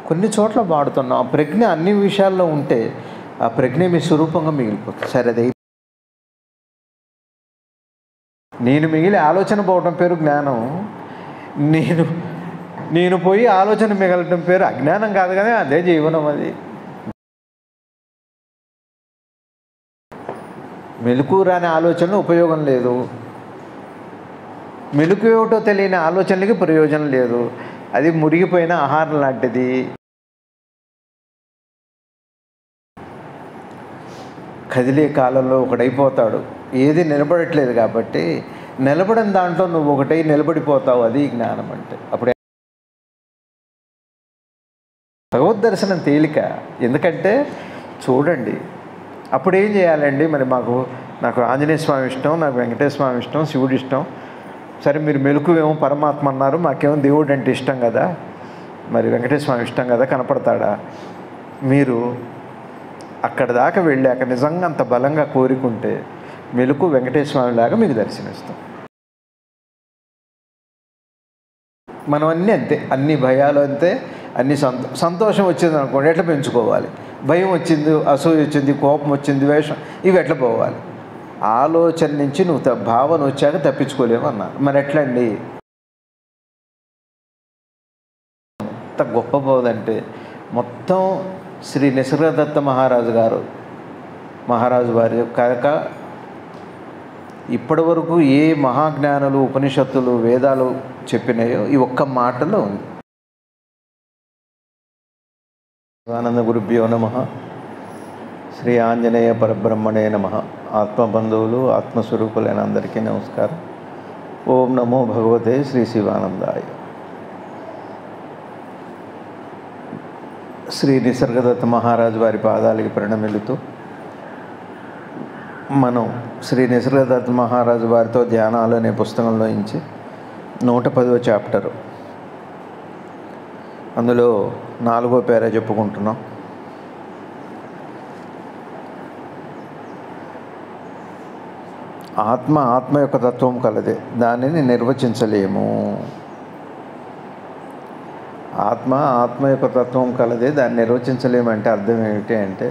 కొన్ని చోట్ల వాడుతున్నాం ఆ ప్రజ్ఞ అన్ని విషయాల్లో ఉంటే ఆ ప్రజ్ఞ మీ స్వరూపంగా మిగిలిపోతుంది సరే అది నేను మిగిలి ఆలోచన పోవటం పేరు జ్ఞానం నేను నేను పోయి ఆలోచన మిగలటం పేరు అజ్ఞానం కాదు కానీ అదే జీవనం అది మెలకు రాని ఆలోచన ఉపయోగం లేదు మెలకు ఏమిటో తెలియని ఆలోచనలకి ప్రయోజనం లేదు అది మురిగిపోయిన ఆహారం లాంటిది కదిలే కాలంలో ఒకడైపోతాడు ఏది నిలబడట్లేదు కాబట్టి నిలబడిన దాంట్లో నువ్వు ఒకటై నిలబడిపోతావు అది జ్ఞానం అంటే అప్పుడే భగవద్ దర్శనం తేలిక ఎందుకంటే చూడండి అప్పుడు ఏం చేయాలండి మరి మాకు నాకు ఆంజనేయ స్వామి ఇష్టం నాకు వెంకటేశ్వర స్వామి ఇష్టం శివుడు ఇష్టం సరే మీరు మెలకువేమో పరమాత్మ అన్నారు మాకేమో దేవుడు అంటే ఇష్టం కదా మరి వెంకటేశ్వర స్వామి ఇష్టం కదా కనపడతాడా మీరు అక్కడ దాకా వెళ్ళాక నిజంగా అంత బలంగా కోరుకుంటే మెలకు వెంకటేశ్వర స్వామి లాగా మీకు దర్శనమిస్తాం మనం అన్నీ అంతే అన్ని భయాలు అంతే అన్ని సంతో సంతోషం వచ్చింది అనుకోండి ఎట్లా పెంచుకోవాలి భయం వచ్చింది అసూయ వచ్చింది కోపం వచ్చింది ద్వేషం ఇవి ఎట్లా పోవాలి ఆలోచన నుంచి నువ్వు త- భావన వచ్చాక తప్పించుకోలేము అన్నారు మరి ఎట్లా అండి ఎంత గొప్ప బోధంటే మొత్తం శ్రీ నిసర్గదత్త మహారాజు గారు మహారాజు వారి కాక ఇప్పటి వరకు ఏ మహాజ్ఞానులు ఉపనిషత్తులు వేదాలు చెప్పినాయో ఈ ఒక్క మాటలో ఉంది ఆనంద గురుభ్యో నమ శ్రీ ఆంజనేయ పరబ్రహ్మణే నమ ఆత్మబంధువులు ఆత్మస్వరూపులైన అందరికీ నమస్కారం ఓం నమో భగవతే శ్రీ శివానందాయ శ్రీ నిసర్గదత్త మహారాజు వారి పాదాలకి ప్రణమిలుతూ మనం శ్రీ నిసర్గదత్త మహారాజు వారితో ధ్యానాలు అనే పుస్తకంలో నుంచి నూట పదో చాప్టరు అందులో నాలుగో పేర చెప్పుకుంటున్నాం ఆత్మ ఆత్మ యొక్క తత్వం కలదే దానిని నిర్వచించలేము ఆత్మ ఆత్మ యొక్క తత్వం కలదే దాన్ని నిర్వచించలేమంటే అర్థం ఏమిటి అంటే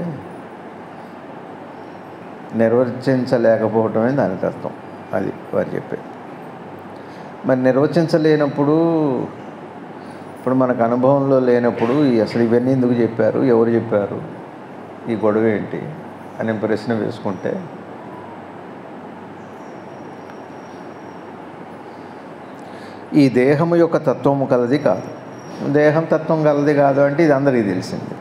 నిర్వచించలేకపోవటమే దాని తత్వం అది వారు చెప్పేది మరి నిర్వచించలేనప్పుడు ఇప్పుడు మనకు అనుభవంలో లేనప్పుడు ఈ అసలు ఇవన్నీ ఎందుకు చెప్పారు ఎవరు చెప్పారు ఈ గొడవ ఏంటి అనే ప్రశ్న వేసుకుంటే ఈ దేహము యొక్క తత్వము కలది కాదు దేహం తత్వం కలది కాదు అంటే ఇది అందరికీ తెలిసింది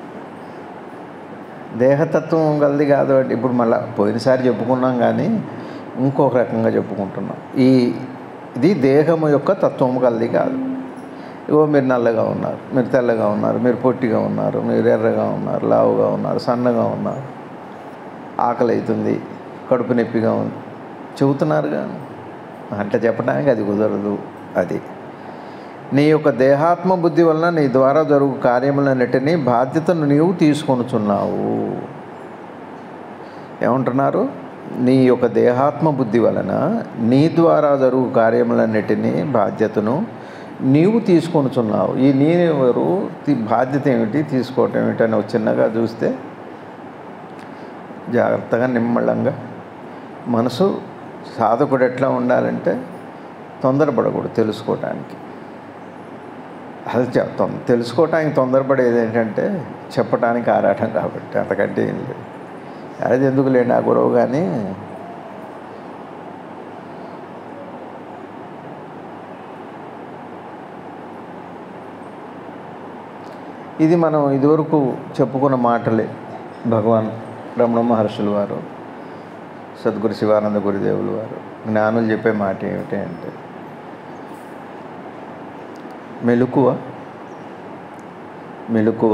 దేహతత్వం కలది కాదు అంటే ఇప్పుడు మళ్ళీ పోయినసారి చెప్పుకున్నాం కానీ ఇంకొక రకంగా చెప్పుకుంటున్నాం ఈ ఇది దేహము యొక్క తత్వము కలది కాదు ఇగో మీరు నల్లగా ఉన్నారు మీరు తెల్లగా ఉన్నారు మీరు పొట్టిగా ఉన్నారు మీరు ఎర్రగా ఉన్నారు లావుగా ఉన్నారు సన్నగా ఉన్నారు ఆకలి అవుతుంది కడుపు నొప్పిగా ఉంది చెబుతున్నారుగా అంటే చెప్పడానికి అది కుదరదు అది నీ యొక్క దేహాత్మ బుద్ధి వలన నీ ద్వారా జరుగు కార్యములన్నిటినీ బాధ్యతను నీవు తీసుకొనుచున్నావు ఏమంటున్నారు నీ యొక్క దేహాత్మ బుద్ధి వలన నీ ద్వారా జరుగు కార్యములన్నిటినీ బాధ్యతను నీవు తీసుకొనుచున్నావు ఈ నేనెవరు తి- బాధ్యత ఏమిటి తీసుకోవటం ఏమిటి అని ఒక చిన్నగా చూస్తే జాగ్రత్తగా నిమ్మళంగా మనసు సాధకుడు ఎట్లా ఉండాలంటే తొందరపడకూడదు తెలుసుకోవటానికి అది చెప్తాం తెలుసుకోవటానికి తొందరపడేది ఏంటంటే చెప్పటానికి ఆరాటం కాబట్టి అంతకంటే ఏం లేదు అది ఎందుకు లేండి ఆ గొడవ కానీ ఇది మనం ఇదివరకు చెప్పుకున్న మాటలే భగవాన్ రమణ మహర్షులు వారు సద్గురు శివానంద గురుదేవులు వారు జ్ఞానులు చెప్పే మాట ఏమిటి అంటే మెలకువ మెలకువ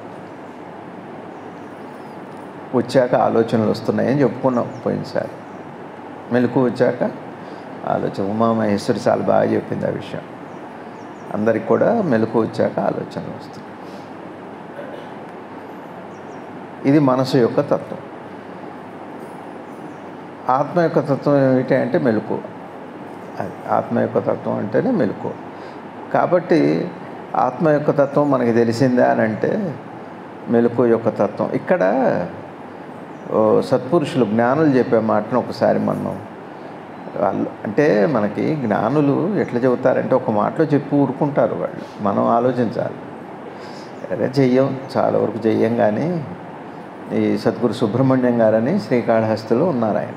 వచ్చాక ఆలోచనలు వస్తున్నాయని చెప్పుకున్నాం పోయినసారి మెలకు వచ్చాక ఆలోచన ఉమామహేశ్వరి చాలా బాగా చెప్పింది ఆ విషయం అందరికి కూడా మెలకు వచ్చాక ఆలోచనలు వస్తున్నాయి ఇది మనసు యొక్క తత్వం ఆత్మ యొక్క తత్వం ఏమిటి అంటే మెలకు అది ఆత్మ యొక్క తత్వం అంటేనే మెలకు కాబట్టి ఆత్మ యొక్క తత్వం మనకి తెలిసిందా అని అంటే మెలకు యొక్క తత్వం ఇక్కడ ఓ, సత్పురుషులు జ్ఞానులు చెప్పే మాటను ఒకసారి మనం వాళ్ళు అంటే మనకి జ్ఞానులు ఎట్లా చెబుతారంటే ఒక మాటలో చెప్పి ఊరుకుంటారు వాళ్ళు మనం ఆలోచించాలి అరే చెయ్యం చాలా వరకు చెయ్యం కానీ ఈ సద్గురు సుబ్రహ్మణ్యం గారని శ్రీకాళహస్తిలో ఉన్నారు ఆయన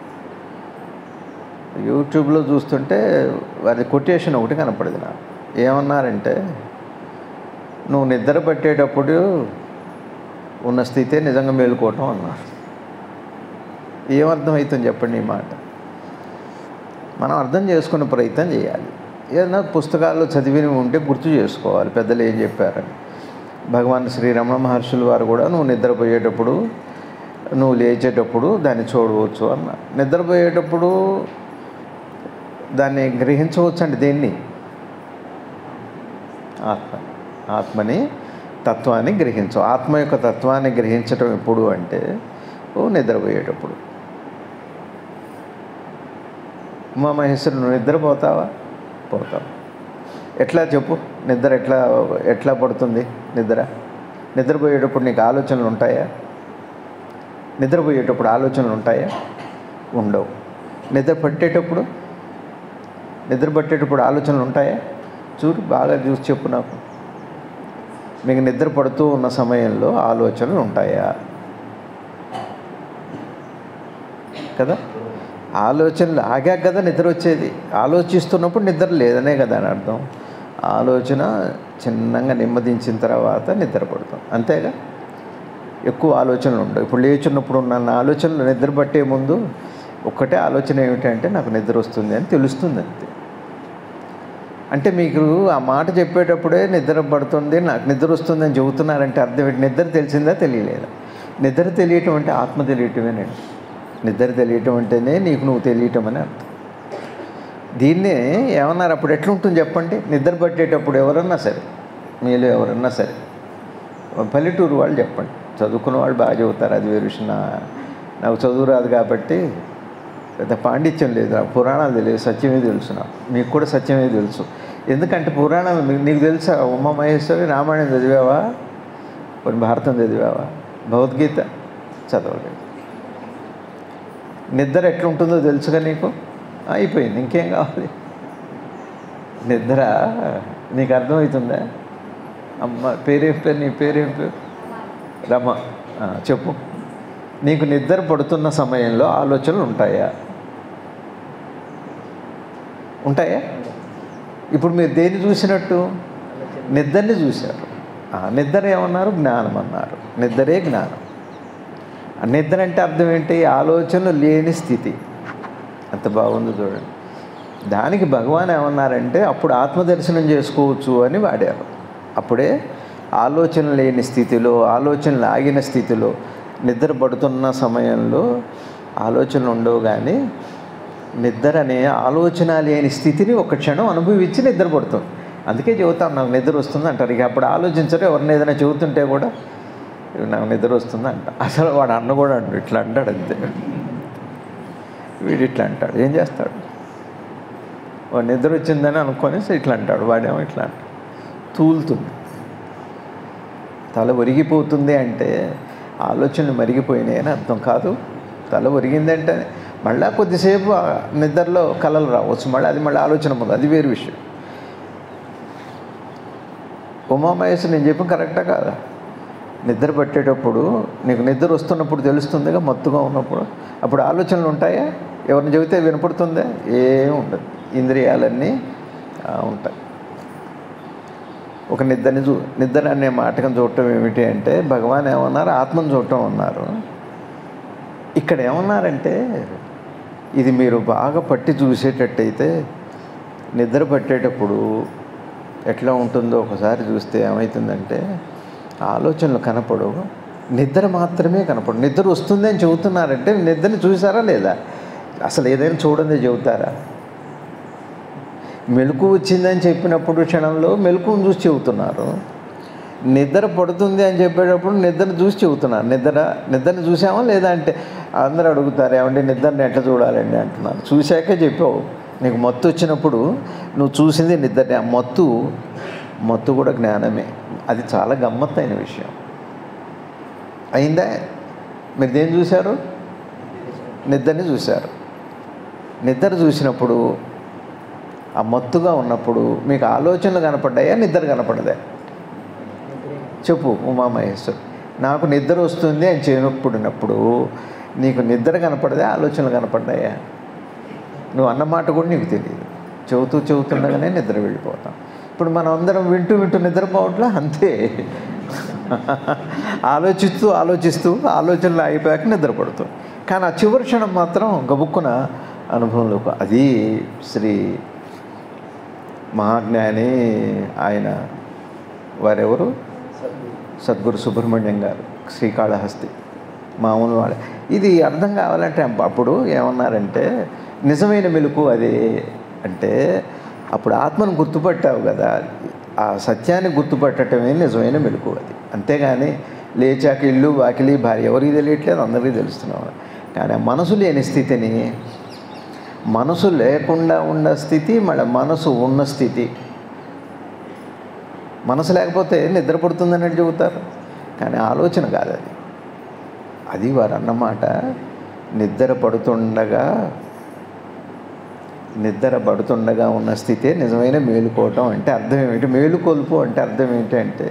యూట్యూబ్లో చూస్తుంటే వారి కొటేషన్ ఒకటి కనపడింది నాకు ఏమన్నారంటే నువ్వు నిద్ర పట్టేటప్పుడు ఉన్న స్థితే నిజంగా మేలుకోవటం అన్నారు ఏమర్థమవుతుంది చెప్పండి ఈ మాట మనం అర్థం చేసుకునే ప్రయత్నం చేయాలి ఏదైనా పుస్తకాల్లో చదివినవి ఉంటే గుర్తు చేసుకోవాలి పెద్దలు ఏం చెప్పారని భగవాన్ శ్రీ రమణ మహర్షులు వారు కూడా నువ్వు నిద్రపోయేటప్పుడు నువ్వు లేచేటప్పుడు దాన్ని చూడవచ్చు అన్న నిద్రపోయేటప్పుడు దాన్ని గ్రహించవచ్చు అంటే దేన్ని ఆత్మ ఆత్మని తత్వాన్ని గ్రహించు ఆత్మ యొక్క తత్వాన్ని గ్రహించటం ఎప్పుడు అంటే ఓ నిద్రపోయేటప్పుడు ఉమా మహేశ్వరు నువ్వు నిద్రపోతావా పోతావు ఎట్లా చెప్పు నిద్ర ఎట్లా ఎట్లా పడుతుంది నిద్ర నిద్రపోయేటప్పుడు నీకు ఆలోచనలు ఉంటాయా నిద్రపోయేటప్పుడు ఆలోచనలు ఉంటాయా ఉండవు నిద్ర పట్టేటప్పుడు నిద్ర పట్టేటప్పుడు ఆలోచనలు ఉంటాయా చూడు బాగా చూసి చెప్పు నాకు మీకు నిద్ర పడుతూ ఉన్న సమయంలో ఆలోచనలు ఉంటాయా కదా ఆలోచనలు ఆగాక కదా నిద్ర వచ్చేది ఆలోచిస్తున్నప్పుడు నిద్ర లేదనే కదా అని అర్థం ఆలోచన చిన్నగా నెమ్మదించిన తర్వాత నిద్ర పడతాం అంతేగా ఎక్కువ ఆలోచనలు ఉండవు ఇప్పుడు లేచున్నప్పుడు ఉన్న నా ఆలోచనలు నిద్ర పట్టే ముందు ఒక్కటే ఆలోచన ఏమిటంటే నాకు నిద్ర వస్తుంది అని తెలుస్తుంది అంతే అంటే మీకు ఆ మాట చెప్పేటప్పుడే నిద్ర పడుతుంది నాకు నిద్ర వస్తుంది అని చెబుతున్నారంటే అర్థం ఏంటి నిద్ర తెలిసిందా తెలియలేదా నిద్ర తెలియటం అంటే ఆత్మ తెలియటమేనండి నిద్ర తెలియటం అంటేనే నీకు నువ్వు తెలియటం అని అర్థం దీన్నే ఏమన్నారు అప్పుడు ఎట్లుంటుంది చెప్పండి నిద్ర పట్టేటప్పుడు ఎవరన్నా సరే మీలో ఎవరన్నా సరే పల్లెటూరు వాళ్ళు చెప్పండి చదువుకున్న వాళ్ళు బాగా చదువుతారు అది వేరు విషయం నా- నాకు చదువు రాదు కాబట్టి పెద్ద పాండిత్యం లేదు నాకు పురాణాలు తెలియదు సత్యమే తెలుసు నాకు మీకు కూడా సత్యమే తెలుసు ఎందుకంటే పురాణాలు మీకు- నీకు తెలుసా ఉమా మహేశ్వరి రామాయణం చదివావా కొన్ని భారతం చదివావా భగవద్గీత చదవలేదు నిద్ర ఎట్లుంటుందో తెలుసుగా నీకు అయిపోయింది ఇంకేం కావాలి నిద్ర నీకు అర్థమవుతుందా అమ్మ పేరేం పేరు నీ పేరేం పేరు రమ ఆ, చెప్పు నీకు నిద్ర పడుతున్న సమయంలో ఆలోచనలు ఉంటాయా ఉంటాయా ఇప్పుడు మీరు దేన్ని చూసినట్టు నిద్రని చూశారు ఆ, నిద్ర ఏమన్నారు జ్ఞానం అన్నారు నిద్రే జ్ఞానం ఆ నిద్ర అంటే అర్థం ఏంటి ఆలోచనలు లేని స్థితి అంత బాగుంది చూడండి దానికి భగవాన్ ఏమన్నారంటే అప్పుడు ఆత్మదర్శనం చేసుకోవచ్చు అని వాడారు అప్పుడే ఆలోచన లేని స్థితిలో ఆలోచనలు ఆగిన స్థితిలో నిద్ర పడుతున్న సమయంలో ఆలోచనలు ఉండవు కానీ నిద్ర అనే ఆలోచన లేని స్థితిని ఒక క్షణం అనుభవించి నిద్ర పడుతుంది అందుకే చెబుతాం నాకు నిద్ర వస్తుంది అంటారు ఇక అప్పుడు ఆలోచించరు ఎవరిని ఏదైనా చెబుతుంటే కూడా నాకు నిద్ర వస్తుంది అంట అసలు వాడు అన్న కూడా అంటాడు ఇట్లా అంటాడు అంతే వీడు ఇట్లా అంటాడు ఏం చేస్తాడు వాడు నిద్ర వచ్చిందని అనుకొని ఇట్లా అంటాడు వాడేమో ఇట్లా అంటాడు తూలుతుంది తల ఒరిగిపోతుంది అంటే ఆలోచనలు మరిగిపోయినాయి అని అర్థం కాదు తల ఒరిగిందంటే మళ్ళా కొద్దిసేపు ఆ నిద్రలో కలలు రావచ్చు మళ్ళీ అది మళ్ళీ ఆలోచన ముందు అది వేరు విషయం ఉమామహేష్ నేను చెప్పిన కరెక్టా కాదా నిద్ర పట్టేటప్పుడు నీకు నిద్ర వస్తున్నప్పుడు తెలుస్తుందిగా మత్తుగా ఉన్నప్పుడు అప్పుడు ఆలోచనలు ఉంటాయా ఎవరిని చెబితే వినపడుతుందా ఏం ఉండదు ఇంద్రియాలన్నీ ఆ, ఉంటాయి ఒక నిద్రని చూ నిద్ర అనే మాటకం చూడటం ఏమిటి అంటే భగవాన్ ఏమన్నారు ఆత్మను చూడటం అన్నారు ఇక్కడ ఏమన్నారంటే ఇది మీరు బాగా పట్టి చూసేటట్టయితే నిద్ర పట్టేటప్పుడు ఎట్లా ఉంటుందో ఒకసారి చూస్తే ఏమవుతుందంటే ఆలోచనలు కనపడవు నిద్ర మాత్రమే కనపడు నిద్ర వస్తుంది అని చెబుతున్నారంటే నిద్రని చూసారా లేదా అసలు ఏదైనా చూడండి చెబుతారా మెలకు వచ్చిందని చెప్పినప్పుడు క్షణంలో మెలకును చూసి చెబుతున్నారు నిద్ర పడుతుంది అని చెప్పేటప్పుడు నిద్రను చూసి చెబుతున్నారు నిద్ర నిద్రను చూసామా లేదా అంటే అందరూ అడుగుతారు ఏమంటే నిద్రని ఎట్లా చూడాలండి అంటున్నారు చూశాకే చెప్పావు నీకు మత్తు వచ్చినప్పుడు నువ్వు చూసింది నిద్రని ఆ మత్తు మత్తు కూడా జ్ఞానమే అది చాలా గమ్మత్తైన విషయం అయిందా మీరు దేని చూశారు నిద్రని చూశారు నిద్ర చూసినప్పుడు ఆ మత్తుగా ఉన్నప్పుడు మీకు ఆలోచనలు కనపడ్డాయా నిద్ర కనపడదా చెప్పు ఉమామహేశ్వర్ నాకు నిద్ర వస్తుంది అని చేయనప్పుడున్నప్పుడు నీకు నిద్ర కనపడదా ఆలోచనలు కనపడ్డాయా నువ్వు అన్నమాట కూడా నీకు తెలియదు చెబుతూ చెబుతుండగానే నిద్ర వెళ్ళిపోతాం ఇప్పుడు మనం అందరం వింటూ వింటూ నిద్రపోవట్లా అంతే ఆలోచిస్తూ ఆలోచిస్తూ ఆలోచనలు అయిపోయాక నిద్రపడుతుంది కానీ ఆ చివరి క్షణం మాత్రం గబుక్కున అనుభవంలోకి అది శ్రీ మహాజ్ఞాని ఆయన వారెవరు సద్గురు సుబ్రహ్మణ్యం గారు శ్రీకాళహస్తి మామూలు వాళ్ళ ఇది అర్థం కావాలంటే అప్పుడు ఏమన్నారంటే నిజమైన మెలకు అదే అంటే అప్పుడు ఆత్మను గుర్తుపట్టావు కదా ఆ సత్యాన్ని గుర్తుపట్టడమే నిజమైన మెలకు అది అంతేగాని లేచాక ఇల్లు వాకిలి భార్య ఎవరికి తెలియట్లేదు అందరికీ తెలుస్తున్నాం కానీ ఆ మనసు లేని స్థితిని మనసు లేకుండా ఉన్న స్థితి మళ్ళీ మనసు ఉన్న స్థితి మనసు లేకపోతే నిద్ర పడుతుందన్నట్టు చెబుతారు కానీ ఆలోచన కాదు అది అది వారు అన్నమాట నిద్ర పడుతుండగా నిద్ర పడుతుండగా ఉన్న స్థితే నిజమైన మేలుకోవటం అంటే అర్థం ఏమిటి మేలుకొల్పు అంటే అర్థం ఏంటంటే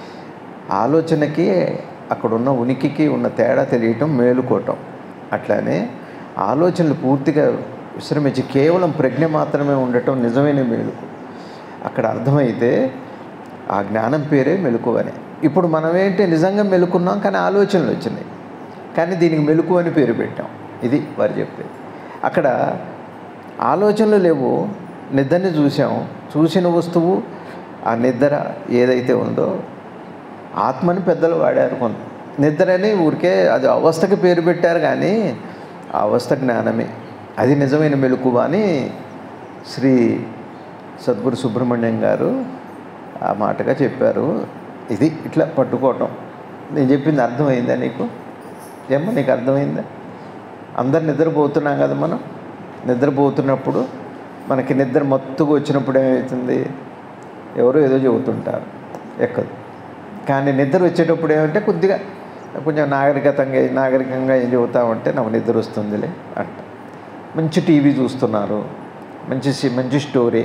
ఆలోచనకి అక్కడున్న ఉనికికి ఉన్న తేడా తెలియటం మేలుకోవటం అట్లానే ఆలోచనలు పూర్తిగా విశ్రమించి కేవలం ప్రజ్ఞ మాత్రమే ఉండటం నిజమైన మేలుకు అక్కడ అర్థమైతే ఆ జ్ఞానం పేరే మెలకు అని ఇప్పుడు మనం ఏంటి నిజంగా మెలుకున్నాం కానీ ఆలోచనలు వచ్చినాయి కానీ దీనికి మెలకు అని పేరు పెట్టాం ఇది వారు చెప్పేది అక్కడ ఆలోచనలు లేవు నిద్రని చూసాం చూసిన వస్తువు ఆ నిద్ర ఏదైతే ఉందో ఆత్మని పెద్దలు వాడారు కొంత నిద్రని ఊరికే అది అవస్థకి పేరు పెట్టారు కానీ ఆ అవస్థ జ్ఞానమే అది నిజమైన మెలకువ అని శ్రీ సద్గురు సుబ్రహ్మణ్యం గారు ఆ మాటగా చెప్పారు ఇది ఇట్లా పట్టుకోవటం నేను చెప్పింది అర్థమైందా నీకు ఏమో నీకు అర్థమైందా అందరు నిద్రపోతున్నాం కదా మనం నిద్రపోతున్నప్పుడు మనకి నిద్ర మత్తుగా వచ్చినప్పుడు ఏమవుతుంది ఎవరో ఏదో చెబుతుంటారు ఎక్కదు కానీ నిద్ర వచ్చేటప్పుడు ఏమంటే కొద్దిగా కొంచెం నాగరికతంగా నాగరికంగా ఏం చెబుతామంటే నాకు నిద్ర వస్తుందిలే అంట మంచి టీవీ చూస్తున్నారు మంచి సి- మంచి స్టోరీ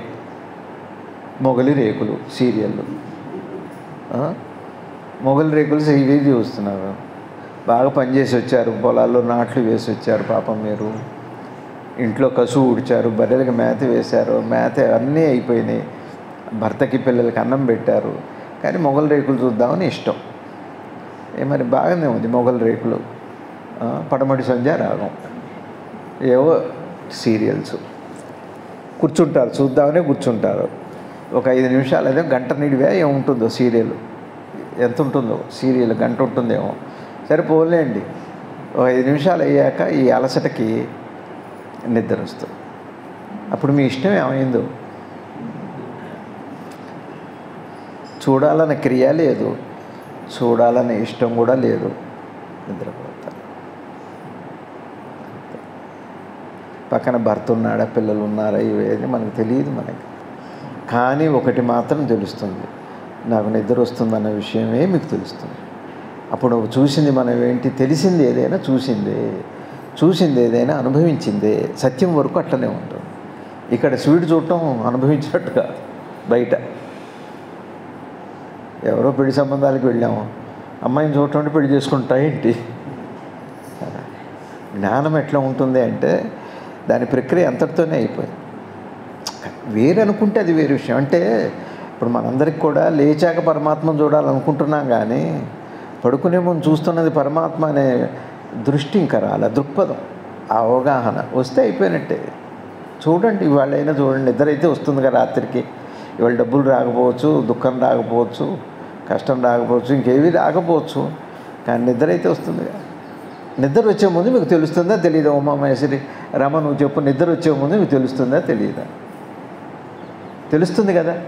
మొగలి రేకులు సీరియళ్ళు ఆ? మొగలి రేకులు ఇవి చూస్తున్నారు బాగా పనిచేసి వచ్చారు పొలాల్లో నాట్లు వేసి వచ్చారు పాపం మీరు ఇంట్లో కసు ఊడ్చారు బర్రెలకి మేత వేశారు మేత అన్నీ అయిపోయినాయి భర్తకి పిల్లలకి అన్నం పెట్టారు కానీ మొగలి రేకులు చూద్దామని ఇష్టం ఏ మరి బాగానే ఉంది మొగలి రేకులు ఆ, పడమటి సంధ్య రాగం ఏవో సీరియల్స్ కూర్చుంటారు చూద్దామనే కూర్చుంటారు ఒక ఐదు నిమిషాలు అదే గంట నిడివే ఏముంటుందో సీరియల్ ఎంత ఉంటుందో సీరియల్ గంట ఉంటుందేమో సరే పోలేండి ఒక ఐదు నిమిషాలు అయ్యాక ఈ అలసటకి నిద్ర వస్తుంది అప్పుడు మీ ఇష్టం ఏమైందో చూడాలన్న క్రియ లేదు చూడాలనే ఇష్టం కూడా లేదు నిద్రపోతారు పక్కన భర్త ఉన్నాడా పిల్లలు ఉన్నారా ఇవేది మనకు తెలియదు మనకి కానీ ఒకటి మాత్రం తెలుస్తుంది నాకు నిద్ర వస్తుందన్న విషయమే మీకు తెలుస్తుంది అప్పుడు చూసింది మనం ఏంటి తెలిసింది ఏదైనా చూసిందే చూసింది ఏదైనా అనుభవించిందే సత్యం వరకు అట్లనే ఉంటుంది ఇక్కడ స్వీట్ చూడటం అనుభవించినట్టు కాదు బయట ఎవరో పెళ్లి సంబంధాలకు వెళ్ళాము అమ్మాయిని చూడటం అంటే పెళ్లి చేసుకుంటా ఏంటి జ్ఞానం ఎట్లా ఉంటుంది అంటే దాని ప్రక్రియ అంతటితోనే అయిపోయింది వేరే అనుకుంటే అది వేరే విషయం అంటే ఇప్పుడు మనందరికి కూడా లేచాక పరమాత్మను చూడాలనుకుంటున్నాం కానీ పడుకునే ముందు చూస్తున్నది పరమాత్మ అనే దృష్టి ఇంకా రాలే దృక్పథం ఆ అవగాహన వస్తే అయిపోయినట్టే చూడండి ఇవాళైనా చూడండి నిద్ర అయితే వస్తుంది కదా రాత్రికి ఇవాళ డబ్బులు రాకపోవచ్చు దుఃఖం రాకపోవచ్చు కష్టం రాకపోవచ్చు ఇంకేవి రాకపోవచ్చు కానీ నిద్ర అయితే వస్తుంది కదా నిద్ర వచ్చే ముందు మీకు తెలుస్తుందా తెలియదా ఉమామహేశ్వరి రమ నువ్వు చెప్పు నిద్ర వచ్చే ముందు మీకు తెలుస్తుందా తెలియదా తెలుస్తుంది కదా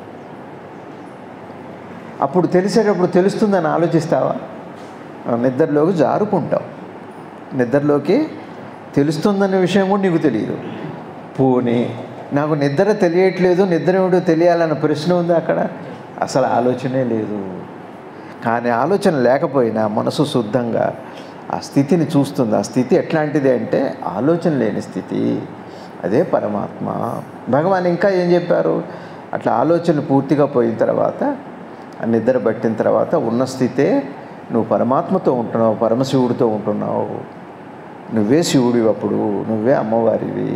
అప్పుడు తెలిసేటప్పుడు తెలుస్తుందని ఆలోచిస్తావా ఆ, నిద్రలోకి జారుకుంటావు నిద్రలోకి తెలుస్తుందనే విషయం కూడా నీకు తెలియదు పోనీ నాకు నిద్ర తెలియట్లేదు నిద్ర ఏమిటో తెలియాలన్న ప్రశ్న ఉంది అక్కడ అసలు ఆలోచనే లేదు కానీ ఆలోచన లేకపోయినా మనసు శుద్ధంగా ఆ స్థితిని చూస్తుంది ఆ స్థితి ఎట్లాంటిది అంటే ఆలోచన లేని స్థితి అదే పరమాత్మ భగవాన్ ఇంకా ఏం చెప్పారు అట్లా ఆలోచన పూర్తిగా పోయిన తర్వాత ఆ నిద్ర పట్టిన తర్వాత ఉన్న స్థితే నువ్వు పరమాత్మతో ఉంటున్నావు పరమశివుడితో ఉంటున్నావు నువ్వే శివుడివి అప్పుడు నువ్వే అమ్మవారివి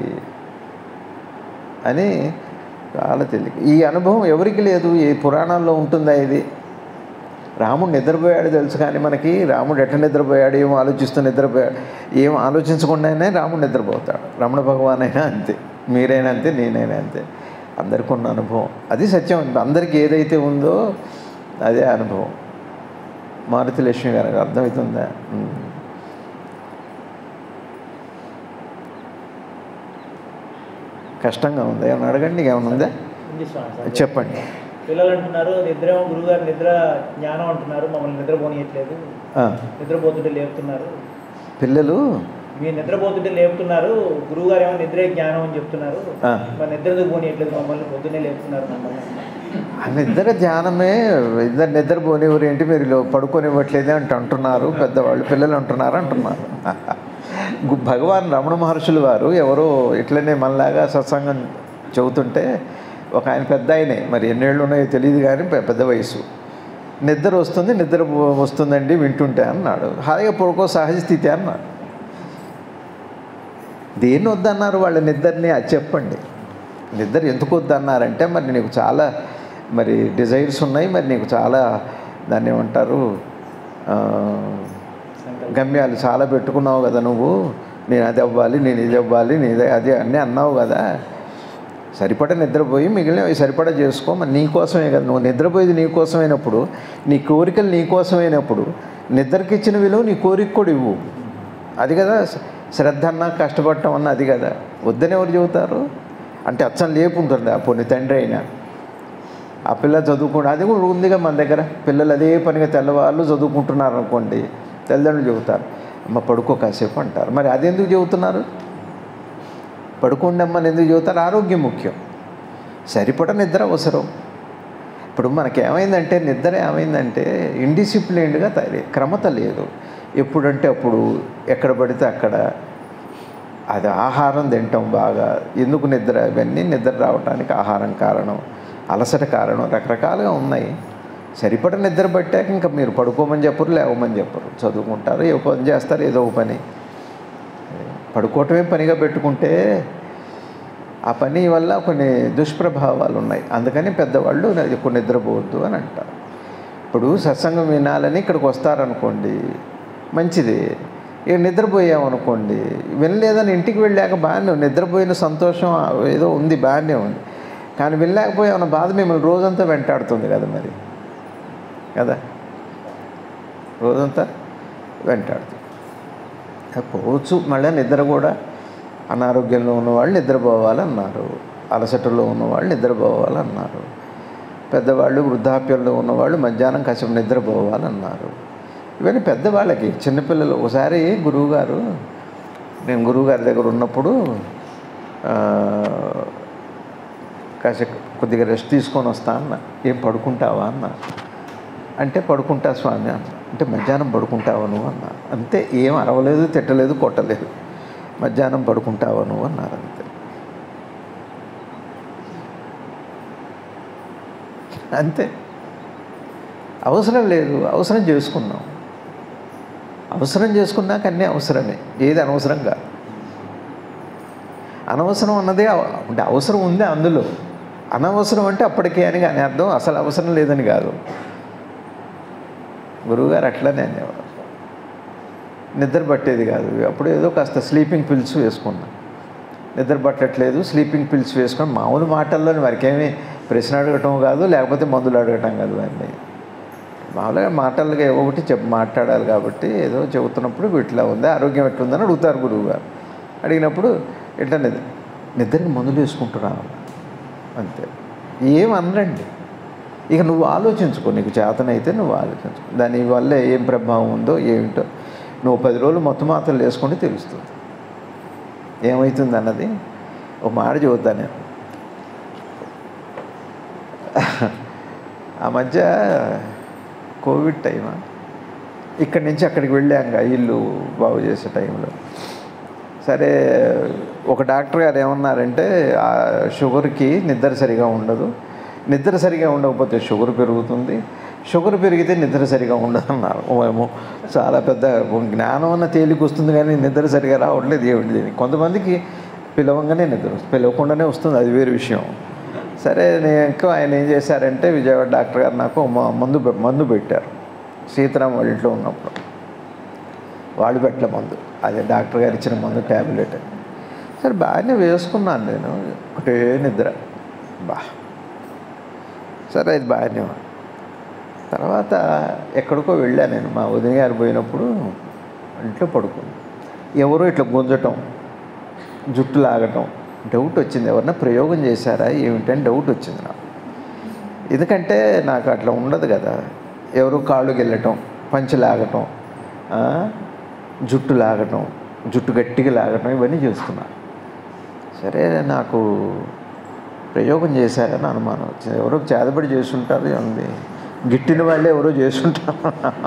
అని చాలా తెలియక ఈ అనుభవం ఎవరికి లేదు ఈ పురాణాల్లో ఉంటుందా ఇది రాముడు నిద్రపోయాడు తెలుసు కానీ మనకి రాముడు ఎట్లా నిద్రపోయాడు ఏం ఆలోచిస్తూ నిద్రపోయాడు ఏం ఆలోచించకుండానే రాముడు నిద్రపోతాడు రమణ భగవాన్ అయినా అంతే మీరైనా అంతే నేనైనా అంతే అందరికీ ఉన్న అనుభవం అది సత్యం అందరికీ ఏదైతే ఉందో అదే అనుభవం మారుతి లక్ష్మి గారికి అర్థమవుతుందా ఉమ్. కష్టంగా ఉంది ఏమన్నా అడగండి ఏమైనా ఉందా ఉంది స్వామి సార్. చెప్పండి పిల్లలు అంటున్నారు నిద్ర ఏమో గురుగారు నిద్ర జ్ఞానం అంటున్నారు మమ్మల్ని నిద్రపోనియట్లేదు ఆ, నిద్రపోతుంటే లేపుతున్నారు పిల్లలు మీరు నిద్రపోతుంటే లేపుతున్నారు గురువుగారు ఏమో నిద్రే జ్ఞానం అని చెప్తున్నారు ఆ. మరి నిద్రకు పోనీయట్లేదు మమ్మల్ని పొద్దున్నే లేపుతున్నారు మమ్మల్ని ఆ నిద్ర ధ్యానమే ఇద్దరు నిద్ర పోనివ్వరు ఏంటి మీరు లో- పడుకోనివ్వట్లేదే అంటే అంటున్నారు పెద్దవాళ్ళు పిల్లలు అంటున్నారు అంటున్నారు గు- భగవాన్ రమణ మహర్షులు వారు ఎవరో ఇట్లనే మనలాగా సత్సంగం చెబుతుంటే ఒక ఆయన పెద్ద ఆయనే మరి ఎన్నేళ్ళు ఉన్నాయో తెలియదు కానీ పె- పెద్ద వయసు నిద్ర వస్తుంది నిద్ర పో- వస్తుందండి వింటుంటే అన్నాడు హాయిగా పడుకో సహజ స్థితి అన్నాడు దేన్ని వద్దన్నారు వాళ్ళ నిద్రని అది చెప్పండి నిద్ర ఎందుకు వద్దన్నారంటే మరి నీకు చాలా మరి డిజైర్స్ ఉన్నాయి మరి నీకు చాలా దాన్ని ఏమంటారు ఆ, గమ్యాలు చాలా పెట్టుకున్నావు కదా నువ్వు నేను అది అవ్వాలి నేను ఇది అవ్వాలి నేను ఇది అది అన్నీ అన్నావు కదా సరిపడ నిద్రపోయి మిగిలినవి సరిపడ చేసుకో మరి నీ కోసమే కదా నువ్వు నిద్రపోయేది నీ కోసమైనప్పుడు నీ కోరికలు నీ కోసమైనప్పుడు నిద్రకి ఇచ్చిన విలువ నీ కోరిక కూడా ఇవ్వు అది కదా శ్రద్ధ అన్నా కష్టపడటం అన్న అది కదా వద్దని ఎవరు చెబుతారు అంటే అచ్చం లేపు ఉంటుంది ఆ పొన్ని తండ్రి అయినా ఆ పిల్ల చదువుకుంటు అది కూడా ఉందిగా మన దగ్గర పిల్లలు అదే పనిగా తెల్లవాళ్ళు చదువుకుంటున్నారు అనుకోండి తల్లిదండ్రులు చెబుతారు అమ్మ పడుకో కాసేపు అంటారు మరి అది ఎందుకు చెబుతున్నారు పడుకోండి అమ్మని ఎందుకు చెబుతారు ఆరోగ్యం ముఖ్యం సరిపడ నిద్ర అవసరం ఇప్పుడు మనకేమైందంటే నిద్ర ఏమైందంటే ఇండిసిప్లిన్డ్గా తయారీ క్రమత లేదు ఎప్పుడంటే అప్పుడు ఎక్కడ పడితే అక్కడ అది ఆహారం తింటాం బాగా ఎందుకు నిద్ర ఇవన్నీ నిద్ర రావడానికి ఆహారం కారణం అలసట కారణం రకరకాలుగా ఉన్నాయి సరిపడ నిద్ర పట్టాక ఇంకా మీరు పడుకోమని చెప్పరు లేవమని చెప్పరు చదువుకుంటారు ఏ పని చేస్తారు ఏదో ఒక పని పడుకోవటమే పనిగా పెట్టుకుంటే ఆ పని వల్ల కొన్ని దుష్ప్రభావాలు ఉన్నాయి అందుకని పెద్దవాళ్ళు ఎక్కువ నిద్రపోవద్దు అని అంటారు ఇప్పుడు సత్సంగం వినాలని ఇక్కడికి వస్తారనుకోండి మంచిది ఇక నిద్రపోయామనుకోండి వినలేదని ఇంటికి వెళ్ళాక బాగానే ఉంది. నిద్రపోయిన సంతోషం ఏదో ఉంది బాగానే ఉంది కానీ వెళ్ళలేకపోయామన్న బాధ మిమ్మల్ని రోజంతా వెంటాడుతుంది కదా మరి కదా రోజంతా వెంటాడుతుంది పోవచ్చు మళ్ళీ నిద్ర కూడా అనారోగ్యంలో ఉన్నవాళ్ళు నిద్రపోవాలన్నారు అలసటలో ఉన్నవాళ్ళు నిద్రపోవాలన్నారు పెద్దవాళ్ళు వృద్ధాప్యంలో ఉన్నవాళ్ళు మధ్యాహ్నం కాసేపు నిద్రపోవాలన్నారు ఇవన్నీ పెద్దవాళ్ళకి చిన్నపిల్లలు ఒకసారి గురువుగారు నేను గురువుగారి దగ్గర ఉన్నప్పుడు ఆ, కాసేపు కొద్దిగా రెస్ట్ తీసుకొని వస్తా అన్న ఏం పడుకుంటావా అన్న అంటే పడుకుంటా స్వామి అన్న అంటే మధ్యాహ్నం పడుకుంటావా నువ్వు అన్న అంతే ఏం అరవలేదు తిట్టలేదు కొట్టలేదు మధ్యాహ్నం పడుకుంటావా నువ్వు అన్నారు అంతే అంతే అవసరం లేదు అవసరం చేసుకున్నాం అవసరం చేసుకున్నాక అన్నీ అవసరమే ఏది అనవసరం కాదు అనవసరం అన్నదే అవ- అంటే అవసరం ఉంది అందులో అనవసరం అంటే అప్పటికే అని కానీ అర్థం అసలు అవసరం లేదని కాదు గురువుగారు అట్లనే అనేవారు నిద్ర పట్టేది కాదు అప్పుడు ఏదో కాస్త స్లీపింగ్ పిల్స్ వేసుకున్నా నిద్ర పట్టట్లేదు స్లీపింగ్ పిల్స్ వేసుకొని మామూలు మాటల్లో మరికేమీ ప్రశ్న అడగటం కాదు లేకపోతే మందులు అడగటం కాదు అన్నీ మామూలుగా మాటలుగా ఏవో ఒకటి చెప్పి మాట్లాడాలి కాబట్టి ఏదో చెబుతున్నప్పుడు ఇట్లా ఉంది ఆరోగ్యం ఎట్లుందని అడుగుతారు గురువు గారు అడిగినప్పుడు ఇట్లా నిద్ర నిద్రకి మందులు వేసుకుంటున్నాను అంతే ఏం అనరండి ఇక నువ్వు ఆలోచించుకో నీకు చేతనైతే నువ్వు ఆలోచించుకో దాని వల్ల ఏం ప్రభావం ఉందో ఏమిటో నువ్వు పది రోజులు మొత్తం మాత్రలు వేసుకుంటే తెలుస్తుంది ఏమవుతుంది అన్నది ఒక మాట చెబుతా నేను ఆ మధ్య కోవిడ్ టైమా ఇక్కడి నుంచి అక్కడికి వెళ్ళాంగా ఇల్లు బాగు చేసే టైంలో సరే ఒక డాక్టర్ గారు ఏమన్నారంటే ఆ షుగర్కి నిద్ర సరిగా ఉండదు నిద్ర సరిగా ఉండకపోతే షుగర్ పెరుగుతుంది షుగర్ పెరిగితే నిద్ర సరిగా ఉండదు అన్నారు ఏమో చాలా పెద్ద జ్ఞానం అన్న తేలికి వస్తుంది కానీ నిద్ర సరిగా రావట్లేదు ఏమిటి దీనికి కొంతమందికి పిలవంగానే నిద్ర వస్తుంది పిలవకుండానే వస్తుంది అది వేరే విషయం సరే నేను ఇంకా ఆయన ఏం చేశారంటే విజయవాడ డాక్టర్ గారు నాకు మ- మందు పె- మందు పెట్టారు సీతారాం వాళ్ళ ఇంట్లో ఉన్నప్పుడు వాళ్ళు పెట్టలే మందు అదే డాక్టర్ గారు ఇచ్చిన మందు ట్యాబ్లెట్ సరే బాగానే వేసుకున్నాను నేను ఒకటే నిద్ర బా సరే అది బాగానే ఉంది. తర్వాత ఎక్కడికో వెళ్ళాను నేను మా వదిన గారు పోయినప్పుడు ఇంట్లో పడుకున్నాను ఎవరో ఇట్లా గుంజటం జుట్టు లాగటం డౌట్ వచ్చింది ఎవరన్నా ప్రయోగం చేశారా ఏమిటని డౌట్ వచ్చింది నాకు ఎందుకంటే నాకు అట్లా ఉండదు కదా ఎవరు కాళ్ళు గెల్లటం పంచి లాగటం ఆ, జుట్టు లాగటం జుట్టు గట్టిగా లాగటం ఇవన్నీ చేస్తున్నా సరే నాకు ప్రయోగం చేశారని అనుమానం వచ్చింది ఎవరో చేదబడి చేస్తుంటారు ఉంది గిట్టిన వాళ్ళే ఎవరో చేస్తుంటారు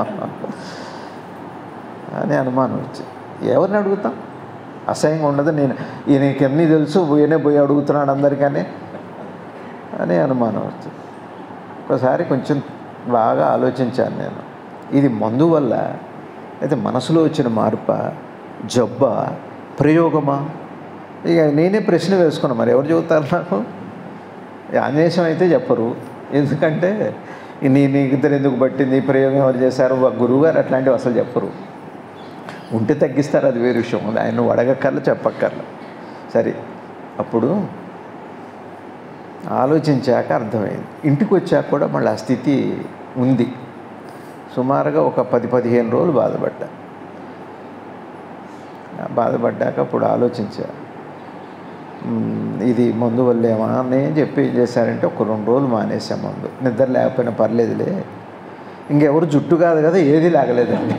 అని అనుమానం వచ్చింది ఎవరిని అడుగుతాం అసహ్యంగా ఉండదు నేను ఈయనకి అన్నీ తెలుసు ఈయనే పోయి అడుగుతున్నాడు అందరికీ అని అనుమానం వచ్చింది ఒకసారి కొంచెం బాగా ఆలోచించాను నేను ఇది మందు వల్ల అయితే మనసులో వచ్చిన మార్ప జబ్బ ప్రయోగమా ఇక నేనే ప్రశ్న వేసుకున్నా మరి ఎవరు చెబుతారు నాకు ఈ ఆంజనేయం అయితే చెప్పరు ఎందుకంటే నీ నీకు ఇద్దరు ఎందుకు పట్టింది ఈ ప్రయోగం ఎవరు చేశారు వా- గురువుగారు అట్లాంటివి అసలు చెప్పరు ఉంటే తగ్గిస్తారు అది వేరే విషయం ఆయన అడగక్కర్ల చెప్పక్కర్ల సరే అప్పుడు ఆలోచించాక అర్థమైంది ఇంటికి వచ్చాక కూడా మళ్ళీ ఆ స్థితి ఉంది సుమారుగా ఒక పది పదిహేను రోజులు బాధపడ్డా ఆ బాధపడ్డాక అప్పుడు ఆలోచించా మ్మ్, ఇది మందు వల్లేమా అని చెప్పి ఏం చేశారంటే ఒక రెండు రోజులు మానేసా మందు నిద్ర లేకపోయినా పర్లేదులే ఇంకెవరు జుట్టు కాదు కదా ఏది లాగలేదండి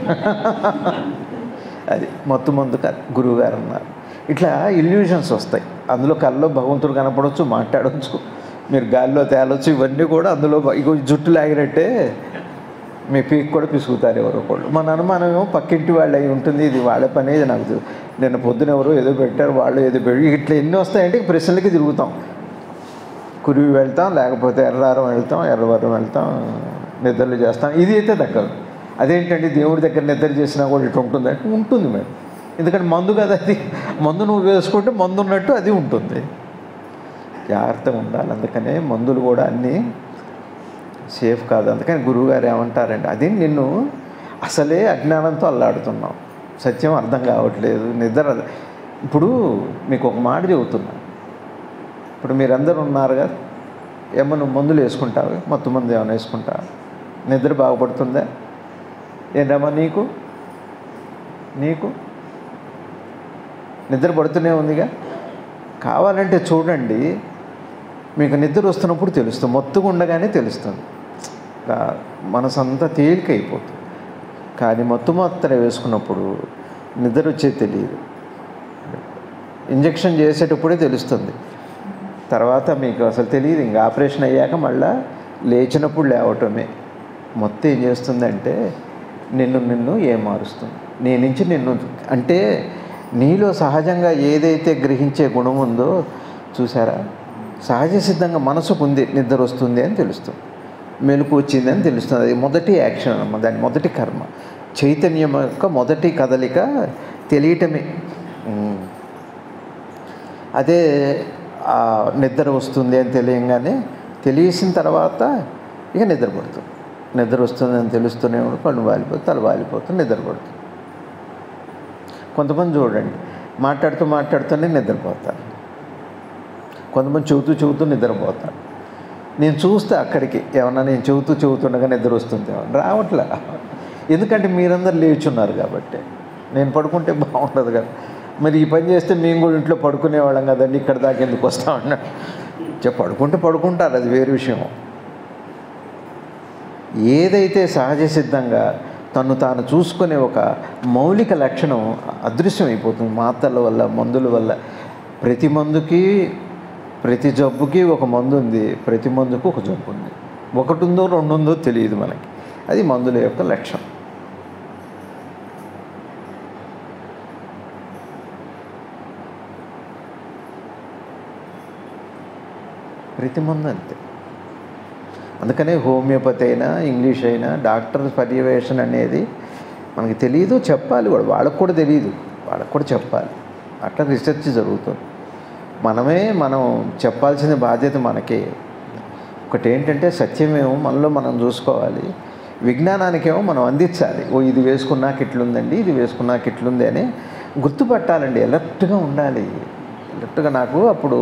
అది మొత్తం మందు కాదు గురువుగారు అన్నారు ఇట్లా ఇల్యూషన్స్ వస్తాయి అందులో కల్లో భగవంతుడు కనపడవచ్చు మాట్లాడవచ్చు మీరు గాలిలో తేలొచ్చు ఇవన్నీ కూడా అందులో బ- ఇగో ఈ జుట్టు లాగినట్టే మీ పీక్ కూడా పిసుకుతారు ఎవరో ఒకళ్ళు మన అనుమానం ఏమో పక్కింటి వాళ్ళు అయి ఉంటుంది ఇది వాళ్ళ పని ఇది నాకు తెలు- నిన్న పొద్దున ఎవరో ఏదో పెట్టారు వాళ్ళు ఏదో పెట్టి ఇట్లా ఎన్ని వస్తాయంటే ఈ ప్రశ్నలకి తిరుగుతాం కురివి వెళ్తాం లేకపోతే ఎర్రారం వెళ్తాం ఎర్రవరం వెళ్తాం నిద్రలు చేస్తాం ఇది అయితే దక్కదు అదేంటండి దేవుడి దగ్గర నిద్ర చేసినా కూడా ఇటు ఉంటుంది అంటే ఉంటుంది మరి ఎందుకంటే మందు కదా అది మందు నువ్వు వేసుకుంటే మందు ఉన్నట్టు అది ఉంటుంది జాగ్రత్తగా ఉండాలి అందుకనే మందులు కూడా అన్నీ సేఫ్ కాదు అందుకని గురువుగారు ఏమంటారండి అది నిన్ను అసలే అజ్ఞానంతో అల్లాడుతున్నావు సత్యం అర్థం కావట్లేదు నిద్ర ఇప్పుడు మీకు ఒక మాట చెబుతున్నా ఇప్పుడు మీరందరూ ఉన్నారు కదా ఏమో నువ్వు మందులు వేసుకుంటావు మొత్తం మందు ఏమైనా వేసుకుంటావు నిద్ర బాగుపడుతుందా ఏంటమ్మా నీకు నీకు నిద్ర పడుతూనే ఉందిగా కావాలంటే చూడండి మీకు నిద్ర వస్తున్నప్పుడు తెలుస్తుంది మొత్తుగా ఉండగానే తెలుస్తుంది రా- మనసంతా తేలికైపోతుంది కానీ మొత్తం మాత్రం వేసుకున్నప్పుడు నిద్ర వచ్చేది తెలియదు ఇంజెక్షన్ చేసేటప్పుడే తెలుస్తుంది తర్వాత మీకు అసలు తెలియదు ఇంకా ఆపరేషన్ అయ్యాక మళ్ళా లేచినప్పుడు లేవటమే మొత్తం ఏం చేస్తుందంటే నిన్ను నిన్ను ఏమారుస్తుంది నీ నుంచి నిన్ను అంటే నీలో సహజంగా ఏదైతే గ్రహించే గుణం ఉందో చూసారా సహజ సిద్ధంగా మనసుకు ఉంది నిద్ర వస్తుంది అని తెలుస్తుంది మెలకు వచ్చింది అని తెలుస్తుంది అది మొదటి యాక్షన్ అన్నమాట దాని మొదటి కర్మ చైతన్యం యొక్క మొదటి కదలిక తెలియటమే ఉమ్. అదే ఆ నిద్ర వస్తుంది అని తెలియంగానే తెలిసిన తర్వాత ఇక నిద్ర పడుతుంది నిద్ర వస్తుంది అని తెలుస్తూనే ఉండి కళ్ళు వాలిపోతుంది తల వాలిపోతుంది నిద్ర పడుతుంది కొంతమంది చూడండి మాట్లాడుతూ మాట్లాడుతూనే నిద్రపోతారు కొంతమంది చెబుతూ చెబుతూ నిద్రపోతారు నేను చూస్తే అక్కడికి ఏమన్నా నేను చెబుతూ చెబుతుండగా నిద్ర వస్తుంది రావట్లే ఎందుకంటే మీరందరూ లేచున్నారు కాబట్టి నేను పడుకుంటే బాగుండదు కదా మరి ఈ పని చేస్తే మేము కూడా ఇంట్లో పడుకునేవాళ్ళం కదండి ఇక్కడ దాకా ఎందుకు వస్తామన్నా చె పడుకుంటే పడుకుంటారు అది వేరే విషయం ఏదైతే సహజ సిద్ధంగా తను తాను చూసుకునే ఒక మౌలిక లక్షణం అదృశ్యం అయిపోతుంది మాత్రల వల్ల మందుల వల్ల ప్రతి మందుకి ప్రతి జబ్బుకి ఒక మందు ఉంది ప్రతి మందుకు ఒక జబ్బు ఉంది ఒకటి ఉందో రెండు ఉందో తెలియదు మనకి అది మందుల యొక్క లక్ష్యం ప్రతి మందు అంతే అందుకనే హోమియోపతి అయినా ఇంగ్లీష్ అయినా డాక్టర్ పర్యవేక్షణ అనేది మనకి తెలియదు చెప్పాలి కూడా వాళ్ళకు కూడా తెలియదు వాళ్ళకు కూడా చెప్పాలి అట్లా రీసెర్చ్ జరుగుతుంది మనమే మనం చెప్పాల్సిన బాధ్యత మనకే ఒకటి ఏంటంటే సత్యమేమో మనలో మనం చూసుకోవాలి విజ్ఞానానికేమో మనం అందించాలి ఓ ఇది వేసుకున్నాక ఇట్లుందండి ఇది వేసుకున్నాక ఇట్లుంది అని గుర్తుపట్టాలండి ఎలర్ట్గా ఉండాలి ఎలర్ట్గా నాకు అప్పుడు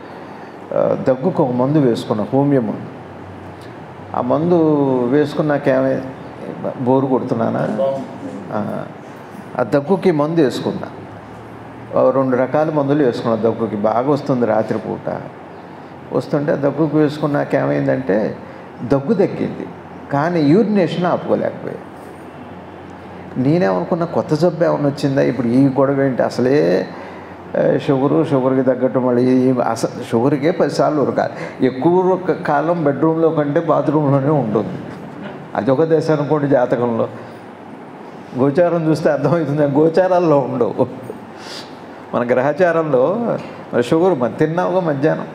ఆ, దగ్గుకు ఒక మందు వేసుకున్నా హోమియో మందు ఆ మందు వేసుకున్నాక ఏమై బోరు కొడుతున్నానా ఆ, ఆ దగ్గుకి మందు వేసుకున్నా ఓ రెండు రకాల మందులు వేసుకున్నా దగ్గుకి బాగా వస్తుంది రాత్రిపూట వస్తుంటే దగ్గుకు వేసుకున్నాక ఏమైందంటే దగ్గు దక్కింది కానీ యూరినేషన్ ఆపుకోలేకపోయా నేనేమనుకున్నా కొత్త జబ్బు ఏమైనా వచ్చిందా ఇప్పుడు ఈ గొడవ ఏంటి అసలే ఆ, షుగరు షుగర్కి తగ్గట్టు మళ్ళీ ఈ- అసలు షుగర్కే పదిసార్లు ఉరకాలి ఎక్కువ క- కాలం బెడ్రూమ్లో కంటే బాత్రూంలోనే ఉంటుంది అది ఒక దశ అనుకోండి జాతకంలో గోచారం చూస్తే అర్థమవుతుంది గోచారాల్లో ఉండవు మన గ్రహచారంలో మరి షుగర్ మరి తిన్నావుగా మధ్యాహ్నం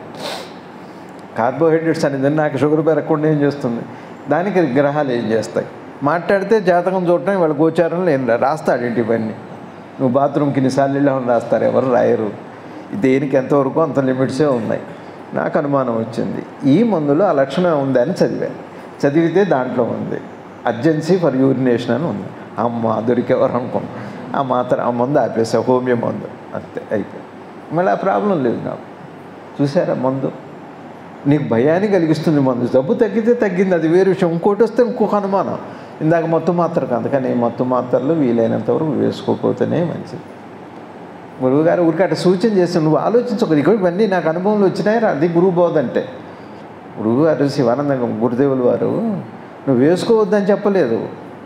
కార్బోహైడ్రేట్స్ అనేది నాకు షుగర్ పెరగకుండా ఏం చేస్తుంది దానికి గ్రహాలు ఏం చేస్తాయి మాట్లాడితే జాతకం చూడటం వాళ్ళ గోచారంలో ఏం రా రాస్తాడు ఏంటి ఇవన్నీ నువ్వు బాత్రూమ్కి ఇన్నిసార్లు వెళ్ళామని రాస్తారు ఎవరు రాయరు దేనికి ఎంతవరకు అంత లిమిట్సే ఉన్నాయి నాకు అనుమానం వచ్చింది ఈ మందులో ఆ లక్షణం ఉంది అని చదివాను చదివితే దాంట్లో ఉంది అర్జెన్సీ ఫర్ యూరినేషన్ అని ఉంది అమ్మ దొరికేవారు అనుకున్నాను ఆ మాత్రం ఆ మందు ఆపేసా హోమియో మందు అంతే అయిపోయింది మళ్ళీ ఆ ప్రాబ్లం లేదు నాకు చూసారా మందు నీకు భయాన్ని కలిగిస్తుంది మందు జబ్బు తగ్గితే తగ్గింది అది వేరే విషయం ఇంకోటి వస్తే ఇంకొక అనుమానం ఇందాక మత్తు మాత్రకు అందుకని మత్తు మాత్రలు వీలైనంత వరకు వేసుకోకపోతేనే మంచిది గురువు గారు ఊరికి అట్లా సూచన చేస్తే నువ్వు ఆలోచించకూడదు ఇక్కడ ఇవన్నీ నాకు అనుభవంలో వచ్చినాయి రా, అది గురువు బోధ అంటే గురువు గారు శివానంద గురుదేవులు వారు నువ్వు వేసుకోవద్దని చెప్పలేదు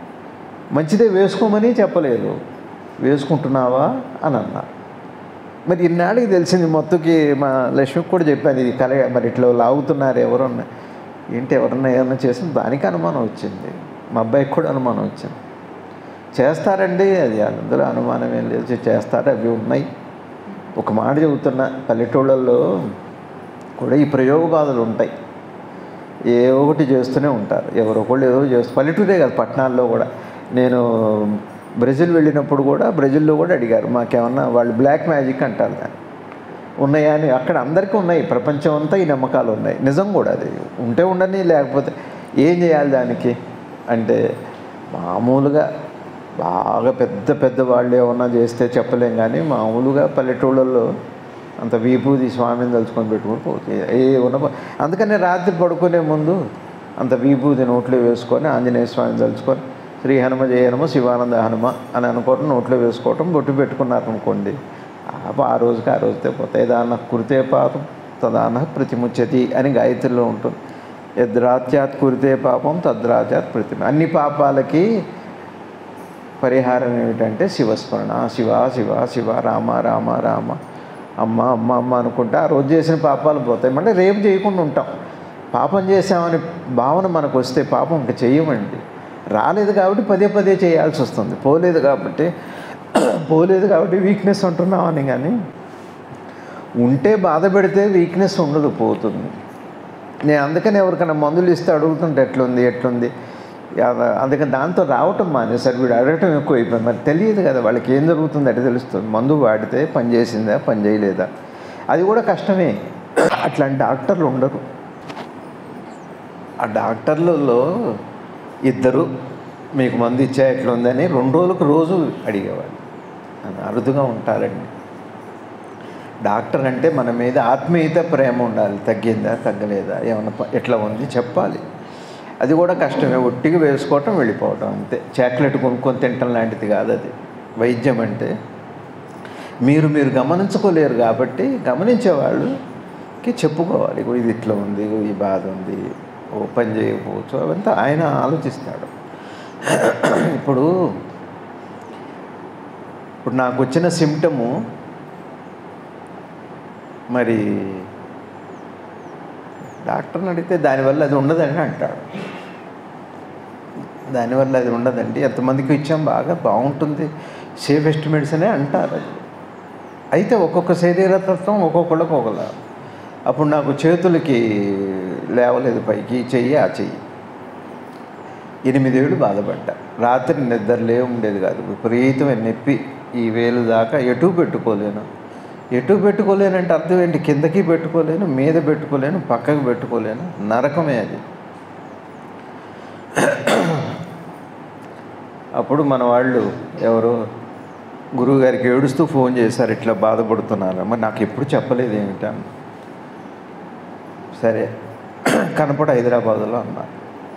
మంచిదే వేసుకోమని చెప్పలేదు వేసుకుంటున్నావా అని అన్నారు మరి ఇన్నాళ్ళకి తెలిసింది మొత్తుకి మా లక్ష్మికి కూడా చెప్పాను ఇది కల మరి ఇట్లా లాగుతున్నారు ఎవరన్నా ఏంటి ఎవరన్నా ఏమన్నా చేసిన దానికి అనుమానం వచ్చింది మా అబ్బాయికి కూడా అనుమానం వచ్చింది చేస్తారండి అది అందులో అనుమానం ఏం లేదు చేస్తారు అవి ఉన్నాయి ఒక మాట చెబుతున్నా పల్లెటూళ్ళల్లో కూడా ఈ ప్రయోగాలు ఉంటాయి ఏ ఒకటి చేస్తూనే ఉంటారు ఎవరో ఒకళ్ళు ఏదో చేస్తూ పల్లెటూరే కాదు పట్టణాల్లో కూడా నేను బ్రెజిల్ వెళ్ళినప్పుడు కూడా బ్రెజిల్లో కూడా అడిగారు మాకేమన్నా వాళ్ళు బ్లాక్ మ్యాజిక్ అంటారు దాన్ని ఉన్నాయా అని అక్కడ అందరికీ ఉన్నాయి ప్రపంచం అంతా ఈ నమ్మకాలు ఉన్నాయి నిజం కూడా అది ఉంటే ఉండని లేకపోతే ఏం చేయాలి దానికి అంటే మామూలుగా బాగా పెద్ద పెద్ద వాళ్ళు ఏమన్నా చేస్తే చెప్పలేం కానీ మామూలుగా పల్లెటూళ్ళల్లో అంత విభూది స్వామిని తలుచుకొని పెట్టుకొని పోతే ఏ ఉన్న ప- అందుకనే రాత్రి పడుకునే ముందు అంత విభూది నోట్లో వేసుకొని ఆంజనేయ స్వామిని తలుచుకొని శ్రీ హనుమ జయ హనుమ శివానంద హనుమ అని అనుకోవటం నోట్లో వేసుకోవటం బొట్టు పెట్టుకున్నారు అనుకోండి ఆ ఆ రోజుకి ఆ రోజుతే పోతాయి దాన్న కురితే పాపం తదాన ప్రతిముచ్యతి అని గాయత్రిలో ఉంటుంది యద్రాత్యాత్ కురితే పాపం తద్రాత్యాత్ ప్రతి అన్ని పాపాలకి పరిహారం ఏమిటంటే శివస్మరణ శివ శివ శివ రామ రామ రామ అమ్మ అమ్మ అమ్మ అనుకుంటా ఆ రోజు చేసిన పాపాలు పోతాయి మళ్ళీ రేపు చేయకుండా ఉంటాం పాపం చేసామని భావన మనకు వస్తే పాపం ఇంకా చెయ్యమండి రాలేదు కాబట్టి పదే పదే చేయాల్సి వస్తుంది పోలేదు కాబట్టి పోలేదు కాబట్టి వీక్నెస్ ఉంటున్నామని కానీ ఉంటే బాధ పెడితే వీక్నెస్ ఉండదు పోతుంది నేను అందుకని ఎవరికైనా మందులు ఇస్తే అడుగుతుంటే ఎట్లుంది ఎట్లుంది యా- అందుకని దాంతో రావటం మానేసారు వీడు అడగటం ఎక్కువ అయిపోయింది మరి తెలియదు కదా వాళ్ళకి ఏం జరుగుతుంది అంటే తెలుస్తుంది మందు వాడితే పని చేసిందా పని చేయలేదా అది కూడా కష్టమే అట్లాంటి డాక్టర్లు ఉండరు ఆ డాక్టర్లలో ఇద్దరు మీకు మందు ఇచ్చా ఎట్లుందని రెండు రోజులకు రోజు అడిగేవాళ్ళు అని అరుదుగా ఉంటారండి డాక్టర్ అంటే మన మీద ఆత్మీయత ప్రేమ ఉండాలి తగ్గిందా తగ్గలేదా ఏమన్నా ప- ఎట్లా ఉంది చెప్పాలి అది కూడా కష్టమే ఒట్టిగా వేసుకోవటం వెళ్ళిపోవటం అంతే చాక్లెట్ కొనుక్కొని తినటం లాంటిది కాదు అది వైద్యం అంటే మీరు మీరు గమనించుకోలేరు కాబట్టి గమనించేవాళ్ళకి చెప్పుకోవాలి ఇగో ఇది ఇట్లా ఉంది ఇగో ఈ బాధ ఉంది ఓపెన్ చేయకపోవచ్చు అవంతా ఆయన ఆలోచిస్తాడు ఇప్పుడు ఇప్పుడు నాకు వచ్చిన సిమ్టము మరి డాక్టర్ని అడిగితే దానివల్ల అది ఉండదని అంటాడు దానివల్ల అది ఉండదండి ఎంతమందికి ఇచ్చాం బాగా బాగుంటుంది సేఫెస్ట్ మెడిసినే అంటారు అది అయితే ఒక్కొక్క శరీరతత్వం ఒక్కొక్కళ్ళకి ఒకలా అప్పుడు నాకు చేతులకి లేవలేదు పైకి చెయ్యి ఆ చెయ్యి ఎనిమిదేళ్ళు బాధపడ్డా రాత్రి నిద్రలే ఉండేది కాదు విపరీతమైన నొప్పి ఈ వేలు దాకా ఎటు పెట్టుకోలేను ఎటు పెట్టుకోలేనంటే అర్థం ఏంటి కిందకి పెట్టుకోలేను మీద పెట్టుకోలేను పక్కకి పెట్టుకోలేను నరకమే అది అప్పుడు మన వాళ్ళు ఎవరు గురువుగారికి ఏడుస్తూ ఫోన్ చేశారు ఇట్లా బాధపడుతున్నారు మరి నాకు ఎప్పుడు చెప్పలేదు ఏమిటని సరే కనపడ హైదరాబాద్లో అన్నారు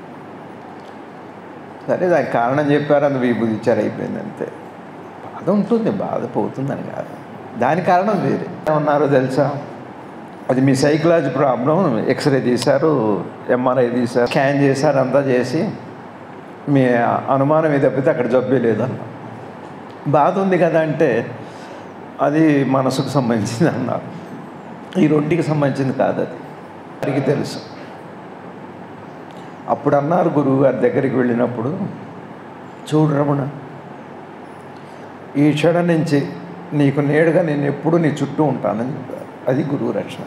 సరే దానికి కారణం చెప్పారు అందు విభూతి ఇచ్చారు అయిపోయింది అంతే బాధ ఉంటుంది బాధ పోతుందని కాదు దాని కారణం వేరే ఏమన్నారో తెలుసా అది మీ సైకలాజీ ప్రాబ్లం ఎక్స్రే తీశారు ఎంఆర్ఐ తీశారు స్కాన్ చేశారు అంతా చేసి మీ అనుమానం ఏది తప్పితే అక్కడ జబ్బే లేదన్న బాధ ఉంది కదా అంటే అది మనసుకు సంబంధించింది అన్నారు ఈ రొంటికి సంబంధించింది కాదు అది వారికి తెలుసు అప్పుడు అన్నారు గురువు గారి దగ్గరికి వెళ్ళినప్పుడు చూడు రమణ ఈ క్షణం నుంచి నీకు నేడుగా నేను ఎప్పుడు నీ చుట్టూ ఉంటానని చెప్పారు అది గురువు రక్షణ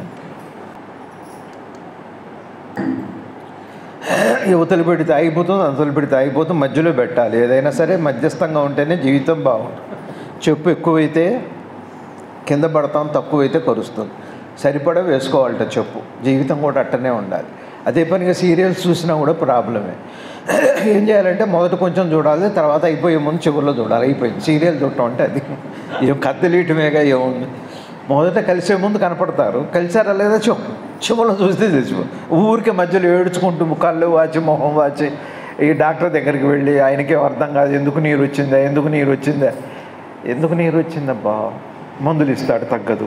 యువతలు పెడితే ఆగిపోతుంది అంతలు పెడితే ఆగిపోతుంది మధ్యలో పెట్టాలి ఏదైనా సరే మధ్యస్థంగా ఉంటేనే జీవితం బాగుంటుంది చెప్పు ఎక్కువైతే కింద పడతాం తక్కువైతే కరుస్తుంది సరిపడా వేసుకోవాలట చెప్పు జీవితం కూడా అట్టనే ఉండాలి అదే పనిగా సీరియల్స్ చూసినా కూడా ప్రాబ్లమే ఏం చేయాలంటే మొదట కొంచెం చూడాలి తర్వాత అయిపోయే ముందు చివరిలో చూడాలి అయిపోయింది సీరియల్ చూడటం అంటే అది ఏం కత్తిలీయటమేగా ఏముంది మొదట కలిసే ముందు కనపడతారు కలిసారా లేదా చూ చివరిలో చూస్తే తెచ్చిపో ఊరికే మధ్యలో ఏడ్చుకుంటూ కళ్ళు వాచి మొహం వాచి ఈ డాక్టర్ దగ్గరికి వెళ్ళి ఆయనకే అర్థం కాదు ఎందుకు నీరు వచ్చిందా ఎందుకు నీరు వచ్చిందా ఎందుకు నీరు వచ్చిందబ్బా మందులు ఇస్తాడు తగ్గదు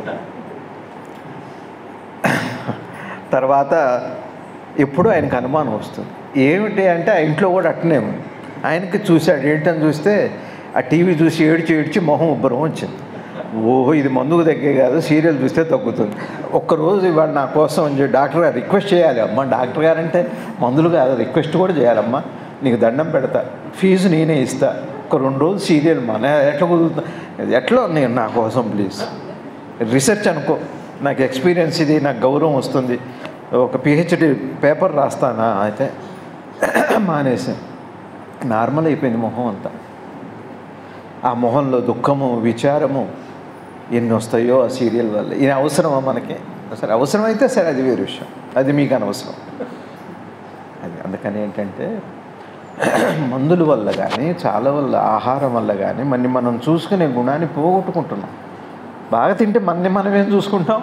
తర్వాత ఎప్పుడు ఆయనకు అనుమానం వస్తుంది ఏమిటి అంటే ఆ ఇంట్లో కూడా అట్టనే ఉంది ఆయనకి చూశాడు ఏంటని చూస్తే ఆ టీవీ చూసి ఏడ్చి ఏడ్చి మొహం ఉబ్బరం వచ్చింది ఓహో ఇది మందుకు తగ్గే కాదు సీరియల్ చూస్తే తగ్గుతుంది ఒక్కరోజు ఇవాళ నా కోసం అని చెప్పి డాక్టర్ గారు రిక్వెస్ట్ చేయాలి అమ్మ డాక్టర్ గారు అంటే మందులు కాదు రిక్వెస్ట్ కూడా చేయాలమ్మా నీకు దండం పెడతా ఫీజు నేనే ఇస్తా ఒక రెండు రోజులు సీరియల్ మన ఎట్లా కుదురుతుంది ఎట్లా నేను నా కోసం ప్లీజ్ రీసెర్చ్ అనుకో నాకు ఎక్స్పీరియన్స్ ఇది నాకు గౌరవం వస్తుంది ఒక పిహెచ్డి పేపర్ రాస్తానా అయితే మానేసాను నార్మల్ అయిపోయింది మొహం అంతా ఆ మొహంలో దుఃఖము విచారము ఎన్ని వస్తాయో ఆ సీరియల్ వల్ల ఇది అవసరమా మనకి సరే అవసరమైతే సరే అది వేరే విషయం అది మీకు అనవసరం అది అందుకని ఏంటంటే మందుల వల్ల కానీ చాలా వల్ల ఆహారం వల్ల కానీ మన్ని మనం చూసుకునే గుణాన్ని పోగొట్టుకుంటున్నాం బాగా తింటే మన్ని మనం ఏం చూసుకుంటాం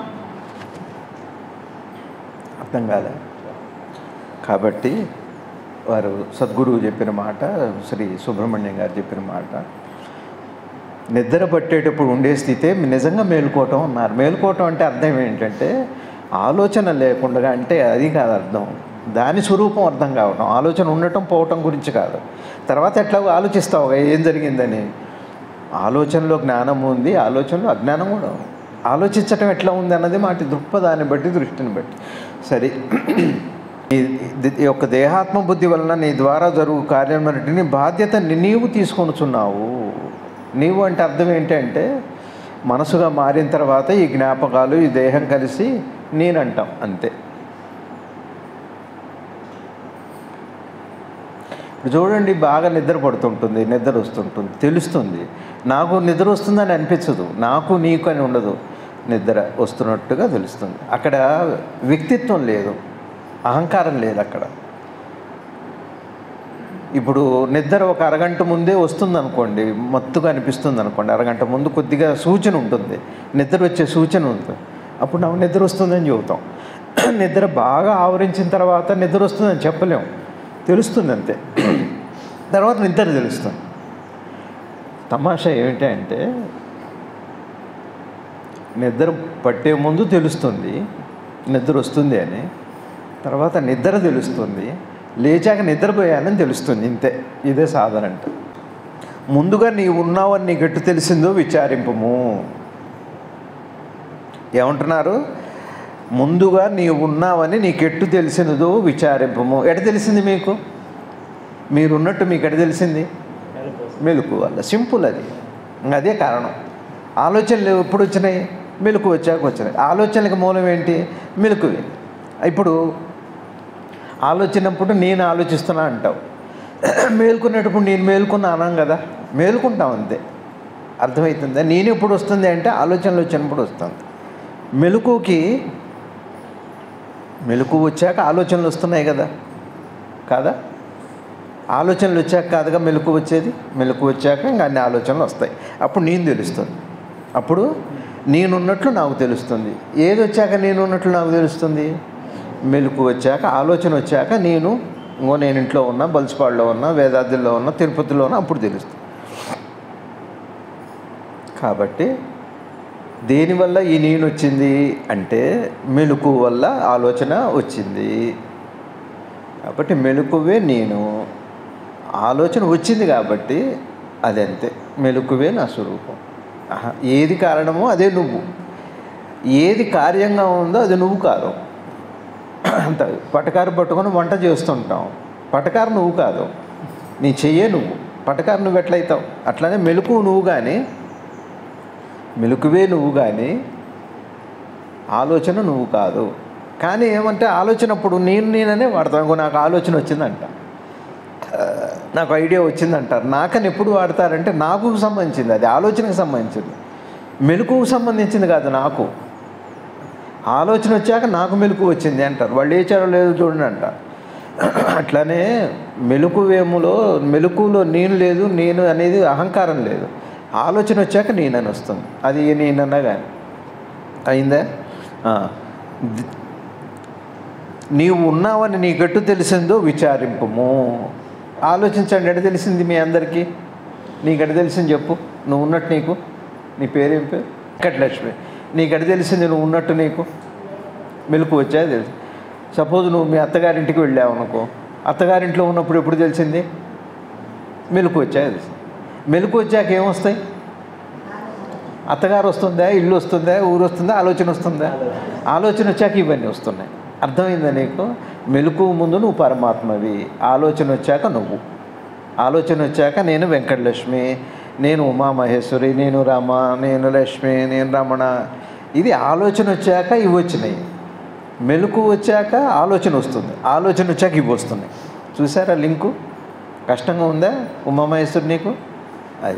అర్థం కాలే కాబట్టి వారు సద్గురువు చెప్పిన మాట శ్రీ సుబ్రహ్మణ్యం గారు చెప్పిన మాట నిద్ర పట్టేటప్పుడు ఉండే స్థితే నిజంగా మేలుకోవటం అన్నారు మేలుకోవటం అంటే అర్థం ఏంటంటే ఆలోచన లేకుండా అంటే అది కాదు అర్థం దాని స్వరూపం అర్థం కావటం ఆలోచన ఉండటం పోవటం గురించి కాదు తర్వాత ఎట్లా ఆలోచిస్తావు ఏం జరిగిందని ఆలోచనలో జ్ఞానం ఉంది ఆలోచనలో అజ్ఞానం కూడా ఉంది ఆలోచించటం ఎట్లా ఉంది అన్నది మాటి దృక్పథాన్ని బట్టి దృష్టిని బట్టి సరే ఈ ఈ యొక్క దేహాత్మ బుద్ధి వలన నీ ద్వారా జరుగు కార్యమన్నిటిని బాధ్యత ని- నీవు తీసుకొనుచున్నావు నీవు అంటే అర్థం ఏంటంటే మనసుగా మారిన తర్వాత ఈ జ్ఞాపకాలు ఈ దేహం కలిసి నేనంటాం అంతే ఇప్పుడు చూడండి బాగా నిద్ర పడుతుంటుంది నిద్ర వస్తుంటుంది తెలుస్తుంది నాకు నిద్ర వస్తుందని అనిపించదు నాకు నీకు అని ఉండదు నిద్ర వస్తున్నట్టుగా తెలుస్తుంది అక్కడ వ్యక్తిత్వం లేదు అహంకారం లేదు అక్కడ ఇప్పుడు నిద్ర ఒక అరగంట ముందే వస్తుంది అనుకోండి మత్తుగా అనిపిస్తుంది అనుకోండి అరగంట ముందు కొద్దిగా సూచన ఉంటుంది నిద్ర వచ్చే సూచన ఉంటుంది అప్పుడు నాకు నిద్ర వస్తుందని చెబుతాం నిద్ర బాగా ఆవరించిన తర్వాత నిద్ర వస్తుందని చెప్పలేం తెలుస్తుంది అంతే తర్వాత నిద్ర తెలుస్తుంది తమాషా ఏమిటి అంటే నిద్ర పట్టే ముందు తెలుస్తుంది నిద్ర వస్తుంది అని తర్వాత నిద్ర తెలుస్తుంది లేచాక నిద్రపోయానని తెలుస్తుంది ఇంతే ఇదే సాధన అంటే ముందుగా నీవు ఉన్నావని నీకు ఎట్టు తెలిసిందో విచారింపము ఏమంటున్నారు ముందుగా నీవు ఉన్నావని నీకెట్టు తెలిసినదో విచారింపము ఎట తెలిసింది మీకు మీరున్నట్టు మీకు ఎట తెలిసింది మెలకు మెలకు వల్ల సింపుల్ అది ఇంకా అదే కారణం ఆలోచనలు ఎప్పుడు వచ్చినాయి మెలకు వచ్చాక వచ్చినాయి ఆలోచనలకు మూలం ఏంటి మెలకువే ఇప్పుడు ఆలోచనప్పుడు నేను ఆలోచిస్తున్నా అంటావు మేల్కొనేటప్పుడు నేను మేల్కొన్నా అన్నాం కదా మేల్కొంటాం అంతే అర్థమవుతుందా నేను ఎప్పుడు వస్తుంది అంటే ఆలోచనలు వచ్చినప్పుడు వస్తుంది మెలకుకి మెలకు వచ్చాక ఆలోచనలు వస్తున్నాయి కదా కాదా ఆలోచనలు వచ్చాక కాదుగా మెలకు వచ్చేది మెలకు వచ్చాక ఇంకా అన్ని ఆలోచనలు వస్తాయి అప్పుడు నేను తెలుస్తుంది అప్పుడు నేనున్నట్లు నాకు తెలుస్తుంది ఏది వచ్చాక నేనున్నట్లు నాకు తెలుస్తుంది మెలకు వచ్చాక ఆలోచన వచ్చాక నేను ఇంకో నేను ఇంట్లో ఉన్నా బల్సిపాడులో ఉన్నా వేదాద్రిలో ఉన్నా తిరుపతిలో ఉన్నా అప్పుడు తెలుస్తుంది కాబట్టి దేనివల్ల ఈ నేను వచ్చింది అంటే మెలకు వల్ల ఆలోచన వచ్చింది కాబట్టి మెలకువే నేను ఆలోచన వచ్చింది కాబట్టి అది అంతే మెలకువే నా స్వరూపం ఆహా, ఏది కారణమో అదే నువ్వు ఏది కార్యంగా ఉందో అది నువ్వు కాదు అంత పటకారు పట్టుకొని వంట చేస్తుంటాం పటకారు నువ్వు కాదు నీ చెయ్యే నువ్వు పటకారు నువ్వు ఎట్లయితావు అట్లానే మెలకు నువ్వు కానీ మెలకువే నువ్వు కానీ ఆలోచన నువ్వు కాదు కానీ ఏమంటే ఆలోచన అప్పుడు నేను నేననే వాడతాను ఇంకో నాకు ఆలోచన వచ్చిందంట ఆ, నాకు ఐడియా వచ్చిందంటారు నాకని ఎప్పుడు వాడతారంటే నాకు సంబంధించింది అది ఆలోచనకు సంబంధించింది మెలకుకు సంబంధించింది కాదు నాకు ఆలోచన వచ్చాక నాకు మెలకు వచ్చింది అంటారు వాళ్ళు ఏచారో లేదో చూడండి అంటారు అట్లానే మెలకువేములో మెలకులో నేను లేదు నేను అనేది అహంకారం లేదు ఆలోచన వచ్చాక నేనని వస్తుంది అది నేనన్నా కానీ అయిందా ఆ. ది- నీవు ఉన్నావని నీకెట్టు తెలిసిందో విచారింపము ఆలోచించండి ఎడ తెలిసింది మీ అందరికీ నీకెట తెలిసింది చెప్పు నువ్వు ఉన్నట్టు నీకు నీ పేరేం పేరు వెంకటలక్ష్మి నీకెట తెలిసింది నువ్వు ఉన్నట్టు నీకు మెలకు వచ్చా తెలుసు సపోజ్ నువ్వు మీ అత్తగారింటికి వెళ్ళావు అనుకో అత్తగారింట్లో ఉన్నప్పుడు ఎప్పుడు తెలిసింది మెలకు వచ్చా తెలుసు మెలకు వచ్చాక ఏమొస్తాయి అత్తగారు వస్తుందా ఇల్లు వస్తుందా ఊరు వస్తుందా ఆలోచన వస్తుందా ఆలోచన వచ్చాక ఇవన్నీ వస్తున్నాయి అర్థమైందా నీకు మెలకు ముందు నువ్వు పరమాత్మవి ఆలోచన వచ్చాక నువ్వు ఆలోచన వచ్చాక నేను వెంకటలక్ష్మి నేను ఉమామహేశ్వరి నేను రామ నేను లక్ష్మి నేను రమణ ఇది ఆలోచన వచ్చాక ఇవి వచ్చినాయి మెలకు వచ్చాక ఆలోచన వస్తుంది ఆలోచన వచ్చాక ఇవి వస్తున్నాయి చూసారా లింకు కష్టంగా ఉందా ఉమామహేశ్వరి నీకు అది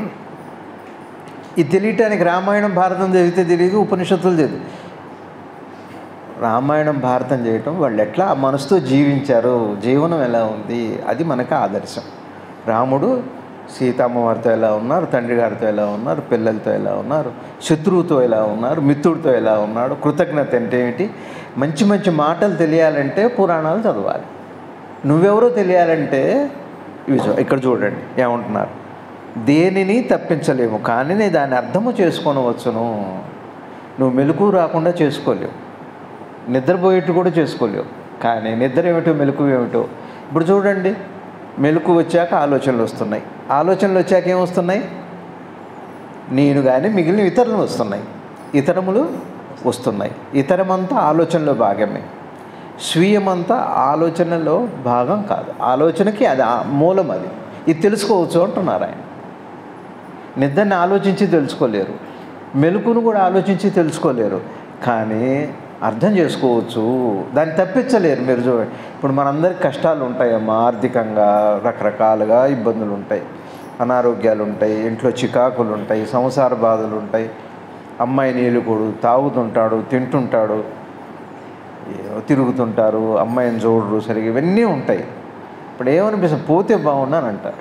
ఇది తెలియటానికి రామాయణం భారతం చదివితే తెలియదు ఉపనిషత్తులు తెలియదు రామాయణం భారతం చేయటం వాళ్ళు ఎట్లా ఆ మనసుతో జీవించారు జీవనం ఎలా ఉంది అది మనకు ఆదర్శం రాముడు సీతమ్మవారితో ఎలా ఉన్నారు తండ్రి గారితో ఎలా ఉన్నారు పిల్లలతో ఎలా ఉన్నారు శత్రువుతో ఎలా ఉన్నారు మిత్రుడితో ఎలా ఉన్నాడు కృతజ్ఞత అంటే ఏమిటి మంచి మంచి మాటలు తెలియాలంటే పురాణాలు చదవాలి నువ్వెవరో తెలియాలంటే ఇవి చూ- ఇక్కడ చూడండి ఏమంటున్నారు దేనిని తప్పించలేము కానీ నేను దాని అర్థము చేసుకొనవచ్చును నువ్వు మెలకు రాకుండా చేసుకోలేవు నిద్రపోయేట్టు కూడా చేసుకోలేవు కానీ నిద్ర ఏమిటో మెలకు ఏమిటో ఇప్పుడు చూడండి మెలకు వచ్చాక ఆలోచనలు వస్తున్నాయి ఆలోచనలు వచ్చాక ఏమొస్తున్నాయి నేను కానీ మిగిలిన ఇతరులు వస్తున్నాయి ఇతరములు వస్తున్నాయి ఇతరమంతా ఆలోచనలో భాగమే స్వీయమంతా ఆలోచనలో భాగం కాదు ఆలోచనకి అది ఆ మూలం అది ఇది తెలుసుకోవచ్చు అంటున్నారు ఆయన నిద్రని ఆలోచించి తెలుసుకోలేరు మెలకును కూడా ఆలోచించి తెలుసుకోలేరు కానీ అర్థం చేసుకోవచ్చు దాన్ని తప్పించలేరు మీరు చూడండి ఇప్పుడు మనందరికి కష్టాలు ఉంటాయమ్మా ఆర్థికంగా రకరకాలుగా ఇబ్బందులు ఉంటాయి అనారోగ్యాలు ఉంటాయి ఇంట్లో చికాకులు ఉంటాయి సంసార బాధలు ఉంటాయి అమ్మాయి నీలుకోడు తాగుతుంటాడు తింటుంటాడు ఏవో తిరుగుతుంటారు అమ్మాయిని చూడరు సరిగా ఇవన్నీ ఉంటాయి ఇప్పుడు ఏమనిపిస్తుంది పోతే బాగున్నాను అంటారు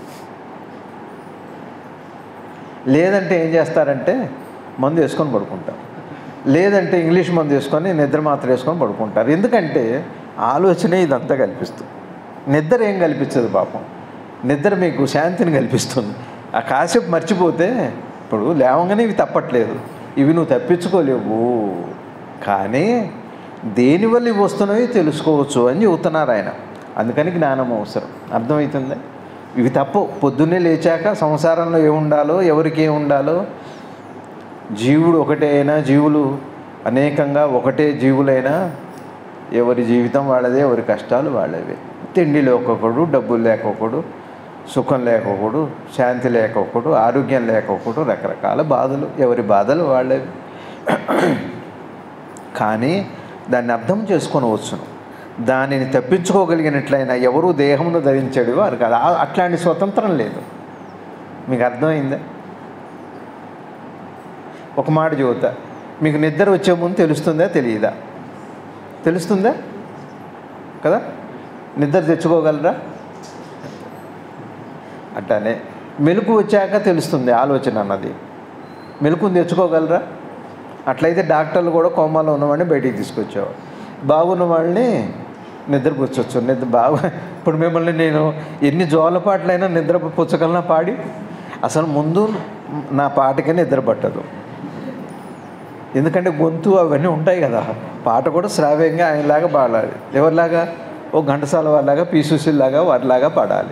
లేదంటే ఏం చేస్తారంటే మందు వేసుకొని పడుకుంటారు లేదంటే ఇంగ్లీష్ మందు వేసుకొని నిద్ర మాత్రం వేసుకొని పడుకుంటారు ఎందుకంటే ఆలోచనే ఇదంతా కల్పిస్తుంది నిద్ర ఏం కల్పించదు పాపం నిద్ర మీకు శాంతిని కల్పిస్తుంది ఆ కాసేపు మర్చిపోతే ఇప్పుడు లేవగానే ఇవి తప్పట్లేదు ఇవి నువ్వు తప్పించుకోలేవు కానీ దేనివల్ల ఇవి వస్తున్నాయో తెలుసుకోవచ్చు అని చెబుతున్నారు ఆయన అందుకని జ్ఞానం అవసరం అర్థమవుతుందా ఇవి తప్పు పొద్దున్నే లేచాక సంసారంలో ఏముండాలో ఎవరికి ఏం ఉండాలో జీవుడు ఒకటే అయినా జీవులు అనేకంగా ఒకటే జీవులైనా ఎవరి జీవితం వాళ్ళదే ఎవరి కష్టాలు వాళ్ళవే తిండి లేకొకడు డబ్బులు లేకొకడు సుఖం లేకొకడు శాంతి లేకొకడు ఆరోగ్యం లేకొకడు రకరకాల బాధలు ఎవరి బాధలు వాళ్ళవి కానీ దాన్ని అర్థం చేసుకొని వచ్చును దానిని తప్పించుకోగలిగినట్లయినా ఎవరు దేహమును ధరించాడు వారు కాదు ఆ- అట్లాంటి స్వతంత్రం లేదు మీకు అర్థమైందా ఒక మాట చెబుతా మీకు నిద్ర వచ్చే ముందు తెలుస్తుందా తెలియదా తెలుస్తుందా కదా నిద్ర తెచ్చుకోగలరా అట్లానే మెలకు వచ్చాక తెలుస్తుంది ఆలోచన అన్నది మెలకుని తెచ్చుకోగలరా అట్లయితే డాక్టర్లు కూడా కోమాలో ఉన్నవాడిని బయటికి తీసుకొచ్చేవాడు బాగున్న వాళ్ళని నిద్రపుచ్చవచ్చు నిద్ర బాగు ఇప్పుడు మిమ్మల్ని నేను ఎన్ని జోలపాట్లైనా నిద్ర పుచ్చగలనా పాడి అసలు ముందు నా పాటకే నిద్ర పట్టదు ఎందుకంటే గొంతు అవన్నీ ఉంటాయి కదా పాట కూడా శ్రావ్యంగా ఆయనలాగా పాడాలి ఎవరిలాగా ఓ ఘంటసాల వాళ్ళలాగా పీసూసిల్లాగా వారిలాగా పాడాలి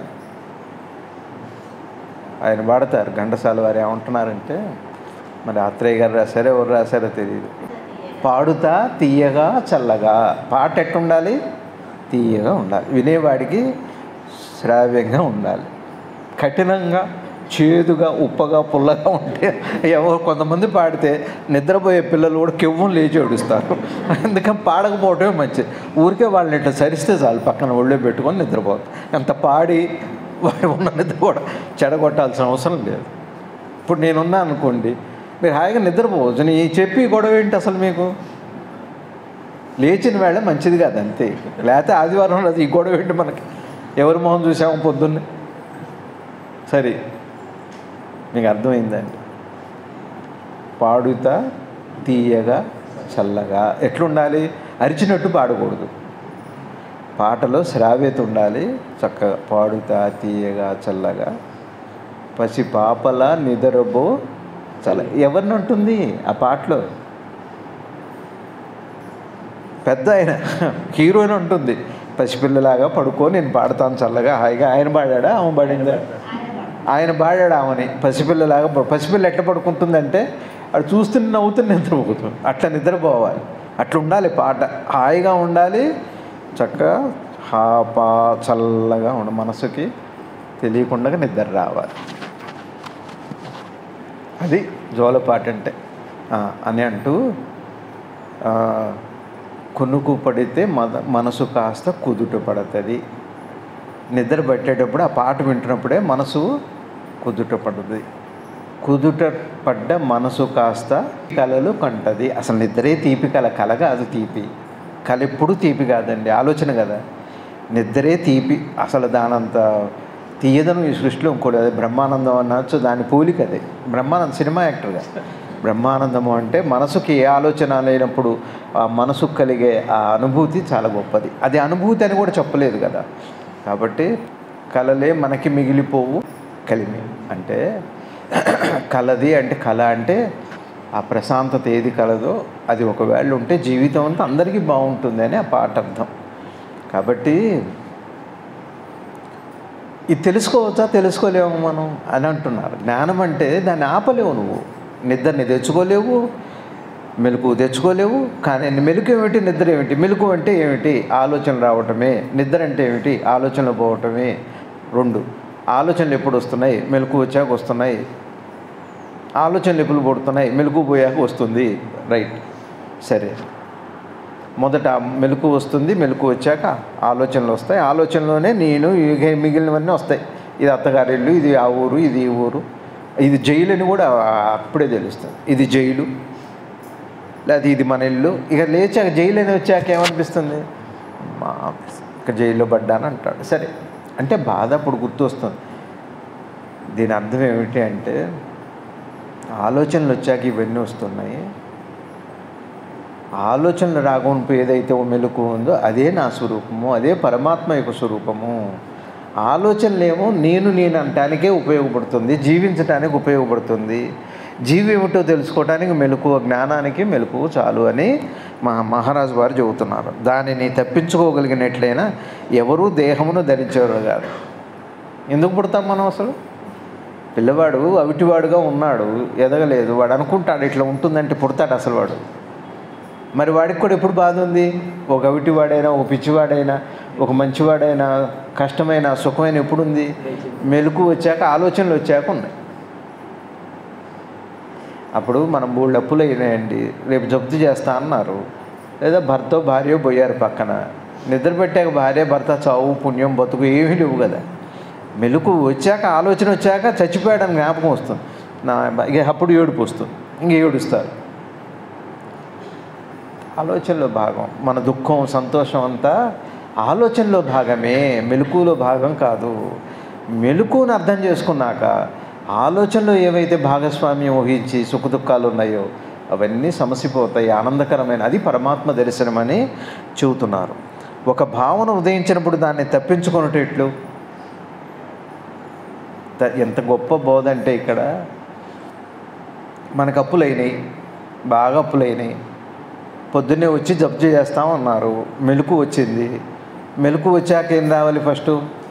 ఆయన పాడతారు ఘంటసాల వారు ఏమంటున్నారంటే మరి ఆత్రేయ గారు రాశారో ఎవరు రాశారో తెలియదు పాడుతా తీయగా చల్లగా పాట ఎట్టుండాలి తీయగా ఉండాలి వినేవాడికి శ్రావ్యంగా ఉండాలి కఠినంగా చేదుగా ఉప్పగా పుల్లగా ఉంటే ఎవరు కొంతమంది పాడితే నిద్రపోయే పిల్లలు కూడా కెవ్వం లేచి ఏడుస్తారు అందుకని పాడకపోవటమే మంచిది ఊరికే వాళ్ళని ఇట్లా సరిస్తే చాలు పక్కన ఒళ్ళో పెట్టుకొని నిద్రపోతారు అంత పాడి వాడు ఉన్న నిద్ర కూడా చెడగొట్టాల్సిన అవసరం లేదు ఇప్పుడు నేనున్నా అనుకోండి మీరు హాయిగా నిద్రపోవచ్చు నీ చెప్పి గొడవ ఏంటి అసలు మీకు లేచిన వేళ మంచిది కాదు అంతే లేకపోతే ఆదివారం రోజు ఈ గొడవ ఏంటి మనకి ఎవరి మొహం చూసాము పొద్దున్నే సరే మీకు అర్థమైందండి పాడుతా తీయగా చల్లగా ఎట్లుండాలి అరిచినట్టు పాడకూడదు పాటలో శ్రావ్యత ఉండాలి చక్కగా పాడుతా తీయగా చల్లగా పసి పాపల నిద్రబో చల్ల ఎవరిని ఉంటుంది ఆ పాటలో పెద్ద ఆయన హీరోయిన్ ఉంటుంది పసిపిల్లలాగా పడుకో నేను పాడతాను చల్లగా హాయిగా ఆయన పాడాడా ఆమె పాడిందా ఆయన పాడాడు ఆమెని పసిపిల్లలాగా ప- పసిపిల్ల ఎట్లా పడుకుంటుందంటే అది చూస్తున్న నవ్వుతున్న నిద్రపోతుంది అట్లా నిద్రపోవాలి అట్లా ఉండాలి పాట హాయిగా ఉండాలి చక్కగా హా పా చల్లగా ఉండ మనసుకి తెలియకుండా నిద్ర రావాలి అది జోలపాట అంటే ఆ, అని అంటూ ఆ, కునుకు పడితే మద మనసు కాస్త కుదుట పడుతుంది నిద్ర పట్టేటప్పుడు ఆ పాట వింటున్నప్పుడే మనసు కుదుట పడుతుంది కుదుట పడ్డ మనసు కాస్త కలలు కంటది అసలు నిద్రే తీపి కల కల కాదు తీపి కల ఎప్పుడు తీపి కాదండి ఆలోచన కదా నిద్రే తీపి అసలు దానంత తీయదనం ఈ సృష్టిలో ఇంకోటి అదే బ్రహ్మానందం అనొచ్చు దాని పోలిక అదే బ్రహ్మానందం సినిమా యాక్టర్గా బ్రహ్మానందము అంటే మనసుకి ఏ ఆలోచన లేనప్పుడు ఆ మనసుకు కలిగే ఆ అనుభూతి చాలా గొప్పది అది అనుభూతి అని కూడా చెప్పలేదు కదా కాబట్టి కలలే మనకి మిగిలిపోవు కలిమి అంటే కలది అంటే కళ అంటే ఆ ప్రశాంతత ఏది కలదో అది ఒకవేళ ఉంటే జీవితం అంతా అందరికీ బాగుంటుంది అని ఆ పాట అర్థం కాబట్టి ఇది తెలుసుకోవచ్చా తెలుసుకోలేము మనం అని అంటున్నారు జ్ఞానం అంటే దాన్ని ఆపలేవు నువ్వు నిద్రని తెచ్చుకోలేవు మెలకు తెచ్చుకోలేవు కానీ మెలకు ఏమిటి నిద్ర ఏమిటి మెలకు అంటే ఏమిటి ఆలోచన రావటమే నిద్ర అంటే ఏమిటి ఆలోచనలు పోవటమే రెండు ఆలోచనలు ఎప్పుడు వస్తున్నాయి మెలకు వచ్చాక వస్తున్నాయి ఆలోచనలు ఎప్పుడు పుడుతున్నాయి మెలకు పోయాక వస్తుంది రైట్ సరే మొదట మెలకు వస్తుంది మెలకు వచ్చాక ఆలోచనలు వస్తాయి ఆలోచనలోనే నేను ఇక మిగిలినవన్నీ వస్తాయి ఇది అత్తగారి ఇల్లు ఇది ఆ ఊరు ఇది ఈ ఊరు ఇది జైలు అని కూడా అప్పుడే తెలుస్తుంది ఇది జైలు లేదా ఇది మన ఇల్లు ఇక లేచాక జైలు అని వచ్చాక ఏమనిపిస్తుంది మా ఇక జైల్లో పడ్డాను అంటాడు సరే అంటే బాధ అప్పుడు గుర్తొస్తుంది దీని అర్థం ఏమిటి అంటే ఆలోచనలు వచ్చాక ఇవన్నీ వస్తున్నాయి ఆలోచనలు రాకుండా ఏదైతే మెలకు ఉందో అదే నా స్వరూపము అదే పరమాత్మ యొక్క స్వరూపము ఆలోచనలేమో నేను నేను అనటానికే ఉపయోగపడుతుంది జీవించటానికి ఉపయోగపడుతుంది జీవి ఏమిటో తెలుసుకోవడానికి మెలకు జ్ఞానానికి మెలకు చాలు అని మా మహారాజు వారు చెబుతున్నారు దానిని తప్పించుకోగలిగినట్లయినా ఎవరూ దేహమును ధరించేవారు కాదు ఎందుకు పుడతాం మనం అసలు పిల్లవాడు అవిటివాడుగా ఉన్నాడు ఎదగలేదు వాడు అనుకుంటాడు ఇట్లా ఉంటుందంటే పుడతాడు అసలు వాడు మరి వాడికి కూడా ఎప్పుడు బాధ ఉంది ఒక అవిటివాడైనా ఒక పిచ్చివాడైనా ఒక మంచివాడైనా కష్టమైన సుఖమైన ఎప్పుడు ఉంది మెలకు వచ్చాక ఆలోచనలు వచ్చాక ఉన్నాయి అప్పుడు మనం మూడు అప్పులు అయినాయండి రేపు జప్తు చేస్తా అన్నారు లేదా భర్త భార్య పోయారు పక్కన నిద్ర పెట్టాక భార్య భర్త చావు పుణ్యం బతుకు ఏమీ లేవు కదా మెలకు వచ్చాక ఆలోచన వచ్చాక చచ్చిపోయాడని జ్ఞాపకం వస్తుంది నా ఇక అప్పుడు ఏడుపు వస్తుంది ఇంక ఏడుస్తారు ఆలోచనలో భాగం మన దుఃఖం సంతోషం అంతా ఆలోచనలో భాగమే మెలకులో భాగం కాదు మెలకుని అర్థం చేసుకున్నాక ఆలోచనలో ఏవైతే భాగస్వామ్యం ఊహించి సుఖ దుఃఖాలు ఉన్నాయో అవన్నీ సమసిపోతాయి ఆనందకరమైన అది పరమాత్మ దర్శనం అని చెబుతున్నారు ఒక భావన ఉదయించినప్పుడు దాన్ని తప్పించుకునేటట్లు త- ఎంత గొప్ప బోధ అంటే ఇక్కడ మనకు అప్పులైనాయి బాగా అప్పులైనాయి పొద్దున్నే వచ్చి జప్తు చేస్తామన్నారు మెలకు వచ్చింది మెలకు వచ్చాక ఏం రావాలి ఫస్ట్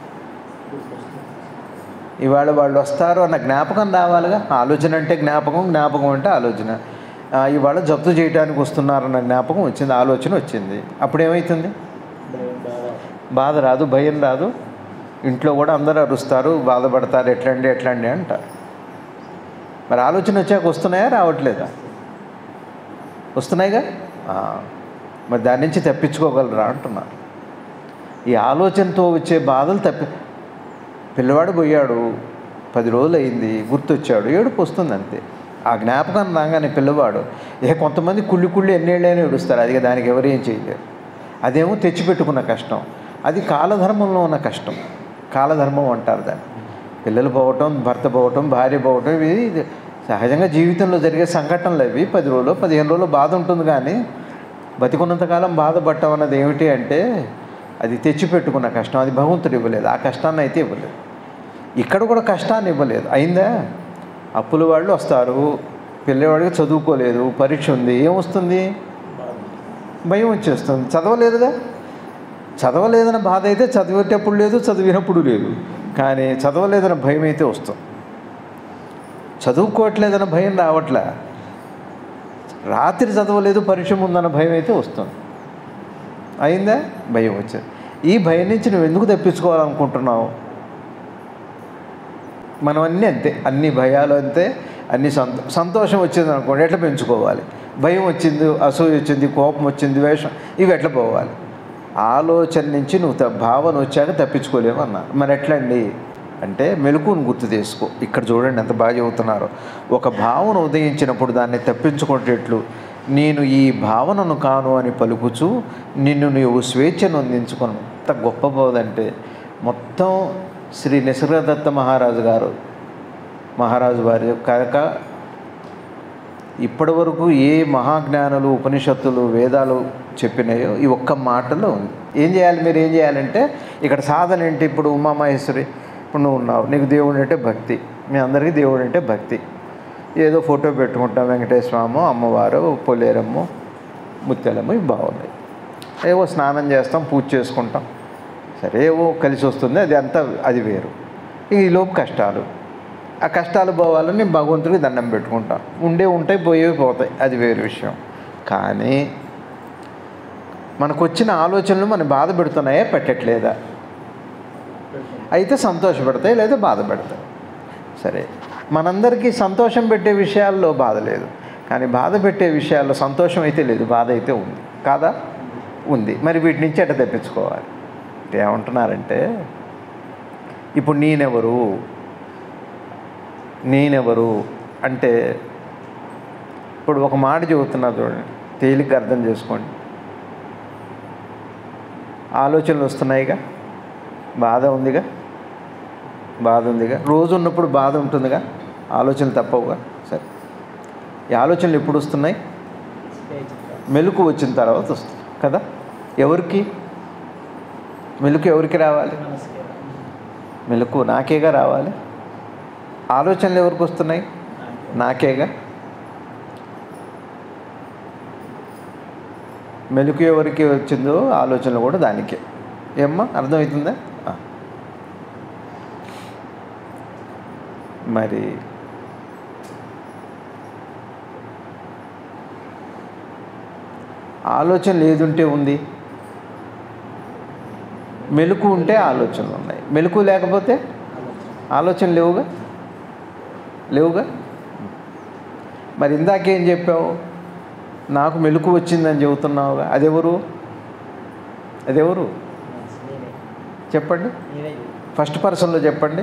ఇవాళ వాళ్ళు వస్తారు అన్న జ్ఞాపకం రావాలిగా ఆలోచన అంటే జ్ఞాపకం జ్ఞాపకం అంటే ఆలోచన ఆ, ఇవాళ జప్తు చేయడానికి వస్తున్నారన్న జ్ఞాపకం వచ్చింది ఆలోచన వచ్చింది అప్పుడు ఏమవుతుంది భయం, బాధ. బాధ రాదు భయం రాదు ఇంట్లో కూడా అందరూ అరుస్తారు బాధపడతారు ఎట్లండి ఎట్లండి అంటారు మరి ఆలోచన వచ్చాక వస్తున్నాయా రావట్లేదా వస్తున్నాయిగా ఆ, మరి దాని నుంచి తప్పించుకోగలరా అంటున్నారు ఈ ఆలోచనతో వచ్చే బాధలు తప్పి పిల్లవాడు పోయాడు పది రోజులు అయింది గుర్తొచ్చాడు ఏడుపు వస్తుంది అంతే ఆ జ్ఞాపకం రాగానే పిల్లవాడు ఏ కొంతమంది కుళ్ళి కుళ్ళి ఎన్నేళ్ళైనా ఏడుస్తారు అది దానికి ఎవరేం చేయలేరు అదేమో తెచ్చిపెట్టుకున్న కష్టం అది కాలధర్మంలో ఉన్న కష్టం కాలధర్మం అంటారు దాన్ని పిల్లలు పోవటం భర్త పోవటం భార్య పోవటం ఇవి ఇది సహజంగా జీవితంలో జరిగే సంఘటనలు అవి పది రోజులు పదిహేను రోజులు బాధ ఉంటుంది కానీ బతికున్నంతకాలం బాధపడటం అన్నది ఏమిటి అంటే అది తెచ్చిపెట్టుకున్న కష్టం అది భగవంతుడు ఇవ్వలేదు ఆ కష్టాన్ని అయితే ఇవ్వలేదు ఇక్కడ కూడా కష్టాన్ని ఇవ్వలేదు అయిందా అప్పుల వాళ్ళు వస్తారు పిల్లవాడికి చదువుకోలేదు పరీక్ష ఉంది ఏమొస్తుంది భయం వచ్చేస్తుంది చదవలేదుగా చదవలేదన్న బాధ అయితే చదివేటప్పుడు లేదు చదివినప్పుడు లేదు కానీ చదవలేదన్న భయం అయితే వస్తుంది చదువుకోవట్లేదన్న భయం రావట్లే రాత్రి చదవలేదు పరీక్ష ముందన్న భయం అయితే వస్తుంది అయిందా భయం వచ్చింది ఈ భయం నుంచి నువ్వు ఎందుకు తప్పించుకోవాలనుకుంటున్నావు మనం అన్నీ అంతే అన్ని భయాలు అంతే అన్ని సంతో సంతోషం వచ్చింది అనుకోండి ఎట్లా పెంచుకోవాలి భయం వచ్చింది అసూయ వచ్చింది కోపం వచ్చింది వేషం ఇవి ఎట్లా పోవాలి ఆలోచన నుంచి నువ్వు త- భావన వచ్చాక తప్పించుకోలేము అన్నారు మరి ఎట్లా అండి అంటే మెలకును గుర్తు చేసుకో ఇక్కడ చూడండి ఎంత బాగా చెబుతున్నారో ఒక భావన ఉదయించినప్పుడు దాన్ని తప్పించుకునేటట్లు నేను ఈ భావనను కాను అని పలుకుచు నిన్ను నీవు స్వేచ్ఛను అందించుకును ఎంత గొప్ప బోధంటే మొత్తం శ్రీ నిసర్గదత్త మహారాజు గారు మహారాజు వారి కాక ఇప్పటి వరకు ఏ మహాజ్ఞానులు ఉపనిషత్తులు వేదాలు చెప్పినాయో ఈ ఒక్క మాటలో ఉంది ఏం చేయాలి మీరు ఏం చేయాలంటే ఇక్కడ సాధన ఏంటి ఇప్పుడు ఉమామహేశ్వరి ఇప్పుడు నువ్వు ఉన్నావు నీకు దేవుడు అంటే భక్తి మీ అందరికీ దేవుడు అంటే భక్తి ఏదో ఫోటో పెట్టుకుంటాం వెంకటేశ్వరము అమ్మవారు పొలేరమ్మ ముత్యాలమ్మ ఇవి బాగున్నాయి ఏవో స్నానం చేస్తాం పూజ చేసుకుంటాం సరే ఏవో కలిసి వస్తుంది అది అంతా అది వేరు ఈ లోపు కష్టాలు ఆ కష్టాలు పోవాలని భగవంతుడికి దండం పెట్టుకుంటాం ఉండే ఉంటాయి పోయేవి పోతాయి అది వేరే విషయం కానీ మనకు వచ్చిన ఆలోచనలు మనం బాధ పెడుతున్నాయా పెట్టట్లేదా అయితే సంతోషపెడతాయి లేదా బాధ పెడతాయి సరే మనందరికీ సంతోషం పెట్టే విషయాల్లో బాధ లేదు కానీ బాధ పెట్టే విషయాల్లో సంతోషం అయితే లేదు బాధ అయితే ఉంది కాదా ఉంది మరి వీటి నుంచి ఎట్ట తెప్పించుకోవాలి అంటే ఏమంటున్నారంటే ఇప్పుడు నేనెవరు నేనెవరు అంటే ఇప్పుడు ఒక మాట చెబుతున్నా చూడండి తేలిగ్గా అర్థం చేసుకోండి ఆలోచనలు వస్తున్నాయిగా బాధ ఉందిగా బాధ ఉందిగా రోజు ఉన్నప్పుడు బాధ ఉంటుందిగా ఆలోచనలు తప్పవుగా సరే ఈ ఆలోచనలు ఎప్పుడు వస్తున్నాయి మెలకు వచ్చిన తర్వాత వస్తుంది కదా ఎవరికి మెలకు ఎవరికి రావాలి మెలకు నాకేగా రావాలి ఆలోచనలు ఎవరికి వస్తున్నాయి నాకేగా మెలకు ఎవరికి వచ్చిందో ఆలోచనలు కూడా దానికే ఏమ్మా అర్థమవుతుందా ఆ. మరి ఆలోచన లేదుంటే ఉంది మెలకు ఉంటే ఆలోచనలు ఉన్నాయి మెలకు లేకపోతే ఆలోచన లేవుగా లేవుగా మరి ఇందాకేం చెప్పావు నాకు మెలకు వచ్చిందని చెబుతున్నావుగా అదెవరు అదెవరు నేనే చెప్పండి నేనే ఫస్ట్ పర్సన్లో చెప్పండి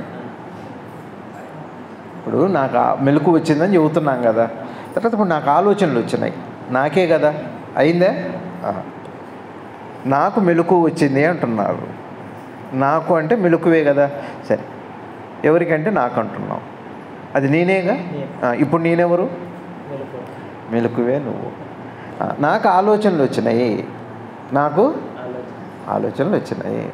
ఇప్పుడు నాకు ఆ మెలకు వచ్చిందని చెబుతున్నాం కదా తర్వాత ఇప్పుడు నాకు ఆలోచనలు వచ్చినాయి నాకే కదా అయిందే ఆ. నాకు మెలకు వచ్చింది అంటున్నారు నాకు అంటే మెలకువే కదా సరే ఎవరికంటే నాకు అంటున్నావు అది నేనేగా నేను. ఆ, ఇప్పుడు నేనెవరు మెలకు మెలకువే నువ్వు ఆ, నాకు ఆలోచనలు వచ్చినాయి నాకు ఆలోచన ఆలోచనలు వచ్చినాయి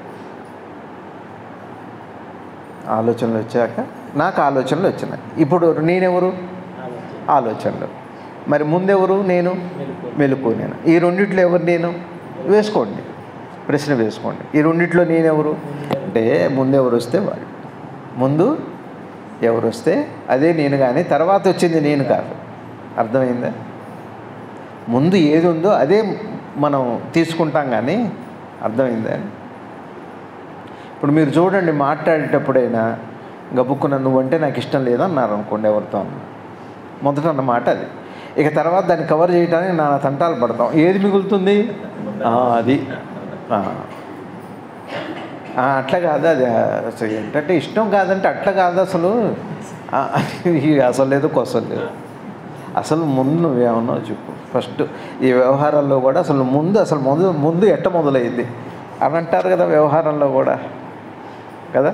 ఆలోచనలు వచ్చాక నాకు ఆలోచనలు వచ్చినాయి ఇప్పుడు నేనెవరు ఆలోచన ఆలోచనలు మరి ముందెవరు నేను మెలకు మెలకు నేను ఈ రెండిట్లో ఎవరు నేను వేసుకోండి ప్రశ్న వేసుకోండి ఈ రెండిట్లో నేనెవరు అంటే ముందెవరు వస్తే వాడు ముందు ఎవరు వస్తే అదే నేను కానీ తర్వాత వచ్చింది నేను కాదు అర్థమైందా ముందు ఏది ఉందో అదే మనం తీసుకుంటాం కానీ అర్థమైందా ఇప్పుడు మీరు చూడండి మాట్లాడేటప్పుడైనా గబుక్కున నువ్వంటే నాకు ఇష్టం లేదన్నారు అనుకోండి ఎవరితో అన్నా మొదట అన్న మాట అది ఇక తర్వాత దాన్ని కవర్ చేయడానికి నా తంటాలు పడతాం ఏది మిగులుతుంది ఆ, అది ఆ. ఆ, అట్లా కాదు అది అసలు ఏంటంటే ఇష్టం కాదంటే అట్లా కాదు అసలు ఆ, ఇది అసలు లేదు కొసలు లేదు అసలు ముందు నువ్వేమన్నా చెప్పు ఫస్ట్ ఈ వ్యవహారాల్లో కూడా అసలు ముందు అసలు ముందు ముందు ఎట్ట మొదలైంది అని అంటారు కదా వ్యవహారంలో కూడా కదా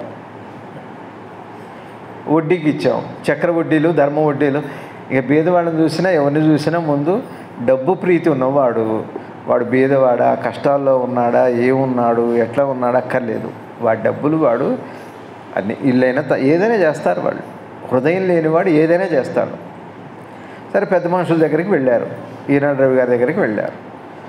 వడ్డీకి ఇచ్చాం చక్ర వడ్డీలు ధర్మ వడ్డీలు ఇక బీదవాళ్ళని చూసినా ఎవరిని చూసినా ముందు డబ్బు ప్రీతి ఉన్నవాడు వాడు బీదవాడా కష్టాల్లో ఉన్నాడా ఏమున్నాడు ఎట్లా ఉన్నాడా అక్కర్లేదు వాడి డబ్బులు వాడు అన్ని ఇల్లైనా త- ఏదైనా చేస్తారు వాళ్ళు హృదయం లేనివాడు ఏదైనా చేస్తాడు సరే పెద్ద మనుషుల దగ్గరికి వెళ్ళారు ఈనాడు రవి గారి దగ్గరికి వెళ్ళారు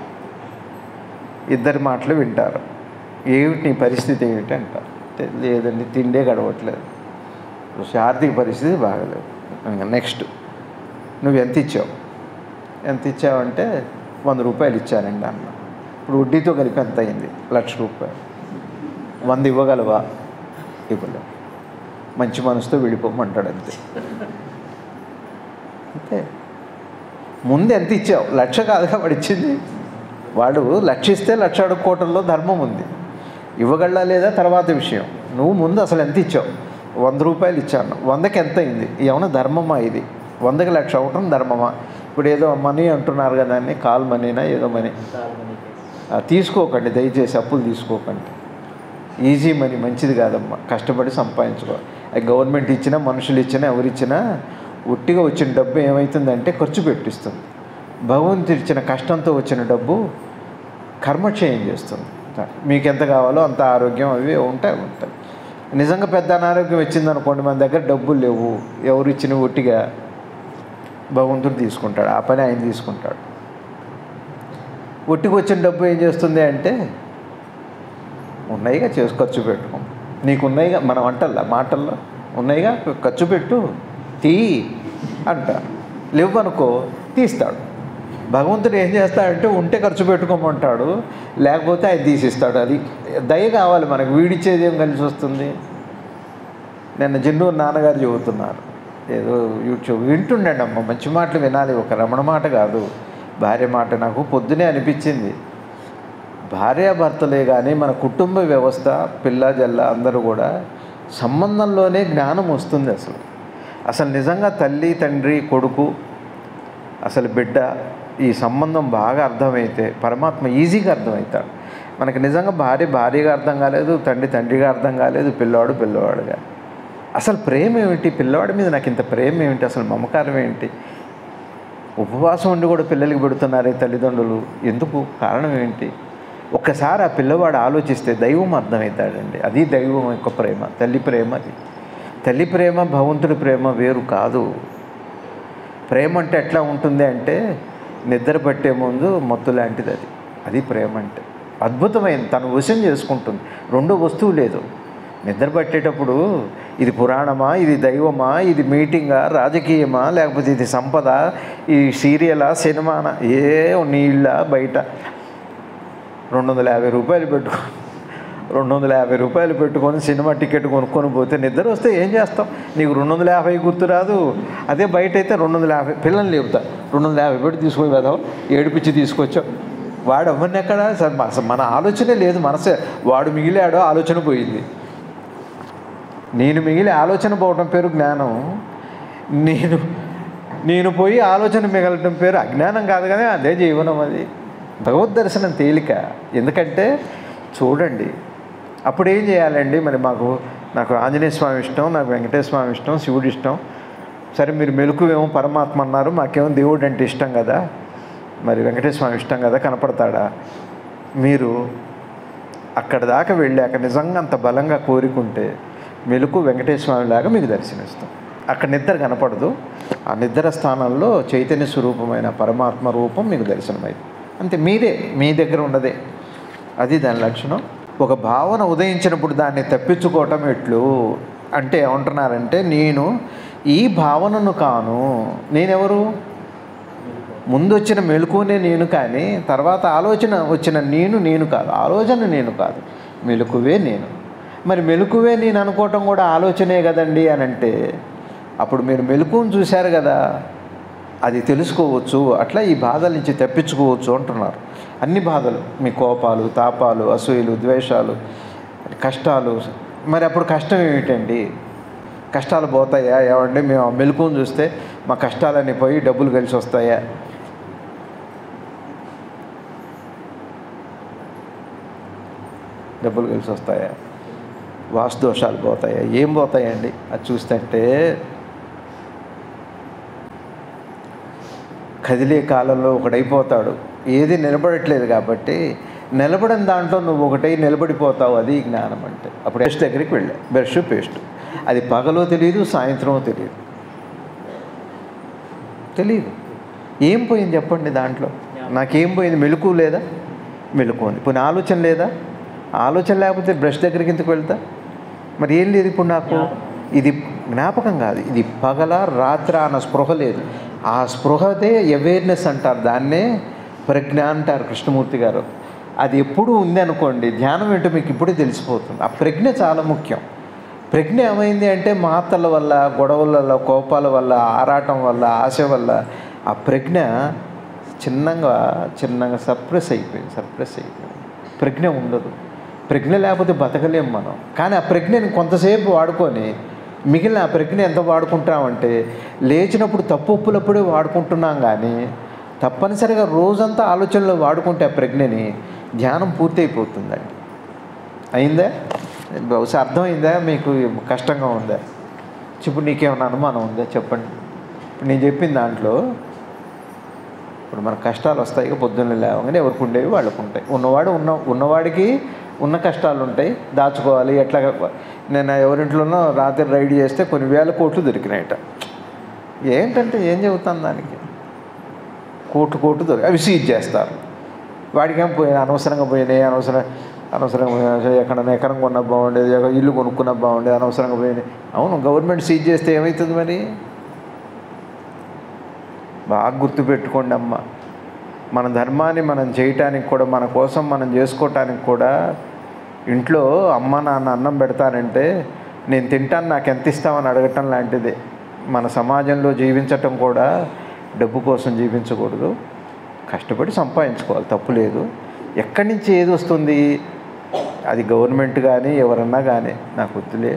ఇద్దరి మాటలు వింటారు ఏమిటి నీ పరిస్థితి ఏమిటి అంటారు "తె- లేదండి తిండే గడవట్లేదు చూసి ఆర్థిక పరిస్థితి బాగలేదు ఇంకా నెక్స్ట్ నువ్వు ఎంత ఇచ్చావు ఎంత ఇచ్చావంటే వంద రూపాయలు ఇచ్చానండి అన్న ఇప్పుడు వడ్డీతో కలిపి ఎంత అయింది లక్ష రూపాయలు వంద ఇవ్వగలవా ఇవ్వలేవు మంచి మనసుతో వెళ్ళిపోమంటాడు అంతే అంతే ముందు ఎంత ఇచ్చావు లక్ష కాదుగా వాడు ఇచ్చింది వాడు లక్ష ఇస్తే లక్ష అడుక్కోవటంలో ధర్మం ఉంది ఇవ్వగలరా లేదా తర్వాత విషయం నువ్వు ముందు అసలు ఎంత ఇచ్చావు వంద రూపాయలు ఇచ్చాను వందకి ఎంత అయింది ఏమన్నా ధర్మమా ఇది వందకి లక్ష అవటం ధర్మమా ఇప్పుడు ఏదో మనీ అంటున్నారు కదా అని కాల్ మనీనా ఏదో మనీ చాలా మనీ కేసు ఆ, తీసుకోకండి దయచేసి అప్పులు తీసుకోకండి ఈజీ మనీ మంచిది కాదమ్మా కష్టపడి సంపాదించుకోవాలి అది గవర్నమెంట్ ఇచ్చినా మనుషులు ఇచ్చినా ఎవరిచ్చినా ఒట్టిగా వచ్చిన డబ్బు ఏమవుతుందంటే ఖర్చు పెట్టిస్తుంది భగవంతుడు ఇచ్చిన కష్టంతో వచ్చిన డబ్బు కర్మక్షయం చేస్తుంది మీకు ఎంత కావాలో అంత ఆరోగ్యం అవి ఉంటాయి ఉంటాయి నిజంగా పెద్ద అనారోగ్యం వచ్చింది అనుకోండి మన దగ్గర డబ్బులు లేవు ఎవరు ఇచ్చిన ఒట్టిగా భగవంతుడు తీసుకుంటాడు ఆ పని ఆయన తీసుకుంటాడు ఒట్టికి వచ్చిన డబ్బు ఏం చేస్తుంది అంటే ఉన్నాయిగా చేసి ఖర్చు పెట్టుకో నీకు ఉన్నాయిగా మన వంటల్లో మాటల్లో ఉన్నాయిగా ఖర్చు పెట్టు తీ అంటారు లేవనుకో తీస్తాడు భగవంతుడు ఏం చేస్తాడంటే ఉంటే ఖర్చు పెట్టుకోమంటాడు లేకపోతే ఆయన తీసిస్తాడు అది దయ కావాలి మనకు వీడిచ్చేది ఏం కలిసి వస్తుంది నిన్న జిన్నూరు నాన్నగారు చెబుతున్నారు ఏదో యూట్యూబ్ వింటుండండి అమ్మ మంచి మాటలు వినాలి ఒక రమణ మాట కాదు భార్య మాట నాకు పొద్దునే అనిపించింది భార్యాభర్తలే కానీ మన కుటుంబ వ్యవస్థ పిల్ల జల్ల అందరూ కూడా సంబంధంలోనే జ్ఞానం వస్తుంది అసలు అసలు నిజంగా తల్లి తండ్రి కొడుకు అసలు బిడ్డ ఈ సంబంధం బాగా అర్థమైతే పరమాత్మ ఈజీగా అర్థమవుతాడు మనకి నిజంగా భార్య భార్యగా అర్థం కాలేదు తండ్రి తండ్రిగా అర్థం కాలేదు పిల్లవాడు పిల్లవాడుగా అసలు ప్రేమ ఏమిటి పిల్లవాడి మీద నాకు ఇంత ప్రేమ ఏమిటి అసలు మమకారం ఏంటి ఉపవాసం ఉండి కూడా పిల్లలకి పెడుతున్నారే తల్లిదండ్రులు ఎందుకు కారణం ఏంటి ఒక్కసారి ఆ పిల్లవాడు ఆలోచిస్తే దైవం అర్థమవుతాడండి అది దైవం యొక్క ప్రేమ తల్లి ప్రేమ అది తల్లి ప్రేమ భగవంతుడి ప్రేమ వేరు కాదు ప్రేమ అంటే ఎట్లా ఉంటుంది అంటే నిద్ర పట్టే ముందు మత్తు లాంటిది అది అది ప్రేమ అంటే అద్భుతమైంది తను వశం చేసుకుంటుంది రెండో వస్తువు లేదు నిద్ర పట్టేటప్పుడు ఇది పురాణమా ఇది దైవమా ఇది మీటింగా రాజకీయమా లేకపోతే ఇది సంపద ఈ సీరియలా సినిమానా ఏ నీళ్ళ బయట రెండు వందల యాభై రూపాయలు పెట్టుకో రెండు వందల యాభై రూపాయలు పెట్టుకొని సినిమా టికెట్ కొనుక్కొని పోతే నిద్ర వస్తే ఏం చేస్తాం నీకు రెండు వందల యాభై గుర్తు రాదు అదే బయట అయితే రెండు వందల యాభై పిల్లల్ని లేపుతా రెండు వందల యాభై పెట్టి తీసుకొని వెదాం ఏడిపించి తీసుకొచ్చాం వాడు అమ్మని ఎక్కడ అసలు మన- అసలు మన ఆలోచనే లేదు మనసే వాడు మిగిలాడో ఆలోచన పోయింది నేను మిగిలి ఆలోచన పోవటం పేరు జ్ఞానం నేను నేను పోయి ఆలోచన మిగలటం పేరు అజ్ఞానం కాదు కానీ అదే జీవనం అది భగవద్ దర్శనం తేలిక ఎందుకంటే చూడండి అప్పుడు ఏం చేయాలండి మరి మాకు నాకు ఆంజనేయ స్వామి ఇష్టం నాకు వెంకటేశ్వర స్వామి ఇష్టం శివుడు ఇష్టం సరే మీరు మెలకువేమో పరమాత్మ అన్నారు మాకేమో దేవుడు అంటే ఇష్టం కదా మరి వెంకటేశ్వర స్వామి ఇష్టం కదా కనపడతాడా మీరు అక్కడ దాకా వెళ్ళాక నిజంగా అంత బలంగా కోరుకుంటే మెలకు వెంకటేశ్వర స్వామి లాగా మీకు దర్శనమిస్తాం అక్కడ నిద్ర కనపడదు ఆ నిద్ర స్థానంలో చైతన్య స్వరూపమైన పరమాత్మ రూపం మీకు దర్శనమైంది అంతే మీరే మీ దగ్గర ఉన్నదే అది దాని లక్షణం ఒక భావన ఉదయించినప్పుడు దాన్ని తప్పించుకోవటం ఎట్లు అంటే ఏమంటున్నారంటే నేను ఈ భావనను కాను నేనెవరు ముందు వచ్చిన మెలకునే నేను కానీ తర్వాత ఆలోచన వచ్చిన నేను నేను కాదు ఆలోచన నేను కాదు మెలకువే నేను మరి మెలకువే నేను అనుకోవటం కూడా ఆలోచనే కదండి అని అంటే అప్పుడు మీరు మెలకువను చూశారు కదా అది తెలుసుకోవచ్చు అట్లా ఈ బాధల నుంచి తప్పించుకోవచ్చు అంటున్నారు అన్ని బాధలు మీ కోపాలు తాపాలు అసూయలు ద్వేషాలు కష్టాలు మరి అప్పుడు కష్టం ఏమిటండి కష్టాలు పోతాయా ఏమంటే మేము ఆ మెలకువను చూస్తే మా కష్టాలన్నీ పోయి డబ్బులు కలిసి వస్తాయా డబ్బులు కలిసి వస్తాయా వాస్తు దోషాలు పోతాయా ఏం పోతాయండి అది చూస్తుంటే కదిలే కాలంలో ఒకడైపోతాడు ఏది నిలబడట్లేదు కాబట్టి నిలబడిన దాంట్లో నువ్వు ఒకటై నిలబడిపోతావు అది జ్ఞానం అంటే అప్పుడు బ్రష్ దగ్గరికి వెళ్ళా బ్రష్ పేస్ట్ అది పగలో తెలియదు సాయంత్రమో తెలియదు తెలియదు ఏం పోయింది చెప్పండి దాంట్లో నాకేం పోయింది మెలకు లేదా మెలకు ఉంది పోనీ ఆలోచన లేదా ఆలోచన లేకపోతే బ్రష్ దగ్గరికి ఎందుకు వెళ్తా మరి ఏం లేదు ఇప్పుడు నాకు ఇది జ్ఞాపకం కాదు ఇది పగల రాత్ర అన్న స్పృహ లేదు ఆ స్పృహదే అవేర్నెస్ అంటారు దాన్నే ప్రజ్ఞ అంటారు కృష్ణమూర్తి గారు అది ఎప్పుడు ఉంది అనుకోండి ధ్యానం ఏంటో మీకు ఇప్పుడే తెలిసిపోతుంది ఆ ప్రజ్ఞ చాలా ముఖ్యం ప్రజ్ఞ ఏమైంది అంటే మాతల వల్ల గొడవల వల్ల కోపాల వల్ల ఆరాటం వల్ల ఆశ వల్ల ఆ ప్రజ్ఞ చిన్నగా చిన్నగా సప్రెస్ అయిపోయింది సప్రెస్ అయిపోయింది ప్రజ్ఞ ఉండదు ప్రజ్ఞ లేకపోతే బతకలేం మనం కానీ ఆ ప్రజ్ఞని కొంతసేపు వాడుకొని మిగిలిన ఆ ప్రజ్ఞ ఎంత వాడుకుంటామంటే లేచినప్పుడు తప్పు ఒప్పులప్పుడే వాడుకుంటున్నాం కానీ తప్పనిసరిగా రోజంతా ఆలోచనలో వాడుకుంటే ఆ ప్రజ్ఞని ధ్యానం పూర్తి అయిపోతుందండి అయిందా బహుశా అర్థమైందా మీకు కష్టంగా ఉందా ఇప్పుడు నీకేమైనా అనుమానం ఉందా చెప్పండి ఇప్పుడు నేను చెప్పిన దాంట్లో ఇప్పుడు మన కష్టాలు వస్తాయి ఇక పొద్దున్న లేవగానే ఎవరికి ఉండేవి వాళ్ళకు ఉంటాయి ఉన్నవాడు ఉన్న ఉన్నవాడికి ఉన్న కష్టాలు ఉంటాయి దాచుకోవాలి ఎట్లా నేను ఎవరింట్లోనో రాత్రి రైడ్ చేస్తే కొన్ని వేల కోట్లు దొరికినాయట ఏంటంటే ఏం చెబుతాను దానికి కోట్లు కోట్లు దొరికి అవి సీజ్ చేస్తారు వాడికి ఏం పోయినాయి అనవసరంగా పోయినాయి అనవసరం అనవసరంగా పోయినాయి ఎక్కడైనా ఎకరం కొన్నా బాగుండేది ఒక ఇల్లు కొనుక్కున్నా బాగుండేది అనవసరంగా పోయినాయి అవును గవర్నమెంట్ సీజ్ చేస్తే ఏమవుతుంది మరి బాగా గుర్తుపెట్టుకోండి అమ్మ మన ధర్మాన్ని మనం చేయటానికి కూడా మన కోసం మనం చేసుకోవటానికి కూడా ఇంట్లో అమ్మ నాన్న అన్నం పెడతానంటే నేను తింటాను నాకు ఎంత ఇస్తామని అడగటం లాంటిదే మన సమాజంలో జీవించటం కూడా డబ్బు కోసం జీవించకూడదు కష్టపడి సంపాదించుకోవాలి తప్పు లేదు ఎక్కడి నుంచి ఏది వస్తుంది అది గవర్నమెంట్ కానీ ఎవరన్నా కానీ నాకు వద్దులే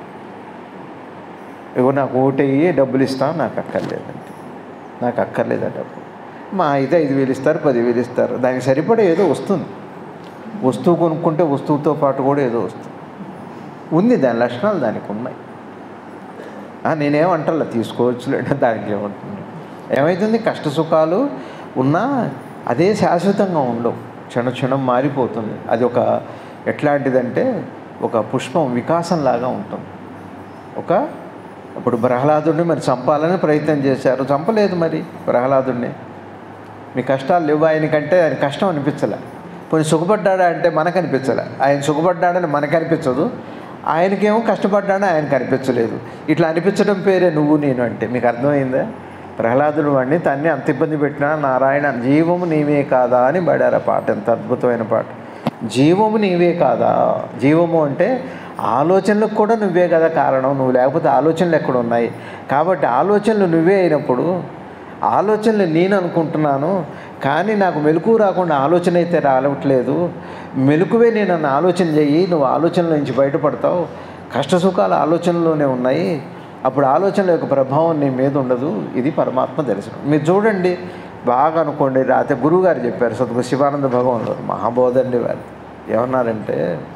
ఇగో నాకు ఓటయ్యి డబ్బులు ఇస్తాం నాకు అక్కర్లేదంటే నాకు అక్కర్లేదు ఆ డబ్బు మా అయితే ఐదు వేలు ఇస్తారు పదివేలు ఇస్తారు దానికి సరిపడే ఏదో వస్తుంది వస్తువు కొనుక్కుంటే వస్తువుతో పాటు కూడా ఏదో వస్తుంది ఉంది దాని లక్షణాలు దానికి ఉన్నాయి ఆ, నేనేమంటలే తీసుకోవచ్చులేండి దానికి ఏమంటుంది ఏమవుతుంది కష్ట సుఖాలు ఉన్నా అదే శాశ్వతంగా ఉండవు క్షణ క్షణం మారిపోతుంది అది ఒక ఎట్లాంటిదంటే ఒక పుష్పం వికాసంలాగా ఉంటుంది ఒక ఇప్పుడు ప్రహ్లాదుడిని మరి చంపాలని ప్రయత్నం చేశారు చంపలేదు మరి ప్రహ్లాదుడిని మీ కష్టాలు లేవు ఆయనకంటే ఆయన కష్టం అనిపించలే పోనీ సుఖపడ్డాడా అంటే మనకు అనిపించలే ఆయన సుఖపడ్డాడని మనకు అనిపించదు ఆయనకేమో కష్టపడ్డాను ఆయనకు అనిపించలేదు ఇట్లా అనిపించడం పేరే నువ్వు నేను అంటే మీకు అర్థమైందా ప్రహ్లాదుడు వాడిని తన్ని అంత ఇబ్బంది పెట్టినా నారాయణ జీవము నీవే కాదా అని పాడారు ఆ పాట ఎంత అద్భుతమైన పాట జీవము నీవే కాదా జీవము అంటే ఆలోచనలకు కూడా నువ్వే కదా కారణం నువ్వు లేకపోతే ఆలోచనలు ఎక్కడ ఉన్నాయి కాబట్టి ఆలోచనలు నువ్వే అయినప్పుడు ఆలోచనలు నేను అనుకుంటున్నాను కానీ నాకు మెలకు రాకుండా ఆలోచన అయితే రావట్లేదు మెలకువే నేను నన్ను ఆలోచన చెయ్యి నువ్వు ఆలోచనల నుంచి బయటపడతావు కష్ట సుఖాలు ఆలోచనలోనే ఉన్నాయి అప్పుడు ఆలోచనల యొక్క ప్రభావం నీ మీద ఉండదు ఇది పరమాత్మ దర్శనం మీరు చూడండి బాగా అనుకోండి రాత్రి గురువుగారు చెప్పారు సద్గురు శివానంద భగవాన్లు మహాబోధండి వారు ఏమన్నారంటే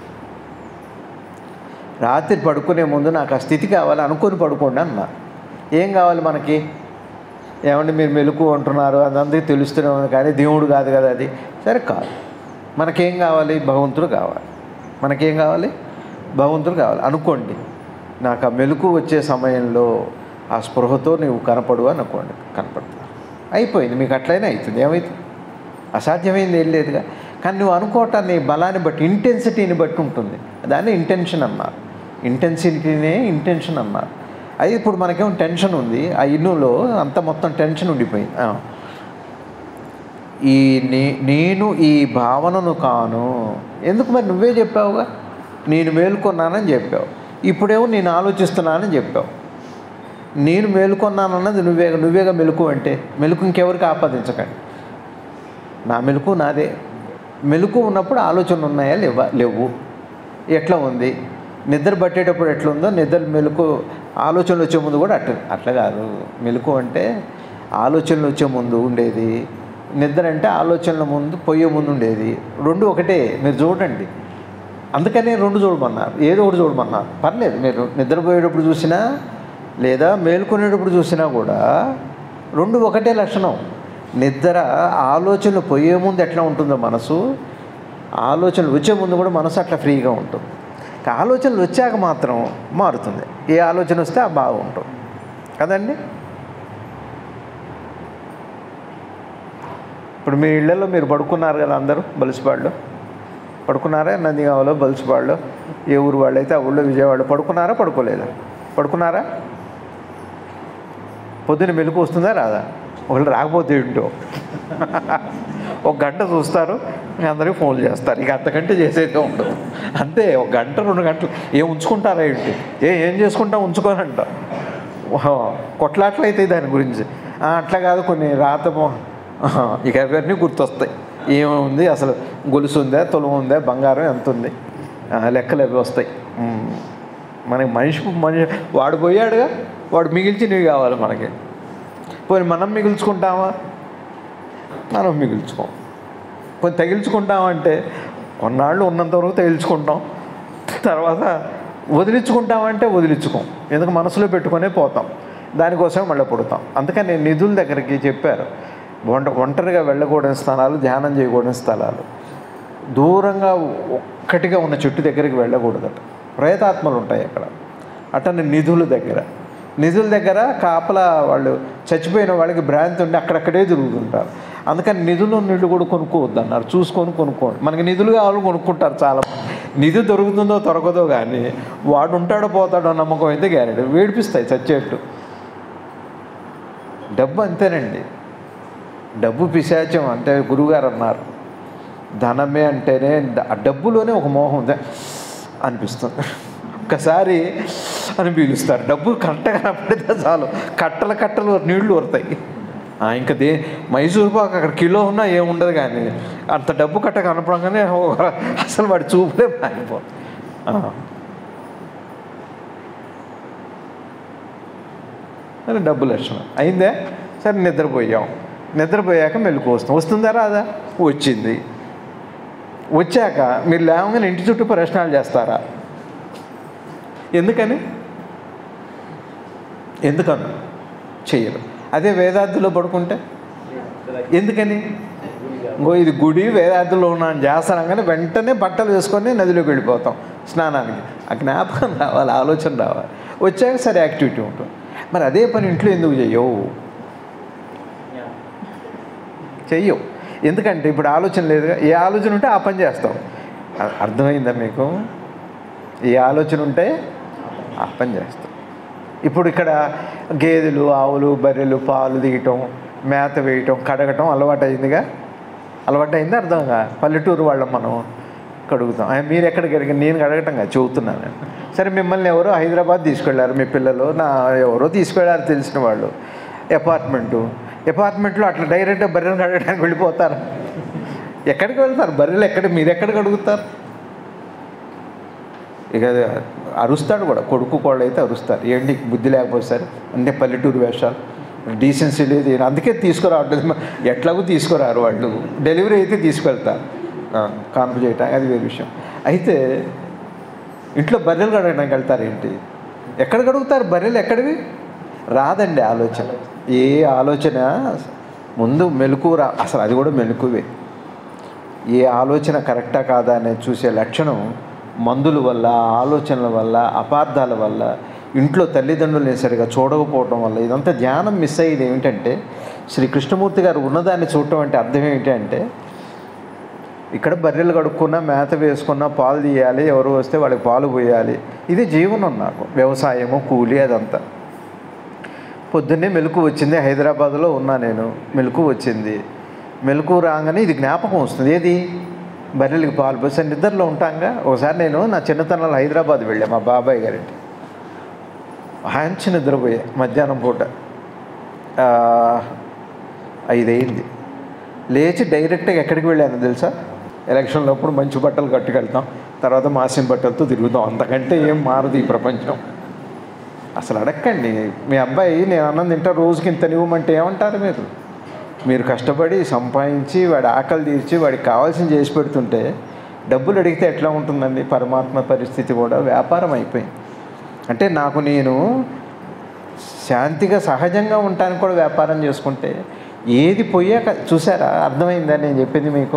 రాత్రి పడుకునే ముందు నాకు ఆ స్థితి కావాలి అనుకొని పడుకోండి అన్నా ఏం కావాలి మనకి ఏమంటే మీరు మెలకు అంటున్నారు అదందరికీ తెలుస్తూనే ఉంది కానీ దేవుడు కాదు కదా అది సరే కాదు మనకేం కావాలి భగవంతుడు కావాలి మనకేం కావాలి భగవంతుడు కావాలి అనుకోండి నాకు ఆ మెలకు వచ్చే సమయంలో ఆ స్పృహతో నీవు కనపడు అని అనుకోండి కనపడతా అయిపోయింది మీకు అట్లయినా అవుతుంది ఏమవుతుంది అసాధ్యమైంది ఏం లేదుగా కానీ నువ్వు అనుకోవటాన్ని బలాన్ని బట్టి ఇంటెన్సిటీని బట్టి ఉంటుంది దాన్ని ఇంటెన్షన్ అన్నారు ఇంటెన్సిటీనే ఇంటెన్షన్ అన్నారు అది ఇప్పుడు మనకేమో టెన్షన్ ఉంది ఆ ఇన్నులో అంత మొత్తం టెన్షన్ ఉండిపోయింది ఆ. ఈ నే నేను ఈ భావనను కాను ఎందుకు మరి నువ్వే చెప్పావుగా నేను మేలుకొన్నానని చెప్పావు ఇప్పుడేమో నేను ఆలోచిస్తున్నానని చెప్పావు నేను మేలుకొన్నానన్నది నువ్వే నువ్వేగా మెలకు అంటే మెలకు ఇంకెవరికి ఆపాదించకండి నా మెలకు నాదే మెలకు ఉన్నప్పుడు ఆలోచనలు ఉన్నాయా లేవా లేవు ఎట్లా ఉంది నిద్ర పట్టేటప్పుడు ఎట్లుందో నిద్ర మెలకు ఆలోచనలు వచ్చే ముందు కూడా అట్లా అట్లా కాదు మెలకు అంటే ఆలోచనలు వచ్చే ముందు ఉండేది నిద్ర అంటే ఆలోచనల ముందు పోయే ముందు ఉండేది రెండు ఒకటే మీరు చూడండి అందుకనే రెండు చూడమన్నారు ఏదో ఒకటి చూడమన్నారు పర్లేదు మీరు నిద్రపోయేటప్పుడు చూసినా లేదా మేల్కొనేటప్పుడు చూసినా కూడా రెండు ఒకటే లక్షణం నిద్ర ఆలోచనలు పోయే ముందు ఎట్లా ఉంటుందో మనసు ఆలోచనలు వచ్చే ముందు కూడా మనసు అట్లా ఫ్రీగా ఉంటుంది ఇక ఆలోచనలు వచ్చాక మాత్రం మారుతుంది ఏ ఆలోచన వస్తే ఆ బాగుంటుంది కదండి ఇప్పుడు మీ ఇళ్లలో మీరు పడుకున్నారు కదా అందరూ బలిసిపాడులో పడుకున్నారా నందిగామలో బలిసిపాడులో ఏ ఊరు వాళ్ళు అయితే ఆ ఊళ్ళో విజయవాడలో పడుకున్నారా పడుకోలేదా పడుకున్నారా పొద్దున్న మెలకు వస్తుందా రాదా ఒకళ్ళు రాకపోతే ఏంటో ఒక గంట చూస్తారు ఇంక అందరికీ ఫోన్లు చేస్తారు ఇక అంతకంటే చేసేదే ఉండదు అంతే ఒక గంట రెండు గంటలు ఏం ఉంచుకుంటారా ఏంటి ఏ ఏం చేసుకుంటా ఉంచుకోనంట కొట్లాట్లు అవుతాయి దాని గురించి ఆ, అట్లా కాదు కొన్ని రాత మొ- ఆహా, ఇక అవన్నీ గుర్తొస్తాయి ఏముంది అసలు గొలుసు ఉందా తులం ఉందా బంగారం ఎంత ఉంది ఆ, లెక్కలు అవి వస్తాయి ఉమ్. మనకి మనిషి మనిషి వాడు పోయాడుగా వాడు మిగిల్చినవి కావాలి మనకి పోనీ మనం మిగుల్చుకుంటామా మనం మిగుల్చుకోం పోనీ తగిల్చుకుంటామంటే కొన్నాళ్ళు ఉన్నంత వరకు తగిల్చుకుంటాం తర్వాత వదిలించుకుంటామంటే వదిలించుకోం ఎందుకు మనసులో పెట్టుకునే పోతాం దానికోసం మళ్ళీ పుడతాం అందుకని నేను నిధుల దగ్గరికి చెప్పారు ఒంట ఒంటరిగా వెళ్ళకూడని స్థలాలు ధ్యానం చేయకూడని స్థలాలు దూరంగా ఒక్కటిగా ఉన్న చెట్టు దగ్గరికి వెళ్ళకూడదట ప్రేతాత్మలు ఉంటాయి అక్కడ అటని నిధుల దగ్గర నిధుల దగ్గర కాపలా వాళ్ళు చచ్చిపోయిన వాళ్ళకి భ్రాంతి ఉండి అక్కడక్కడే తిరుగుతుంటారు అందుకని నిధులు నీళ్ళు కూడా కొనుక్కోవద్దు అన్నారు చూసుకొని కొనుక్కోండి మనకి నిధులు కావాలి కొనుక్కుంటారు చాలా నిధి దొరుకుతుందో దొరకదో కానీ వాడు ఉంటాడో పోతాడో నమ్మకం అయితే గ్యారెంటీ వేడిపిస్తాయి చచ్చేట్టు డబ్బు అంతేనండి డబ్బు పిశాచం అంటే గురువుగారు అన్నారు ధనమే అంటేనే డ- ఆ డబ్బులోనే ఒక మోహం ఉంది అనిపిస్తుంది ఒక్కసారి అని పీలుస్తారు డబ్బు కరెక్ట్గా కనపడితే చాలు కట్టల కట్టలు నీళ్లు వరుతాయి ఆ, ఇంకా దే మైసూర్ పాక్ అక్కడ కిలో ఉన్నా ఏముండదు కానీ అంత డబ్బు కట్ట కనపడంగానే ఓ, అసలు వాడి చూపులే మారిపోతుంది ఆ. సరే డబ్బు లక్షణం అయిందే సరే నిద్రపోయాం నిద్రపోయాక మెలకు వస్తాం వస్తుందా రాదా వచ్చింది వచ్చాక మీరు లేవగానే ఇంటి చుట్టూ ప్రశ్నలు చేస్తారా ఎందుకని ఎందుకని చెయ్యరు అదే వేదార్థిలో పడుకుంటే ఎందుకని ఇంకో ఇది గుడి వేదార్థిలో ఉన్నాను చేస్తానంగానే వెంటనే బట్టలు వేసుకొని నదిలోకి వెళ్ళిపోతాం స్నానానికి ఆ జ్ఞాపకం రావాలి ఆలోచన రావాలి వచ్చాక సరే యాక్టివిటీ ఉంటుంది మరి అదే పని ఇంట్లో ఎందుకు చెయ్యవు చెయ్యవు ఎందుకంటే ఇప్పుడు ఆలోచన లేదుగా ఏ ఆలోచన ఉంటే ఆ పని చేస్తావు అ- అర్థమైందా మీకు ఏ ఆలోచన ఉంటే ఆ పని చేస్తాం ఇప్పుడు ఇక్కడ గేదెలు ఆవులు బర్రెలు పాలు తీయటం మేత వేయటం కడగటం అలవాటు అయిందిగా అలవాటు అయింది అర్థంగా పల్లెటూరు వాళ్ళం మనం కడుగుతాం ఆ, మీరు ఎక్కడ కడిగి నేను కడగటం కాదు చెబుతున్నాను నేను. సరే మిమ్మల్ని ఎవరో హైదరాబాద్ తీసుకెళ్ళారు మీ పిల్లలు నా ఎవరో తీసుకెళ్ళారు తెలిసిన వాళ్ళు అపార్ట్మెంటు అపార్ట్మెంట్లో అట్లా డైరెక్ట్గా బర్రెలు కడగడానికి వెళ్ళిపోతారు ఎక్కడికి వెళ్తారు బర్రెలు ఎక్కడ మీరు ఎక్కడ కడుగుతారు ఇక అరుస్తాడు కూడా కొడుకు కోళ్ళు అయితే అరుస్తారు ఏంటి బుద్ధి లేకపోతే సరే అంటే పల్లెటూరు వేషాలు డీసెన్సీ లేదు ఏం- అందుకే తీసుకురావట్లేదు ఎట్లాగూ తీసుకురారు వాళ్ళు డెలివరీ అయితే తీసుకెళ్తారు కాన్పు చేయటం అది వేరే విషయం అయితే ఇంట్లో బర్రెలు కడగడానికి వెళ్తారు ఏంటి ఎక్కడ కడుగుతారు బర్రెలు ఎక్కడివి రాదండి ఆలోచన ఏ ఆలోచన ముందు మెలకు రా అసలు అది కూడా మెలకువే ఏ ఆలోచన కరెక్టా కాదా అనేది చూసే లక్షణం మందుల వల్ల ఆలోచనల వల్ల అపార్థాల వల్ల ఇంట్లో తల్లిదండ్రులని సరిగా చూడకపోవడం వల్ల ఇదంతా ధ్యానం మిస్ అయ్యేది ఏమిటంటే శ్రీ కృష్ణమూర్తి గారు ఉన్నదాన్ని చూడటం అంటే అర్థం ఏమిటంటే ఇక్కడ బర్రెలు కడుక్కున్నా మేత వేసుకున్నా పాలు తీయాలి ఎవరు వస్తే వాళ్ళకి పాలు పోయాలి ఇది జీవనం నాకు వ్యవసాయము కూలి అదంతా పొద్దున్నే మెలకు వచ్చింది హైదరాబాద్లో ఉన్నా నేను మెలకు వచ్చింది మెలకు రాగానే ఇది జ్ఞాపకం వస్తుంది ఏది బర్రెలకి పాలు పోసి నిద్రలో ఉంటాంగా ఒకసారి నేను నా చిన్నతనంలో హైదరాబాద్ వెళ్ళా మా బాబాయ్ గారింటి మంచి నిద్రపోయా మధ్యాహ్నం పూట ఆ, ఐదయింది లేచి డైరెక్ట్గా ఎక్కడికి వెళ్ళాను తెలుసా ఎలక్షన్లో అప్పుడు మంచి బట్టలు కట్టుకెళ్తాం తర్వాత మాసిన బట్టలతో తిరుగుతాం అంతకంటే ఏం మారదు ఈ ప్రపంచం అసలు అడగండి మీ అబ్బాయి నేను అన్నం తింటా రోజుకి ఇంత ఇవ్వమంటే ఏమంటారు మీరు మీరు కష్టపడి సంపాదించి వాడి ఆకలి తీర్చి వాడికి కావాల్సింది చేసి పెడుతుంటే డబ్బులు అడిగితే ఎట్లా ఉంటుందండి పరమాత్మ పరిస్థితి కూడా వ్యాపారం అయిపోయింది అంటే నాకు నేను శాంతిగా సహజంగా ఉండటానికి కూడా వ్యాపారం చేసుకుంటే ఏది పోయాక చూసారా అర్థమైందా నేను చెప్పింది మీకు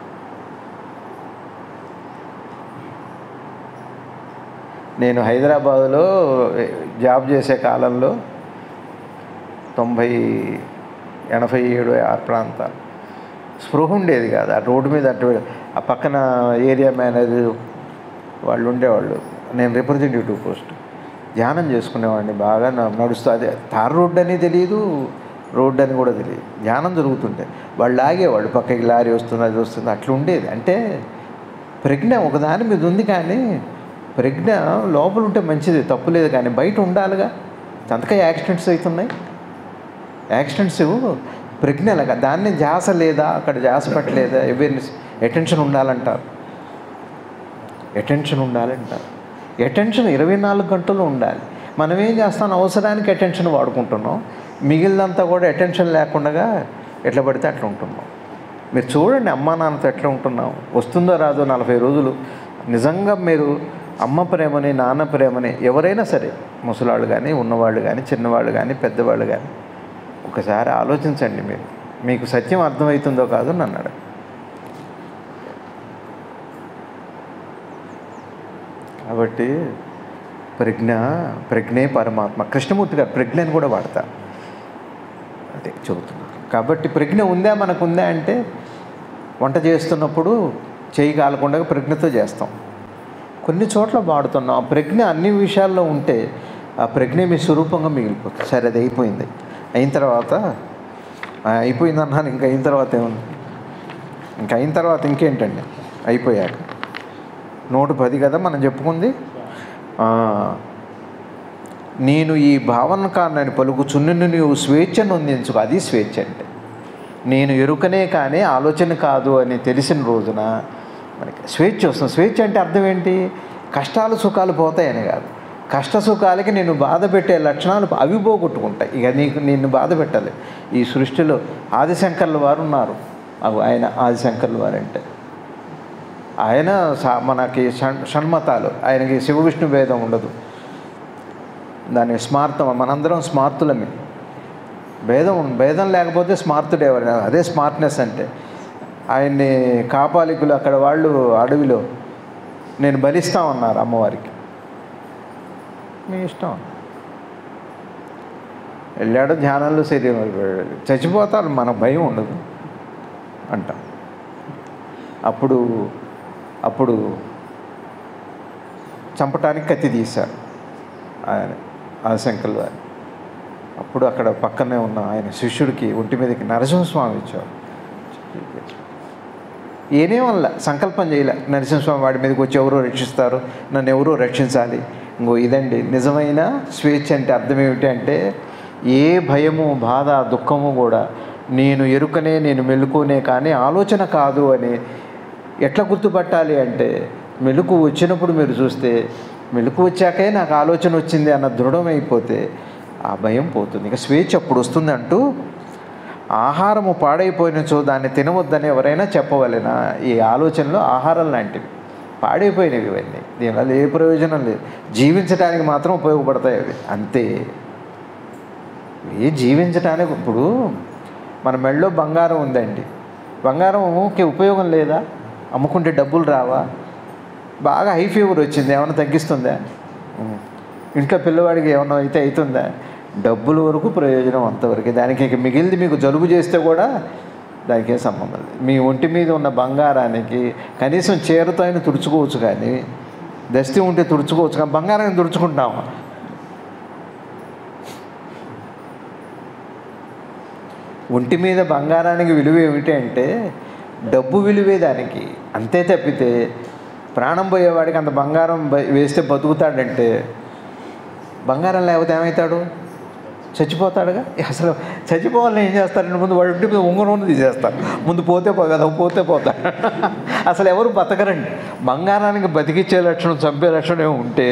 నేను హైదరాబాదులో జాబ్ చేసే కాలంలో తొంభై ఎనభై ఏడు ఆ ప్రాంతాలు స్పృహ ఉండేది కాదు ఆ రోడ్డు మీద అటు ఆ పక్కన ఏరియా మేనేజర్ వాళ్ళు ఉండేవాళ్ళు నేను రిప్రజెంటేటివ్ పోస్ట్ ధ్యానం చేసుకునేవాడిని బాగా న- నడుస్తూ అదే తార్ రోడ్డు అని తెలియదు రోడ్డు అని కూడా తెలియదు ధ్యానం జరుగుతుంటే వాళ్ళు లాగేవాళ్ళు పక్కకి లారీ వస్తుంది అది వస్తుంది అట్లా ఉండేది అంటే ప్రజ్ఞ ఒకదాని మీద ఉంది కానీ ప్రజ్ఞ లోపల ఉంటే మంచిది తప్పులేదు కానీ బయట ఉండాలిగా అంతగా యాక్సిడెంట్స్ అవుతున్నాయి యాక్సిడెంట్స్ ప్రజ్ఞలుగా దాన్ని జాస లేదా అక్కడ జాస పట్టలేదా అవేర్నెస్ అటెన్షన్ ఉండాలంటారు అటెన్షన్ ఉండాలంటారు అటెన్షన్ ఇరవై నాలుగు గంటలు ఉండాలి మనం ఏం చేస్తాం అవసరానికి అటెన్షన్ వాడుకుంటున్నాం మిగిలినంతా కూడా అటెన్షన్ లేకుండా ఎట్లా పడితే అట్లా ఉంటున్నాం మీరు చూడండి అమ్మా నాన్నతో ఎట్లా ఉంటున్నాం వస్తుందో రాదో నలభై రోజులు నిజంగా మీరు అమ్మ ప్రేమని నాన్న ప్రేమని ఎవరైనా సరే ముసలాళ్ళు కానీ ఉన్నవాళ్ళు కానీ చిన్నవాళ్ళు కానీ పెద్దవాళ్ళు కానీ ఒకసారి ఆలోచించండి మీరు మీకు సత్యం అర్థమవుతుందో కాదో నన్ను అడగ కాబట్టి ప్రజ్ఞ ప్రజ్ఞే పరమాత్మ కృష్ణమూర్తి గారు ప్రజ్ఞని కూడా వాడతారు అదే చెబుతున్నారు కాబట్టి ప్రజ్ఞ ఉందా మనకు ఉందా అంటే వంట చేస్తున్నప్పుడు చేయి కాలకుండా ప్రజ్ఞతో చేస్తాం కొన్ని చోట్ల వాడుతున్నాం ఆ ప్రజ్ఞ అన్ని విషయాల్లో ఉంటే ఆ ప్రజ్ఞ మీ స్వరూపంగా మిగిలిపోతుంది సరే అది అయిపోయింది అయిన తర్వాత ఆ, అయిపోయింది అన్నాను ఇంకా అయిన తర్వాత ఏముంది ఇంకా అయిన తర్వాత ఇంకేంటండి అయిపోయాక నూట పది కదా మనం చెప్పుకుంది ఆ, నేను ఈ భావన కారణాన్ని పలుకుచున్ను నీవు స్వేచ్ఛను అందించుకో అది స్వేచ్ఛ అంటే నేను ఎరుకనే కానీ ఆలోచన కాదు అని తెలిసిన రోజున మనకి స్వేచ్ఛ వస్తుంది స్వేచ్ఛ అంటే అర్థం ఏంటి కష్టాలు సుఖాలు పోతాయని కాదు కష్ట సుఖాలకి నేను బాధ పెట్టే లక్షణాలు అవి పోగొట్టుకుంటాయి ఇక నీకు నిన్ను బాధ పెట్టాలి ఈ సృష్టిలో ఆదిశంకర్ల వారు ఉన్నారు అవి ఆయన ఆదిశంకర్ల వారు అంటే ఆయన సా- మనకి షణ్ షణ్మతాలు ఆయనకి శివ విష్ణు భేదం ఉండదు దాని స్మార్తం మనందరం స్మార్తులమే భేదం భేదం లేకపోతే స్మార్తుడు ఎవరైనా అదే స్మార్ట్నెస్ అంటే ఆయన్ని కాపాలికులు అక్కడ వాళ్ళు అడవిలో నేను బలిస్తామన్నారు అమ్మవారికి మీ ఇష్టం వెళ్ళాడు ధ్యానంలో శరీరం వదిలిపెట్టాడు. చచ్చిపోతారు మన భయం ఉండదు అంటాం అప్పుడు అప్పుడు చంపటానికి కత్తి తీశారు ఆయన ఆశంకలు వారి అప్పుడు అక్కడ పక్కనే ఉన్న ఆయన శిష్యుడికి ఒంటి మీదకి నరసింహస్వామి ఇచ్చారు ఏనే వల్ల సంకల్పం చేయలే నరసింహస్వామి వాడి మీదకి వచ్చి ఎవరో రక్షిస్తారు నన్ను ఎవరో రక్షించాలి ఇంకో ఇదండి నిజమైన స్వేచ్ఛ అంటే అర్థం ఏమిటి అంటే ఏ భయము బాధ దుఃఖము కూడా నేను ఎరుకనే నేను మెలుకునే కానీ ఆలోచన కాదు అని ఎట్లా గుర్తుపట్టాలి అంటే మెలకు వచ్చినప్పుడు మీరు చూస్తే మెలకు వచ్చాకే నాకు ఆలోచన వచ్చింది అన్న దృఢమైపోతే ఆ భయం పోతుంది ఇక స్వేచ్ఛ అప్పుడు వస్తుంది అంటూ ఆహారము పాడైపోయినచో దాన్ని తినవద్దని ఎవరైనా చెప్పవలెనా ఈ ఆలోచనలు ఆహారం లాంటివి పాడైపోయినవి ఇవన్నీ దీనివల్ల ఏ ప్రయోజనం లేదు జీవించడానికి మాత్రం ఉపయోగపడతాయి అవి అంతే ఏ జీవించడానికి ఇప్పుడు మన మెడలో బంగారం ఉందండి బంగారంకి ఉపయోగం లేదా అమ్ముకుంటే డబ్బులు రావా బాగా హై ఫీవర్ వచ్చింది ఏమైనా తగ్గిస్తుందా ఉం. ఇంట్లో పిల్లవాడికి ఏమన్నా అయితే అవుతుందా డబ్బుల వరకు ప్రయోజనం అంతవరకు దానికి ఇక మిగిలింది మీకు జలుబు చేస్తే కూడా దానికి ఏం సంబంధం లేదు మీ ఒంటి మీద ఉన్న బంగారానికి కనీసం చీరతో అయినా తుడుచుకోవచ్చు కానీ దస్తి ఉంటే తుడుచుకోవచ్చు కానీ బంగారాన్ని తుడుచుకుంటాము ఒంటి మీద బంగారానికి విలువ ఏమిటి అంటే డబ్బు విలువే దానికి అంతే తప్పితే ప్రాణం పోయేవాడికి అంత బంగారం బ- వేస్తే బతుకుతాడంటే బంగారం లేకపోతే ఏమవుతాడు చచ్చిపోతాడుగా అసలు చచ్చిపోవాలని ఏం చేస్తారంటే ముందు వాడి ఇంటి మీద ఉంగరం తీసేస్తారు ముందు పోతే పోగదా పోతే పోతాడు అసలు ఎవరు బతకరండి బంగారానికి బతికిచ్చే లక్షణం చంపే లక్షణం ఏమి ఉంటే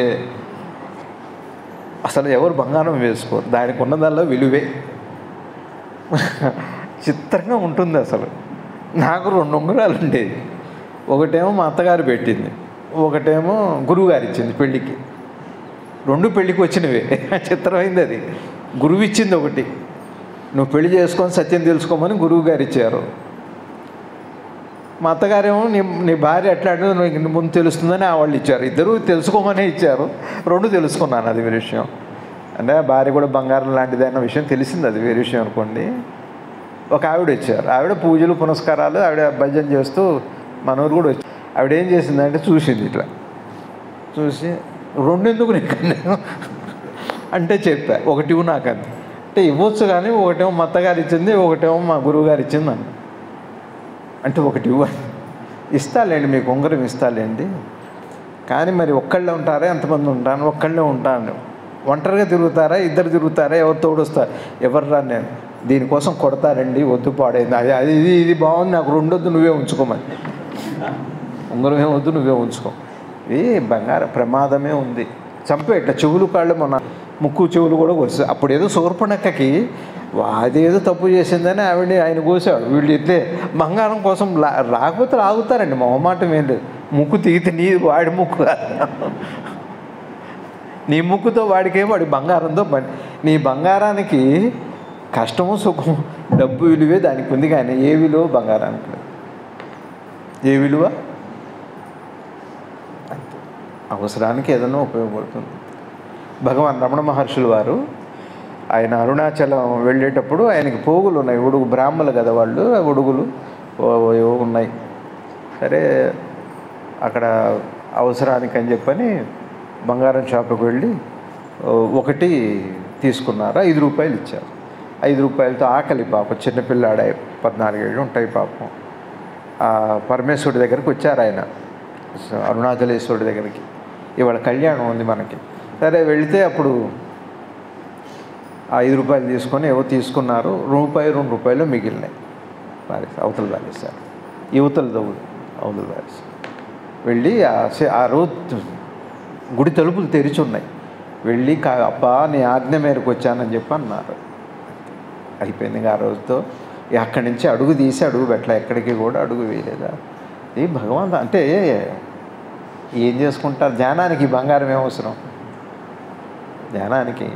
అసలు ఎవరు బంగారం వేసుకోరు దానికి ఉన్నదల్లా విలువే చిత్రంగా ఉంటుంది అసలు నాకు రెండు ఉంగరాలు ఉండేవి ఒకటేమో మా అత్తగారు పెట్టింది ఒకటేమో గురువుగారు ఇచ్చింది పెళ్ళికి రెండు పెళ్ళికి వచ్చినవే చిత్రమైంది అది గురువు ఇచ్చింది ఒకటి నువ్వు పెళ్లి చేసుకొని సత్యం తెలుసుకోమని గురువు గారు ఇచ్చారు మా అత్తగారేమో నీ నీ భార్య ఎట్లా అంటే నీకు ముందు తెలుస్తుందని ఆ వాళ్ళు ఇచ్చారు ఇద్దరు తెలుసుకోమనే ఇచ్చారు రెండు తెలుసుకున్నాను అది వేరే విషయం అంటే భార్య కూడా బంగారం లాంటిది అన్న విషయం తెలిసింది అది వేరే విషయం అనుకోండి ఒక ఆవిడ వచ్చారు ఆవిడ పూజలు పునస్కారాలు ఆవిడ భజన చేస్తూ మనూరు కూడా వచ్చి ఆవిడ ఏం చేసిందంటే చూసింది ఇట్లా చూసి రెండెందుకు నీకు అన్నాను అంటే చెప్పా ఒకటి ఇవ్వు నాకు అంది అంటే ఇవ్వచ్చు కానీ ఒకటేమో మా అత్తగారు ఇచ్చింది ఒకటేమో మా గురువు గారు ఇచ్చింది అని అంటే ఒకటి ఇవ్వాలి ఇస్తాలేండి మీకు ఉంగరం ఇస్తాలేండి కానీ మరి ఒక్కళ్ళే ఉంటారా ఎంతమంది ఉంటాను ఒక్కళ్ళే ఉంటాను ఒంటరిగా తిరుగుతారా ఇద్దరు తిరుగుతారా ఎవరు తోడొస్తారు ఎవరు రా నేను దీనికోసం కొడతారండి వద్దు పాడైంది అది అది ఇది ఇది బాగుంది నాకు రెండొద్దు నువ్వే ఉంచుకోమని ఉంగరం ఏం వద్దు నువ్వే ఉంచుకో ఇది బంగారం ప్రమాదమే ఉంది చంపేట చెవులు కాళ్ళు మొన్న ముక్కు చెవులు కూడా కోసి అప్పుడు ఏదో శూర్పణక్కకి అదేదో తప్పు చేసిందని ఆవిడ ఆయన కోసాడు వీళ్ళు ఇట్లే బంగారం కోసం లా రాకపోతే రాగుతారండి మొహమాటం ఏం లేదు ముక్కు తీగితే నీ వాడి ముక్కు కాదు. నీ ముక్కుతో వాడికే వాడి బంగారంతో పని నీ బంగారానికి కష్టము సుఖము డబ్బు విలువే దానికి ఉంది కానీ ఏ విలువ బంగారానికి లేదు ఏ విలువ అంతే. అవసరానికి ఏదైనా ఉపయోగపడుతుంది భగవాన్ రమణ మహర్షులు వారు ఆయన అరుణాచలం వెళ్ళేటప్పుడు ఆయనకి పోగులు ఉన్నాయి ఉడుగు బ్రాహ్మలు కదా వాళ్ళు ఆ ఉడుగులు ఓ- ఓ- ఏవో ఉన్నాయి సరే అక్కడ అవసరానికి అని చెప్పని బంగారం షాపుకి వెళ్ళి ఓ, ఒకటి తీసుకున్నారు ఐదు రూపాయలు ఇచ్చారు ఐదు రూపాయలతో ఆకలి పాపం చిన్నపిల్లాడే పద్నాలుగేళ్ళు ఉంటాయి పాపం ఆ పరమేశ్వరుడి దగ్గరికి వచ్చారు ఆయన స- అరుణాచలేశ్వరుడి దగ్గరికి ఇవాళ కళ్యాణం ఉంది మనకి సరే వెళితే అప్పుడు ఆ ఐదు రూపాయలు తీసుకొని ఏవో తీసుకున్నారు రూపాయి రెండు రూపాయలు మిగిలినాయి పారేసి అవతల పారేశారు యువతల దవ్వులు అవతల పారేశారు వెళ్ళి ఆ సే- ఆ రోజు గుడి తలుపులు తెరిచి ఉన్నాయి వెళ్ళి కా అబ్బా నీ ఆజ్ఞ మేరకు వచ్చానని చెప్పి అన్నారు అయిపోయింది ఇంకా ఆ రోజుతో ఇక అక్కడి నుంచి అడుగు తీసి అడుగు పెట్టలే ఎక్కడికి కూడా అడుగు వేయలేదా ఇది భగవంతు అంటే ఏం చేసుకుంటారు ధ్యానానికి ఈ బంగారం ఏం అవసరం ధ్యానానికి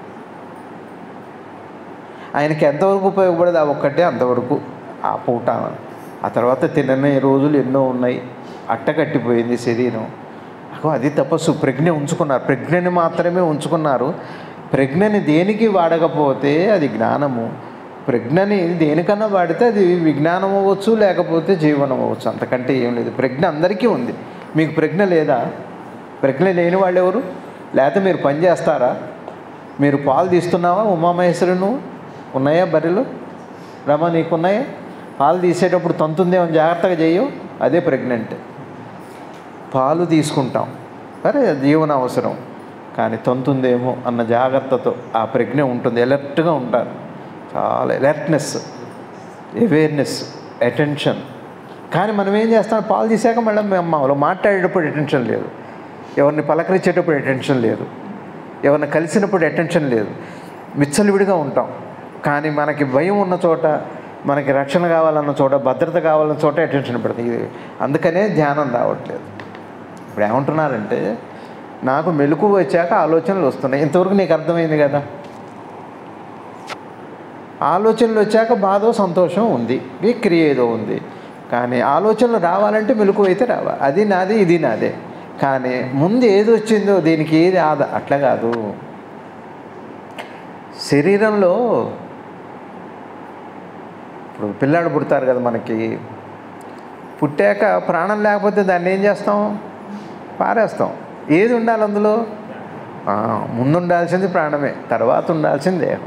ఆయనకి ఎంతవరకు ఉపయోగపడేది ఆ ఒక్కటే అంతవరకు ఆ పూట ఆ తర్వాత తినని రోజులు ఎన్నో ఉన్నాయి అట్టకట్టిపోయింది శరీరం అగో అది తపస్సు ప్రజ్ఞ ఉంచుకున్నారు ప్రజ్ఞని మాత్రమే ఉంచుకున్నారు ప్రజ్ఞని దేనికి వాడకపోతే అది జ్ఞానము ప్రజ్ఞని దేనికన్నా వాడితే అది విజ్ఞానం అవ్వచ్చు లేకపోతే జీవనం అవ్వచ్చు అంతకంటే ఏం లేదు ప్రజ్ఞ అందరికీ ఉంది మీకు ప్రజ్ఞ లేదా ప్రజ్ఞ లేని వాళ్ళు ఎవరు లేకపోతే మీరు పని చేస్తారా మీరు పాలు తీస్తున్నావా ఉమామహేశ్వరు నువ్వు ఉన్నాయా బర్రెలు రమ నీకున్నాయా పాలు తీసేటప్పుడు తంతుందేమో జాగ్రత్తగా చేయవు అదే ప్రెగ్నెంట్ పాలు తీసుకుంటాం సరే జీవన అవసరం కానీ తంతుందేమో అన్న జాగ్రత్తతో ఆ ప్రజ్ఞ ఉంటుంది ఎలర్ట్గా ఉంటారు చాలా ఎలర్ట్నెస్ అవేర్నెస్ అటెన్షన్ కానీ మనం ఏం చేస్తాం పాలు తీసాక మళ్ళీ మేము మామూలు మాట్లాడేటప్పుడు అటెన్షన్ లేదు ఎవరిని పలకరించేటప్పుడు అటెన్షన్ లేదు ఎవరిని కలిసినప్పుడు అటెన్షన్ లేదు విచ్చలవిడిగా ఉంటాం కానీ మనకి భయం ఉన్న చోట మనకి రక్షణ కావాలన్న చోట భద్రత కావాలన్న చోట అటెన్షన్ పెడుతుంది ఇది అందుకనే ధ్యానం రావట్లేదు ఇప్పుడు ఏమంటున్నారంటే నాకు మెలకు వచ్చాక ఆలోచనలు వస్తున్నాయి ఇంతవరకు నీకు అర్థమైంది కదా ఆలోచనలు వచ్చాక బాధో సంతోషం ఉంది ఈ క్రియ ఏదో ఉంది కానీ ఆలోచనలు రావాలంటే మెలకు అయితే రావాలి అది నాది ఇది నాదే కానీ ముందు ఏది వచ్చిందో దీనికి ఏది ఆద అట్లా కాదు శరీరంలో ఇప్పుడు పిల్లాడు పుడతారు కదా మనకి పుట్టాక ప్రాణం లేకపోతే దాన్ని ఏం చేస్తాం పారేస్తాం ఏది ఉండాలి అందులో ఆ, ముందు ఉండాల్సింది ప్రాణమే తర్వాత ఉండాల్సింది దేహం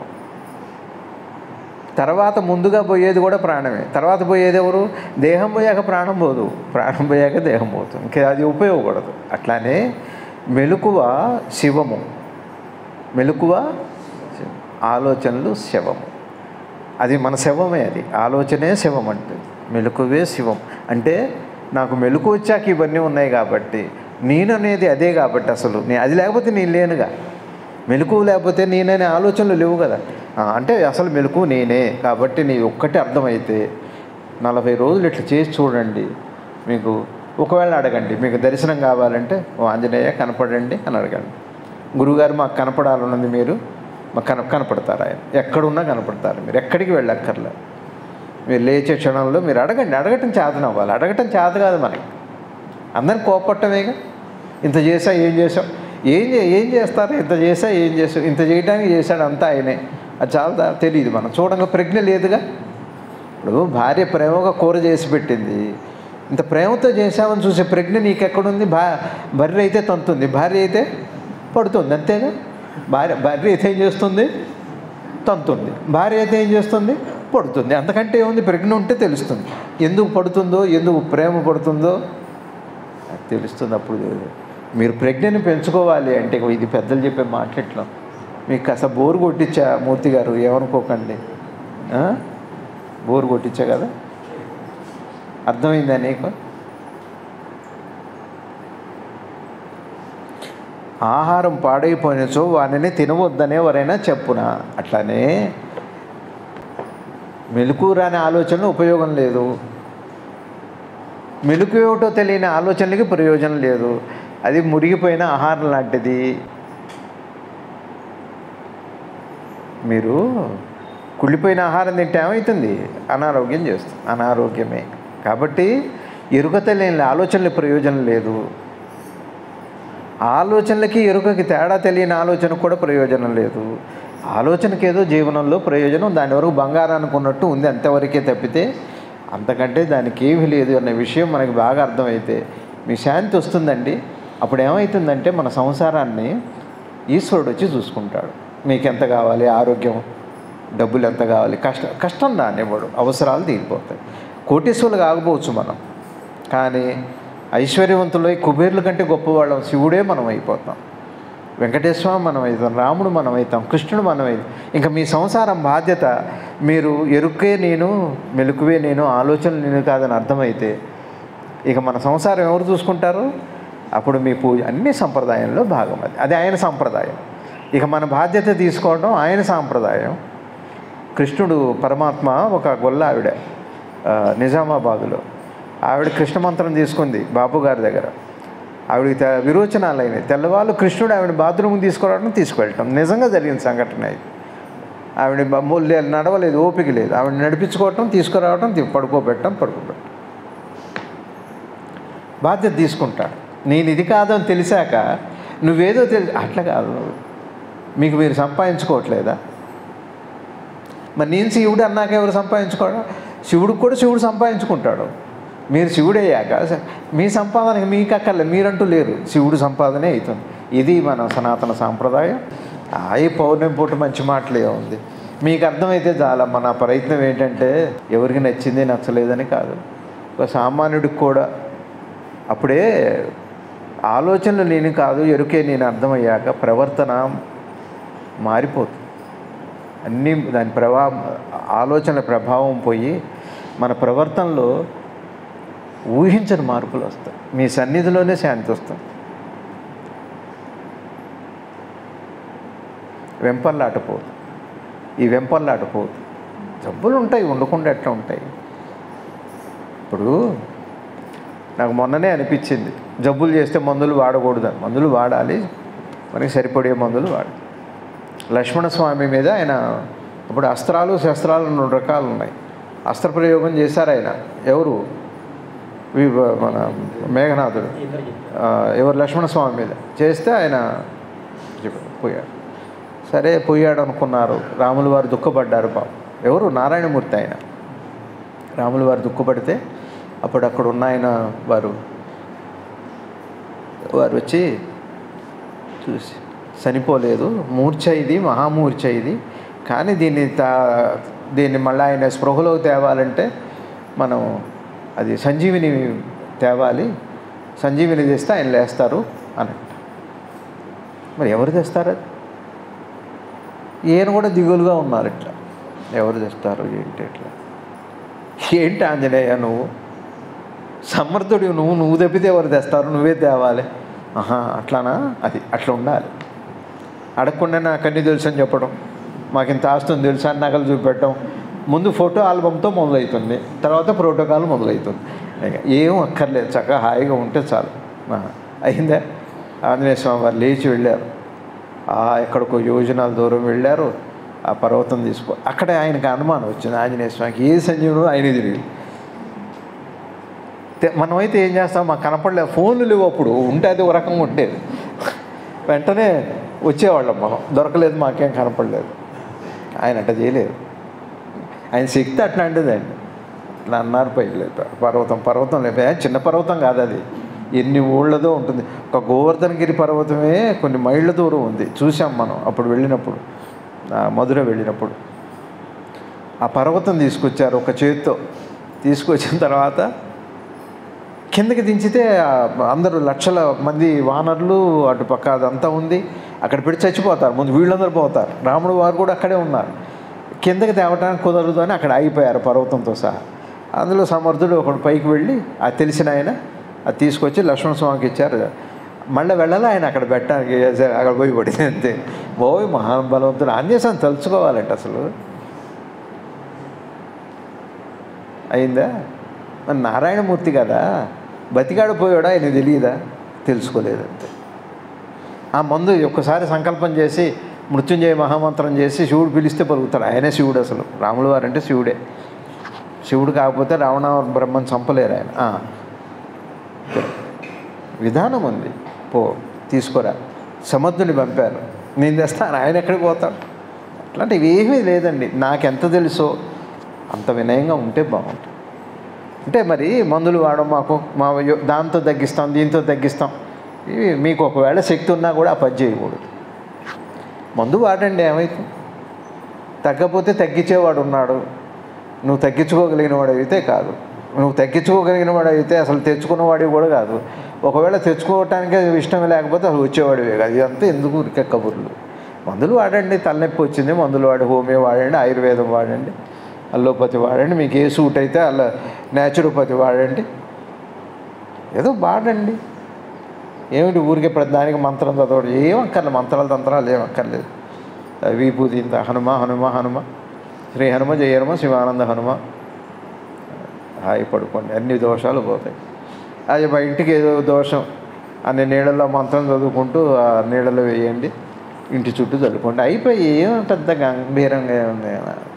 తర్వాత ముందుగా పోయేది కూడా ప్రాణమే తర్వాత పోయేది ఎవరు దేహం పోయాక ప్రాణం పోదు ప్రాణం పోయాక దేహం పోతుంది ఇంకా అది ఉపయోగపడదు అట్లానే మెలకువ శివము మెలకువ శివం. ఆలోచనలు శవము అది మన శవమే అది ఆలోచనే శవం అంటే మెలకువే శివం అంటే నాకు మెలకు వచ్చాక ఇవన్నీ ఉన్నాయి కాబట్టి నేను అనేది అదే కాబట్టి అసలు నే అది లేకపోతే నేను లేనుగా మెలకు లేకపోతే నేననే ఆలోచనలు లేవు కదా ఆ, అంటే అసలు మెలకు నేనే కాబట్టి నీ ఒక్కటి అర్థమైతే నలభై రోజులు ఇట్లా చేసి చూడండి మీకు ఒకవేళ అడగండి మీకు దర్శనం కావాలంటే ఓ ఆంజనేయ కనపడండి అని అడగండి గురువుగారు మాకు కనపడాలన్నది మీరు మాకు కన కనపడతారు ఆయన ఎక్కడున్నా కనపడతారు మీరు ఎక్కడికి వెళ్ళక్కర్లే మీరు లేచే క్షణంలో మీరు అడగండి అడగటం చేతన అవ్వాలి అడగటం చేత కాదు మనకి అందరిని కోపట్టమేగా ఇంత చేసా ఏం చేసాం ఏం చే ఏం చేస్తారు ఇంత చేసా ఏం చేసావు ఇంత చేయడానికి చేశాడు అంతా ఆయనే అది చాలా తెలియదు మనం చూడంగా ప్రజ్ఞ లేదుగా ఇప్పుడు భార్య ప్రేమగా కూర చేసి పెట్టింది ఇంత ప్రేమతో చేసామని చూసే ప్రజ్ఞ నీకు ఎక్కడుంది భా బర్రె అయితే తంతుంది భార్య అయితే పడుతుంది అంతేగా భార్య భార్య అయితే ఏం చేస్తుంది తంతుంది భార్య అయితే ఏం చేస్తుంది పడుతుంది అంతకంటే ఏముంది ప్రజ్ఞ ఉంటే తెలుస్తుంది ఎందుకు పడుతుందో ఎందుకు ప్రేమ పడుతుందో అది తెలుస్తుంది అప్పుడు మీరు ప్రజ్ఞని పెంచుకోవాలి అంటే ఇగో ఇది పెద్దలు చెప్పే మాట్లాడటం మీకు కాస్త బోరు కొట్టించా మూర్తి గారు ఏమనుకోకండి ఆ? బోరు కొట్టించా కదా అర్థమైందా నీకు ఆహారం పాడైపోయినచో వానిని తినవద్దని ఎవరైనా చెప్పునా అట్లానే మెలకు రాని ఆలోచన ఉపయోగం లేదు మెలకు ఏమిటో తెలియని ఆలోచనలకి ప్రయోజనం లేదు అది మురిగిపోయిన ఆహారం లాంటిది మీరు కుళ్ళిపోయిన ఆహారం తింటే ఏమవుతుంది అనారోగ్యం చేస్తుంది అనారోగ్యమే కాబట్టి ఎరుక తెలియని ఆలోచనల ప్రయోజనం లేదు ఆలోచనలకి ఎరుకకి తేడా తెలియని ఆలోచనకు కూడా ప్రయోజనం లేదు ఆలోచనకి ఏదో జీవనంలో ప్రయోజనం దాని వరకు బంగారానికి ఉన్నట్టు ఉంది అంతవరకే తప్పితే అంతకంటే దానికి ఏమీ లేదు అనే విషయం మనకి బాగా అర్థమైతే మీ శాంతి వస్తుందండి అప్పుడు ఏమవుతుందంటే మన సంసారాన్ని ఈశ్వరుడు వచ్చి చూసుకుంటాడు మీకు ఎంత కావాలి ఆరోగ్యం డబ్బులు ఎంత కావాలి కష్ట కష్టం రానివ్వడు అవసరాలు తీరిపోతాయి కోటీశ్వరులు కాకపోవచ్చు మనం కానీ ఐశ్వర్యవంతులై కుబేర్ల కంటే గొప్పవాళ్ళం శివుడే మనం అయిపోతాం వెంకటేశ్వర మనం అవుతాం రాముడు మనం అవుతాం కృష్ణుడు మనం అవుతాం ఇంకా మీ సంసారం బాధ్యత మీరు ఎరుకే నేను మెలకువే నేను ఆలోచన నేను కాదని అర్థమైతే ఇక మన సంసారం ఎవరు చూసుకుంటారు అప్పుడు మీ పూజ అన్ని సంప్రదాయంలో భాగం అది అది ఆయన సంప్రదాయం ఇక మన బాధ్యత తీసుకోవడం ఆయన సాంప్రదాయం కృష్ణుడు పరమాత్మ ఒక గొల్ల ఆవిడ ఆ, నిజామాబాదులో ఆవిడ కృష్ణ మంత్రం తీసుకుంది బాపు గారి దగ్గర ఆవిడకి తె- విరోచనాలు అయినాయి తెల్లవాళ్ళు కృష్ణుడు ఆవిడ బాత్రూమ్కి తీసుకురావడం తీసుకువెళ్ళటం నిజంగా జరిగిన సంఘటన ఇది ఆవిడ బ- మొ- నడవలేదు ఓపిక లేదు ఆవిడ నడిపించుకోవటం తీసుకురావటం తీ- పడుకోబెట్టడం పడుకోబెట్టడం బాధ్యత తీసుకుంటాడు నేను ఇది కాదని తెలిసాక నువ్వేదో తెలి అట్లా కాదు మీకు మీరు సంపాదించుకోవట్లేదా మరి నేను శివుడు అన్నాక ఎవరు సంపాదించుకోవడం శివుడికి కూడా శివుడు సంపాదించుకుంటాడు మీరు శివుడు అయ్యాక స- మీ సంపాదనకి మీకు అక్కర్లే మీరంటూ లేరు శివుడు సంపాదనే అవుతుంది ఇది మన సనాతన సాంప్రదాయం ఆ ఈ పౌర్ణమి పూట మంచి మాటలే ఉంది మీకు అర్థమైతే చాలా మన ప్రయత్నం ఏంటంటే ఎవరికి నచ్చింది నచ్చలేదని కాదు ఒక సామాన్యుడికి కూడా అప్పుడే ఆలోచనలు నేను కాదు ఎరుకే నేను అర్థమయ్యాక ప్రవర్తన మారిపోతుంది అన్నీ దాని ప్రభావం ఆలోచనల ప్రభావం పోయి మన ప్రవర్తనలో ఊహించని మార్పులు వస్తాయి మీ సన్నిధిలోనే శాంతి వస్తుంది వెంపర్లాటపోదు ఈ వెంపర్లాటపోదు జబ్బులు ఉంటాయి ఉండకుండా ఎట్లా ఉంటాయి ఇప్పుడు నాకు మొన్ననే అనిపించింది జబ్బులు చేస్తే మందులు వాడకూడదని మందులు వాడాలి మనకి సరిపడే మందులు వాడాలి లక్ష్మణ స్వామి మీద ఆయన ఇప్పుడు అస్త్రాలు శస్త్రాలు రెండు రకాలు ఉన్నాయి అస్త్ర ప్రయోగం చేశారు ఆయన ఎవరు వి- మన మేఘనాథుడు ఇద్దరు చెప్తారు ఆ, ఎవరు లక్ష్మణ స్వామి మీద చేస్తే ఆయన చెప్పాడు, పోయాడు సరే పోయాడు అనుకున్నారు రాములు వారు దుఃఖపడ్డారు పాపం ఎవరు నారాయణమూర్తి ఆయన రాములు వారు దుఃఖపడితే అప్పుడు అక్కడ ఉన్న ఆయన వారు వారు వచ్చి చూసి చనిపోలేదు మూర్ఛ ఇది మహామూర్ఛ ఇది కానీ దీన్ని తా దీన్ని మళ్ళీ ఆయన స్పృహలోకి తేవాలంటే మనం అది సంజీవిని తేవాలి సంజీవిని తెస్తే ఆయన లేస్తారు అన్నట్టు మరి ఎవరు తెస్తారు అది ఈయన కూడా దిగులుగా ఉన్నారు ఇట్లా ఎవరు తెస్తారు ఏంటి ఇట్లా ఏంటి ఆంజనేయ నువ్వు సమర్థుడు నువ్వు నువ్వు తప్పితే ఎవరు తెస్తారు నువ్వే తేవాలి ఆహా అట్లానా అది అట్లా ఉండాలి అడగకుండా నాకు అన్నీ తెలుసు అని చెప్పడం మాకు ఇంత ఆస్తుంది తెలుసు అని నగలు చూపెట్టడం ముందు ఫోటో ఆల్బమ్తో మొదలవుతుంది తర్వాత ప్రోటోకాల్ మొదలవుతుంది ఇక ఏం అక్కర్లేదు చక్కగా హాయిగా ఉంటే చాలు ఆహా. అయిందా ఆంజనేయ స్వామి వారు లేచి వెళ్ళారు ఆ ఎక్కడికో యోజనాల దూరం వెళ్ళారు ఆ పర్వతం తీసుకో అక్కడే ఆయనకు అనుమానం వచ్చింది ఆంజనేయ స్వామికి ఏ సంజీవుడు ఆయన తిరిగి తె- మనమైతే ఏం చేస్తాం మాకు కనపడలేదు ఫోన్లు లేవు అప్పుడు ఉంటే అది ఒక రకంగా ఉండేది వెంటనే వచ్చేవాళ్ళం మనం దొరకలేదు మాకేం కనపడలేదు ఆయన అట్ట చేయలేదు ఆయన శక్తి అట్లాంటిదండి ఇట్లా అన్నారు పైలేదు పర్వతం పర్వతం లేదు ఏ, చిన్న పర్వతం కాదు అది ఎన్ని ఊళ్ళదో ఉంటుంది ఒక గోవర్ధనగిరి పర్వతమే కొన్ని మైళ్ళ దూరం ఉంది చూసాం మనం అప్పుడు వెళ్ళినప్పుడు ఆ, మధుర వెళ్ళినప్పుడు ఆ పర్వతం తీసుకొచ్చారు ఒక చేత్తో తీసుకొచ్చిన తర్వాత కిందకి దించితే ఆ, అందరూ లక్షల మంది వానరులు అటుపక్క అదంతా ఉంది అక్కడ పెట్టి చచ్చిపోతారు ముందు వీళ్ళందరూ పోతారు రాముడు వారు కూడా అక్కడే ఉన్నారు కిందకి తేవటానికి కుదరదు అని అక్కడ ఆగిపోయారు పర్వతంతో సహా అందులో సమర్థుడు ఒకడు పైకి వెళ్ళి అది తెలిసిన ఆయన అది తీసుకొచ్చి లక్ష్మణ స్వామికి ఇచ్చారు మళ్ళీ వెళ్ళాలి ఆయన అక్కడ పెట్టడానికి అక్కడ పోయి పడింది అంతే పోయి మహాబలవంతుడు ఆంజనేయం తలుచుకోవాలంట అసలు అయిందా మరి నారాయణమూర్తి కదా బతికాడు పోయాడా ఆయన తెలియదా తెలుసుకోలేదంతే ఆ మందు ఒక్కసారి సంకల్పం చేసి మృత్యుంజయ మహామంత్రం చేసి శివుడు పిలిస్తే పలుకుతాడు ఆయనే శివుడు అసలు రాములు వారు అంటే శివుడే శివుడు కాకపోతే రావణ బ్రహ్మను చంపలేరు ఆయన ఆ. విధానం ఉంది పో తీసుకురా సమర్థుని పంపారు నేను తెస్తాను ఆయన ఎక్కడికి పోతాడు అట్లాంటివి ఏమీ లేదండి నాకెంత తెలుసో అంత వినయంగా ఉంటే బాగుంటుంది అంటే మరి మందులు వాడడం మాకు మా యో- దాంతో తగ్గిస్తాం దీంతో తగ్గిస్తాం ఇవి మీకు ఒకవేళ శక్తి ఉన్నా కూడా ఆ పని చేయకూడదు మందు వాడండి ఏమైతుంది తగ్గపోతే తగ్గించేవాడు ఉన్నాడు నువ్వు తగ్గించుకోగలిగిన వాడు అయితే కాదు నువ్వు తగ్గించుకోగలిగిన వాడు అయితే అసలు తెచ్చుకున్నవాడివి కూడా కాదు ఒకవేళ తెచ్చుకోవటానికి ఇష్టం లేకపోతే అసలు వచ్చేవాడివే కాదు ఇదంతా ఎందుకు ఉరికే కబుర్లు మందులు వాడండి తలనొప్పి వచ్చింది మందులు వాడి హోమియో వాడండి ఆయుర్వేదం వాడండి అల్లోపతి వాడండి మీకు ఏ సూట్ అయితే అలా న్యాచురోపతి వాడండి ఏదో వాడండి ఏమిటి ఊరికే ప్రతిదానికి మంత్రం చదవడం ఏం అక్కర్లేదు మంత్రాలు తంత్రాలు ఏం అక్కర్లేదు విభూతి ఇంత హనుమ హనుమ హనుమ శ్రీ హనుమ జయ హనుమ శివానంద హనుమ హాయి పడుకోండి అన్ని దోషాలు పోతాయి అది మా ఇంటికి ఏదో దోషం అన్ని నీళ్ళల్లో మంత్రం చదువుకుంటూ ఆ నీళ్ళలో వేయండి ఇంటి చుట్టూ చల్లుకోండి అయిపోయి ఏం పెద్ద గంభీరంగా ఏముంది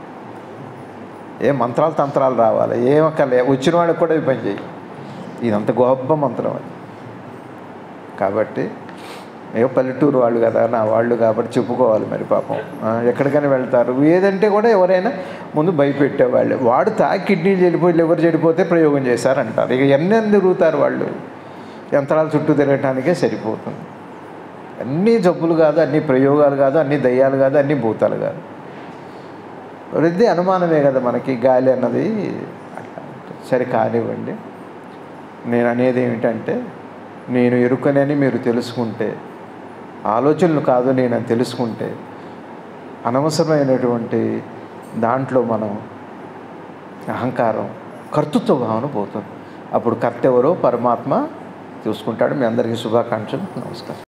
ఏ మంత్రాలు తంత్రాలు రావాలి ఏం అక్కర్లే వచ్చిన వాడికి కూడా ఈ పని చేయి ఇదంత గొప్ప మంత్రం అది కాబట్టి ఏ పల్లెటూరు వాళ్ళు కదా నా వాళ్ళు కాబట్టి చెప్పుకోవాలి మరి పాపం ఆ, ఎక్కడికైనా వెళ్తారు ఏదంటే కూడా ఎవరైనా ముందు భయపెట్టేవాళ్ళు వాడు తాగి కిడ్నీలు చెడిపోయి లివర్ చెడిపోతే ప్రయోగం చేశారంటారు ఇక ఎన్ని తిరుగుతారు వాళ్ళు యంత్రాల చుట్టూ తిరగటానికే సరిపోతుంది అన్నీ జబ్బులు కాదు అన్ని ప్రయోగాలు కాదు అన్ని దయ్యాలు కాదు అన్ని భూతాలు కాదు వృద్ధి అనుమానమే కదా మనకి గాలి అన్నది అట్లా ఉంటుంది. సరే కానివ్వండి నేను అనేది ఏమిటంటే నేను ఎరుకనని మీరు తెలుసుకుంటే ఆలోచనలు కాదు నేను అని తెలుసుకుంటే అనవసరమైనటువంటి దాంట్లో మనం అహంకారం కర్తృత్వ భావన పోతుంది అప్పుడు కర్త ఎవరో పరమాత్మ చూసుకుంటాడు మీ అందరికీ శుభాకాంక్షలు నమస్కారం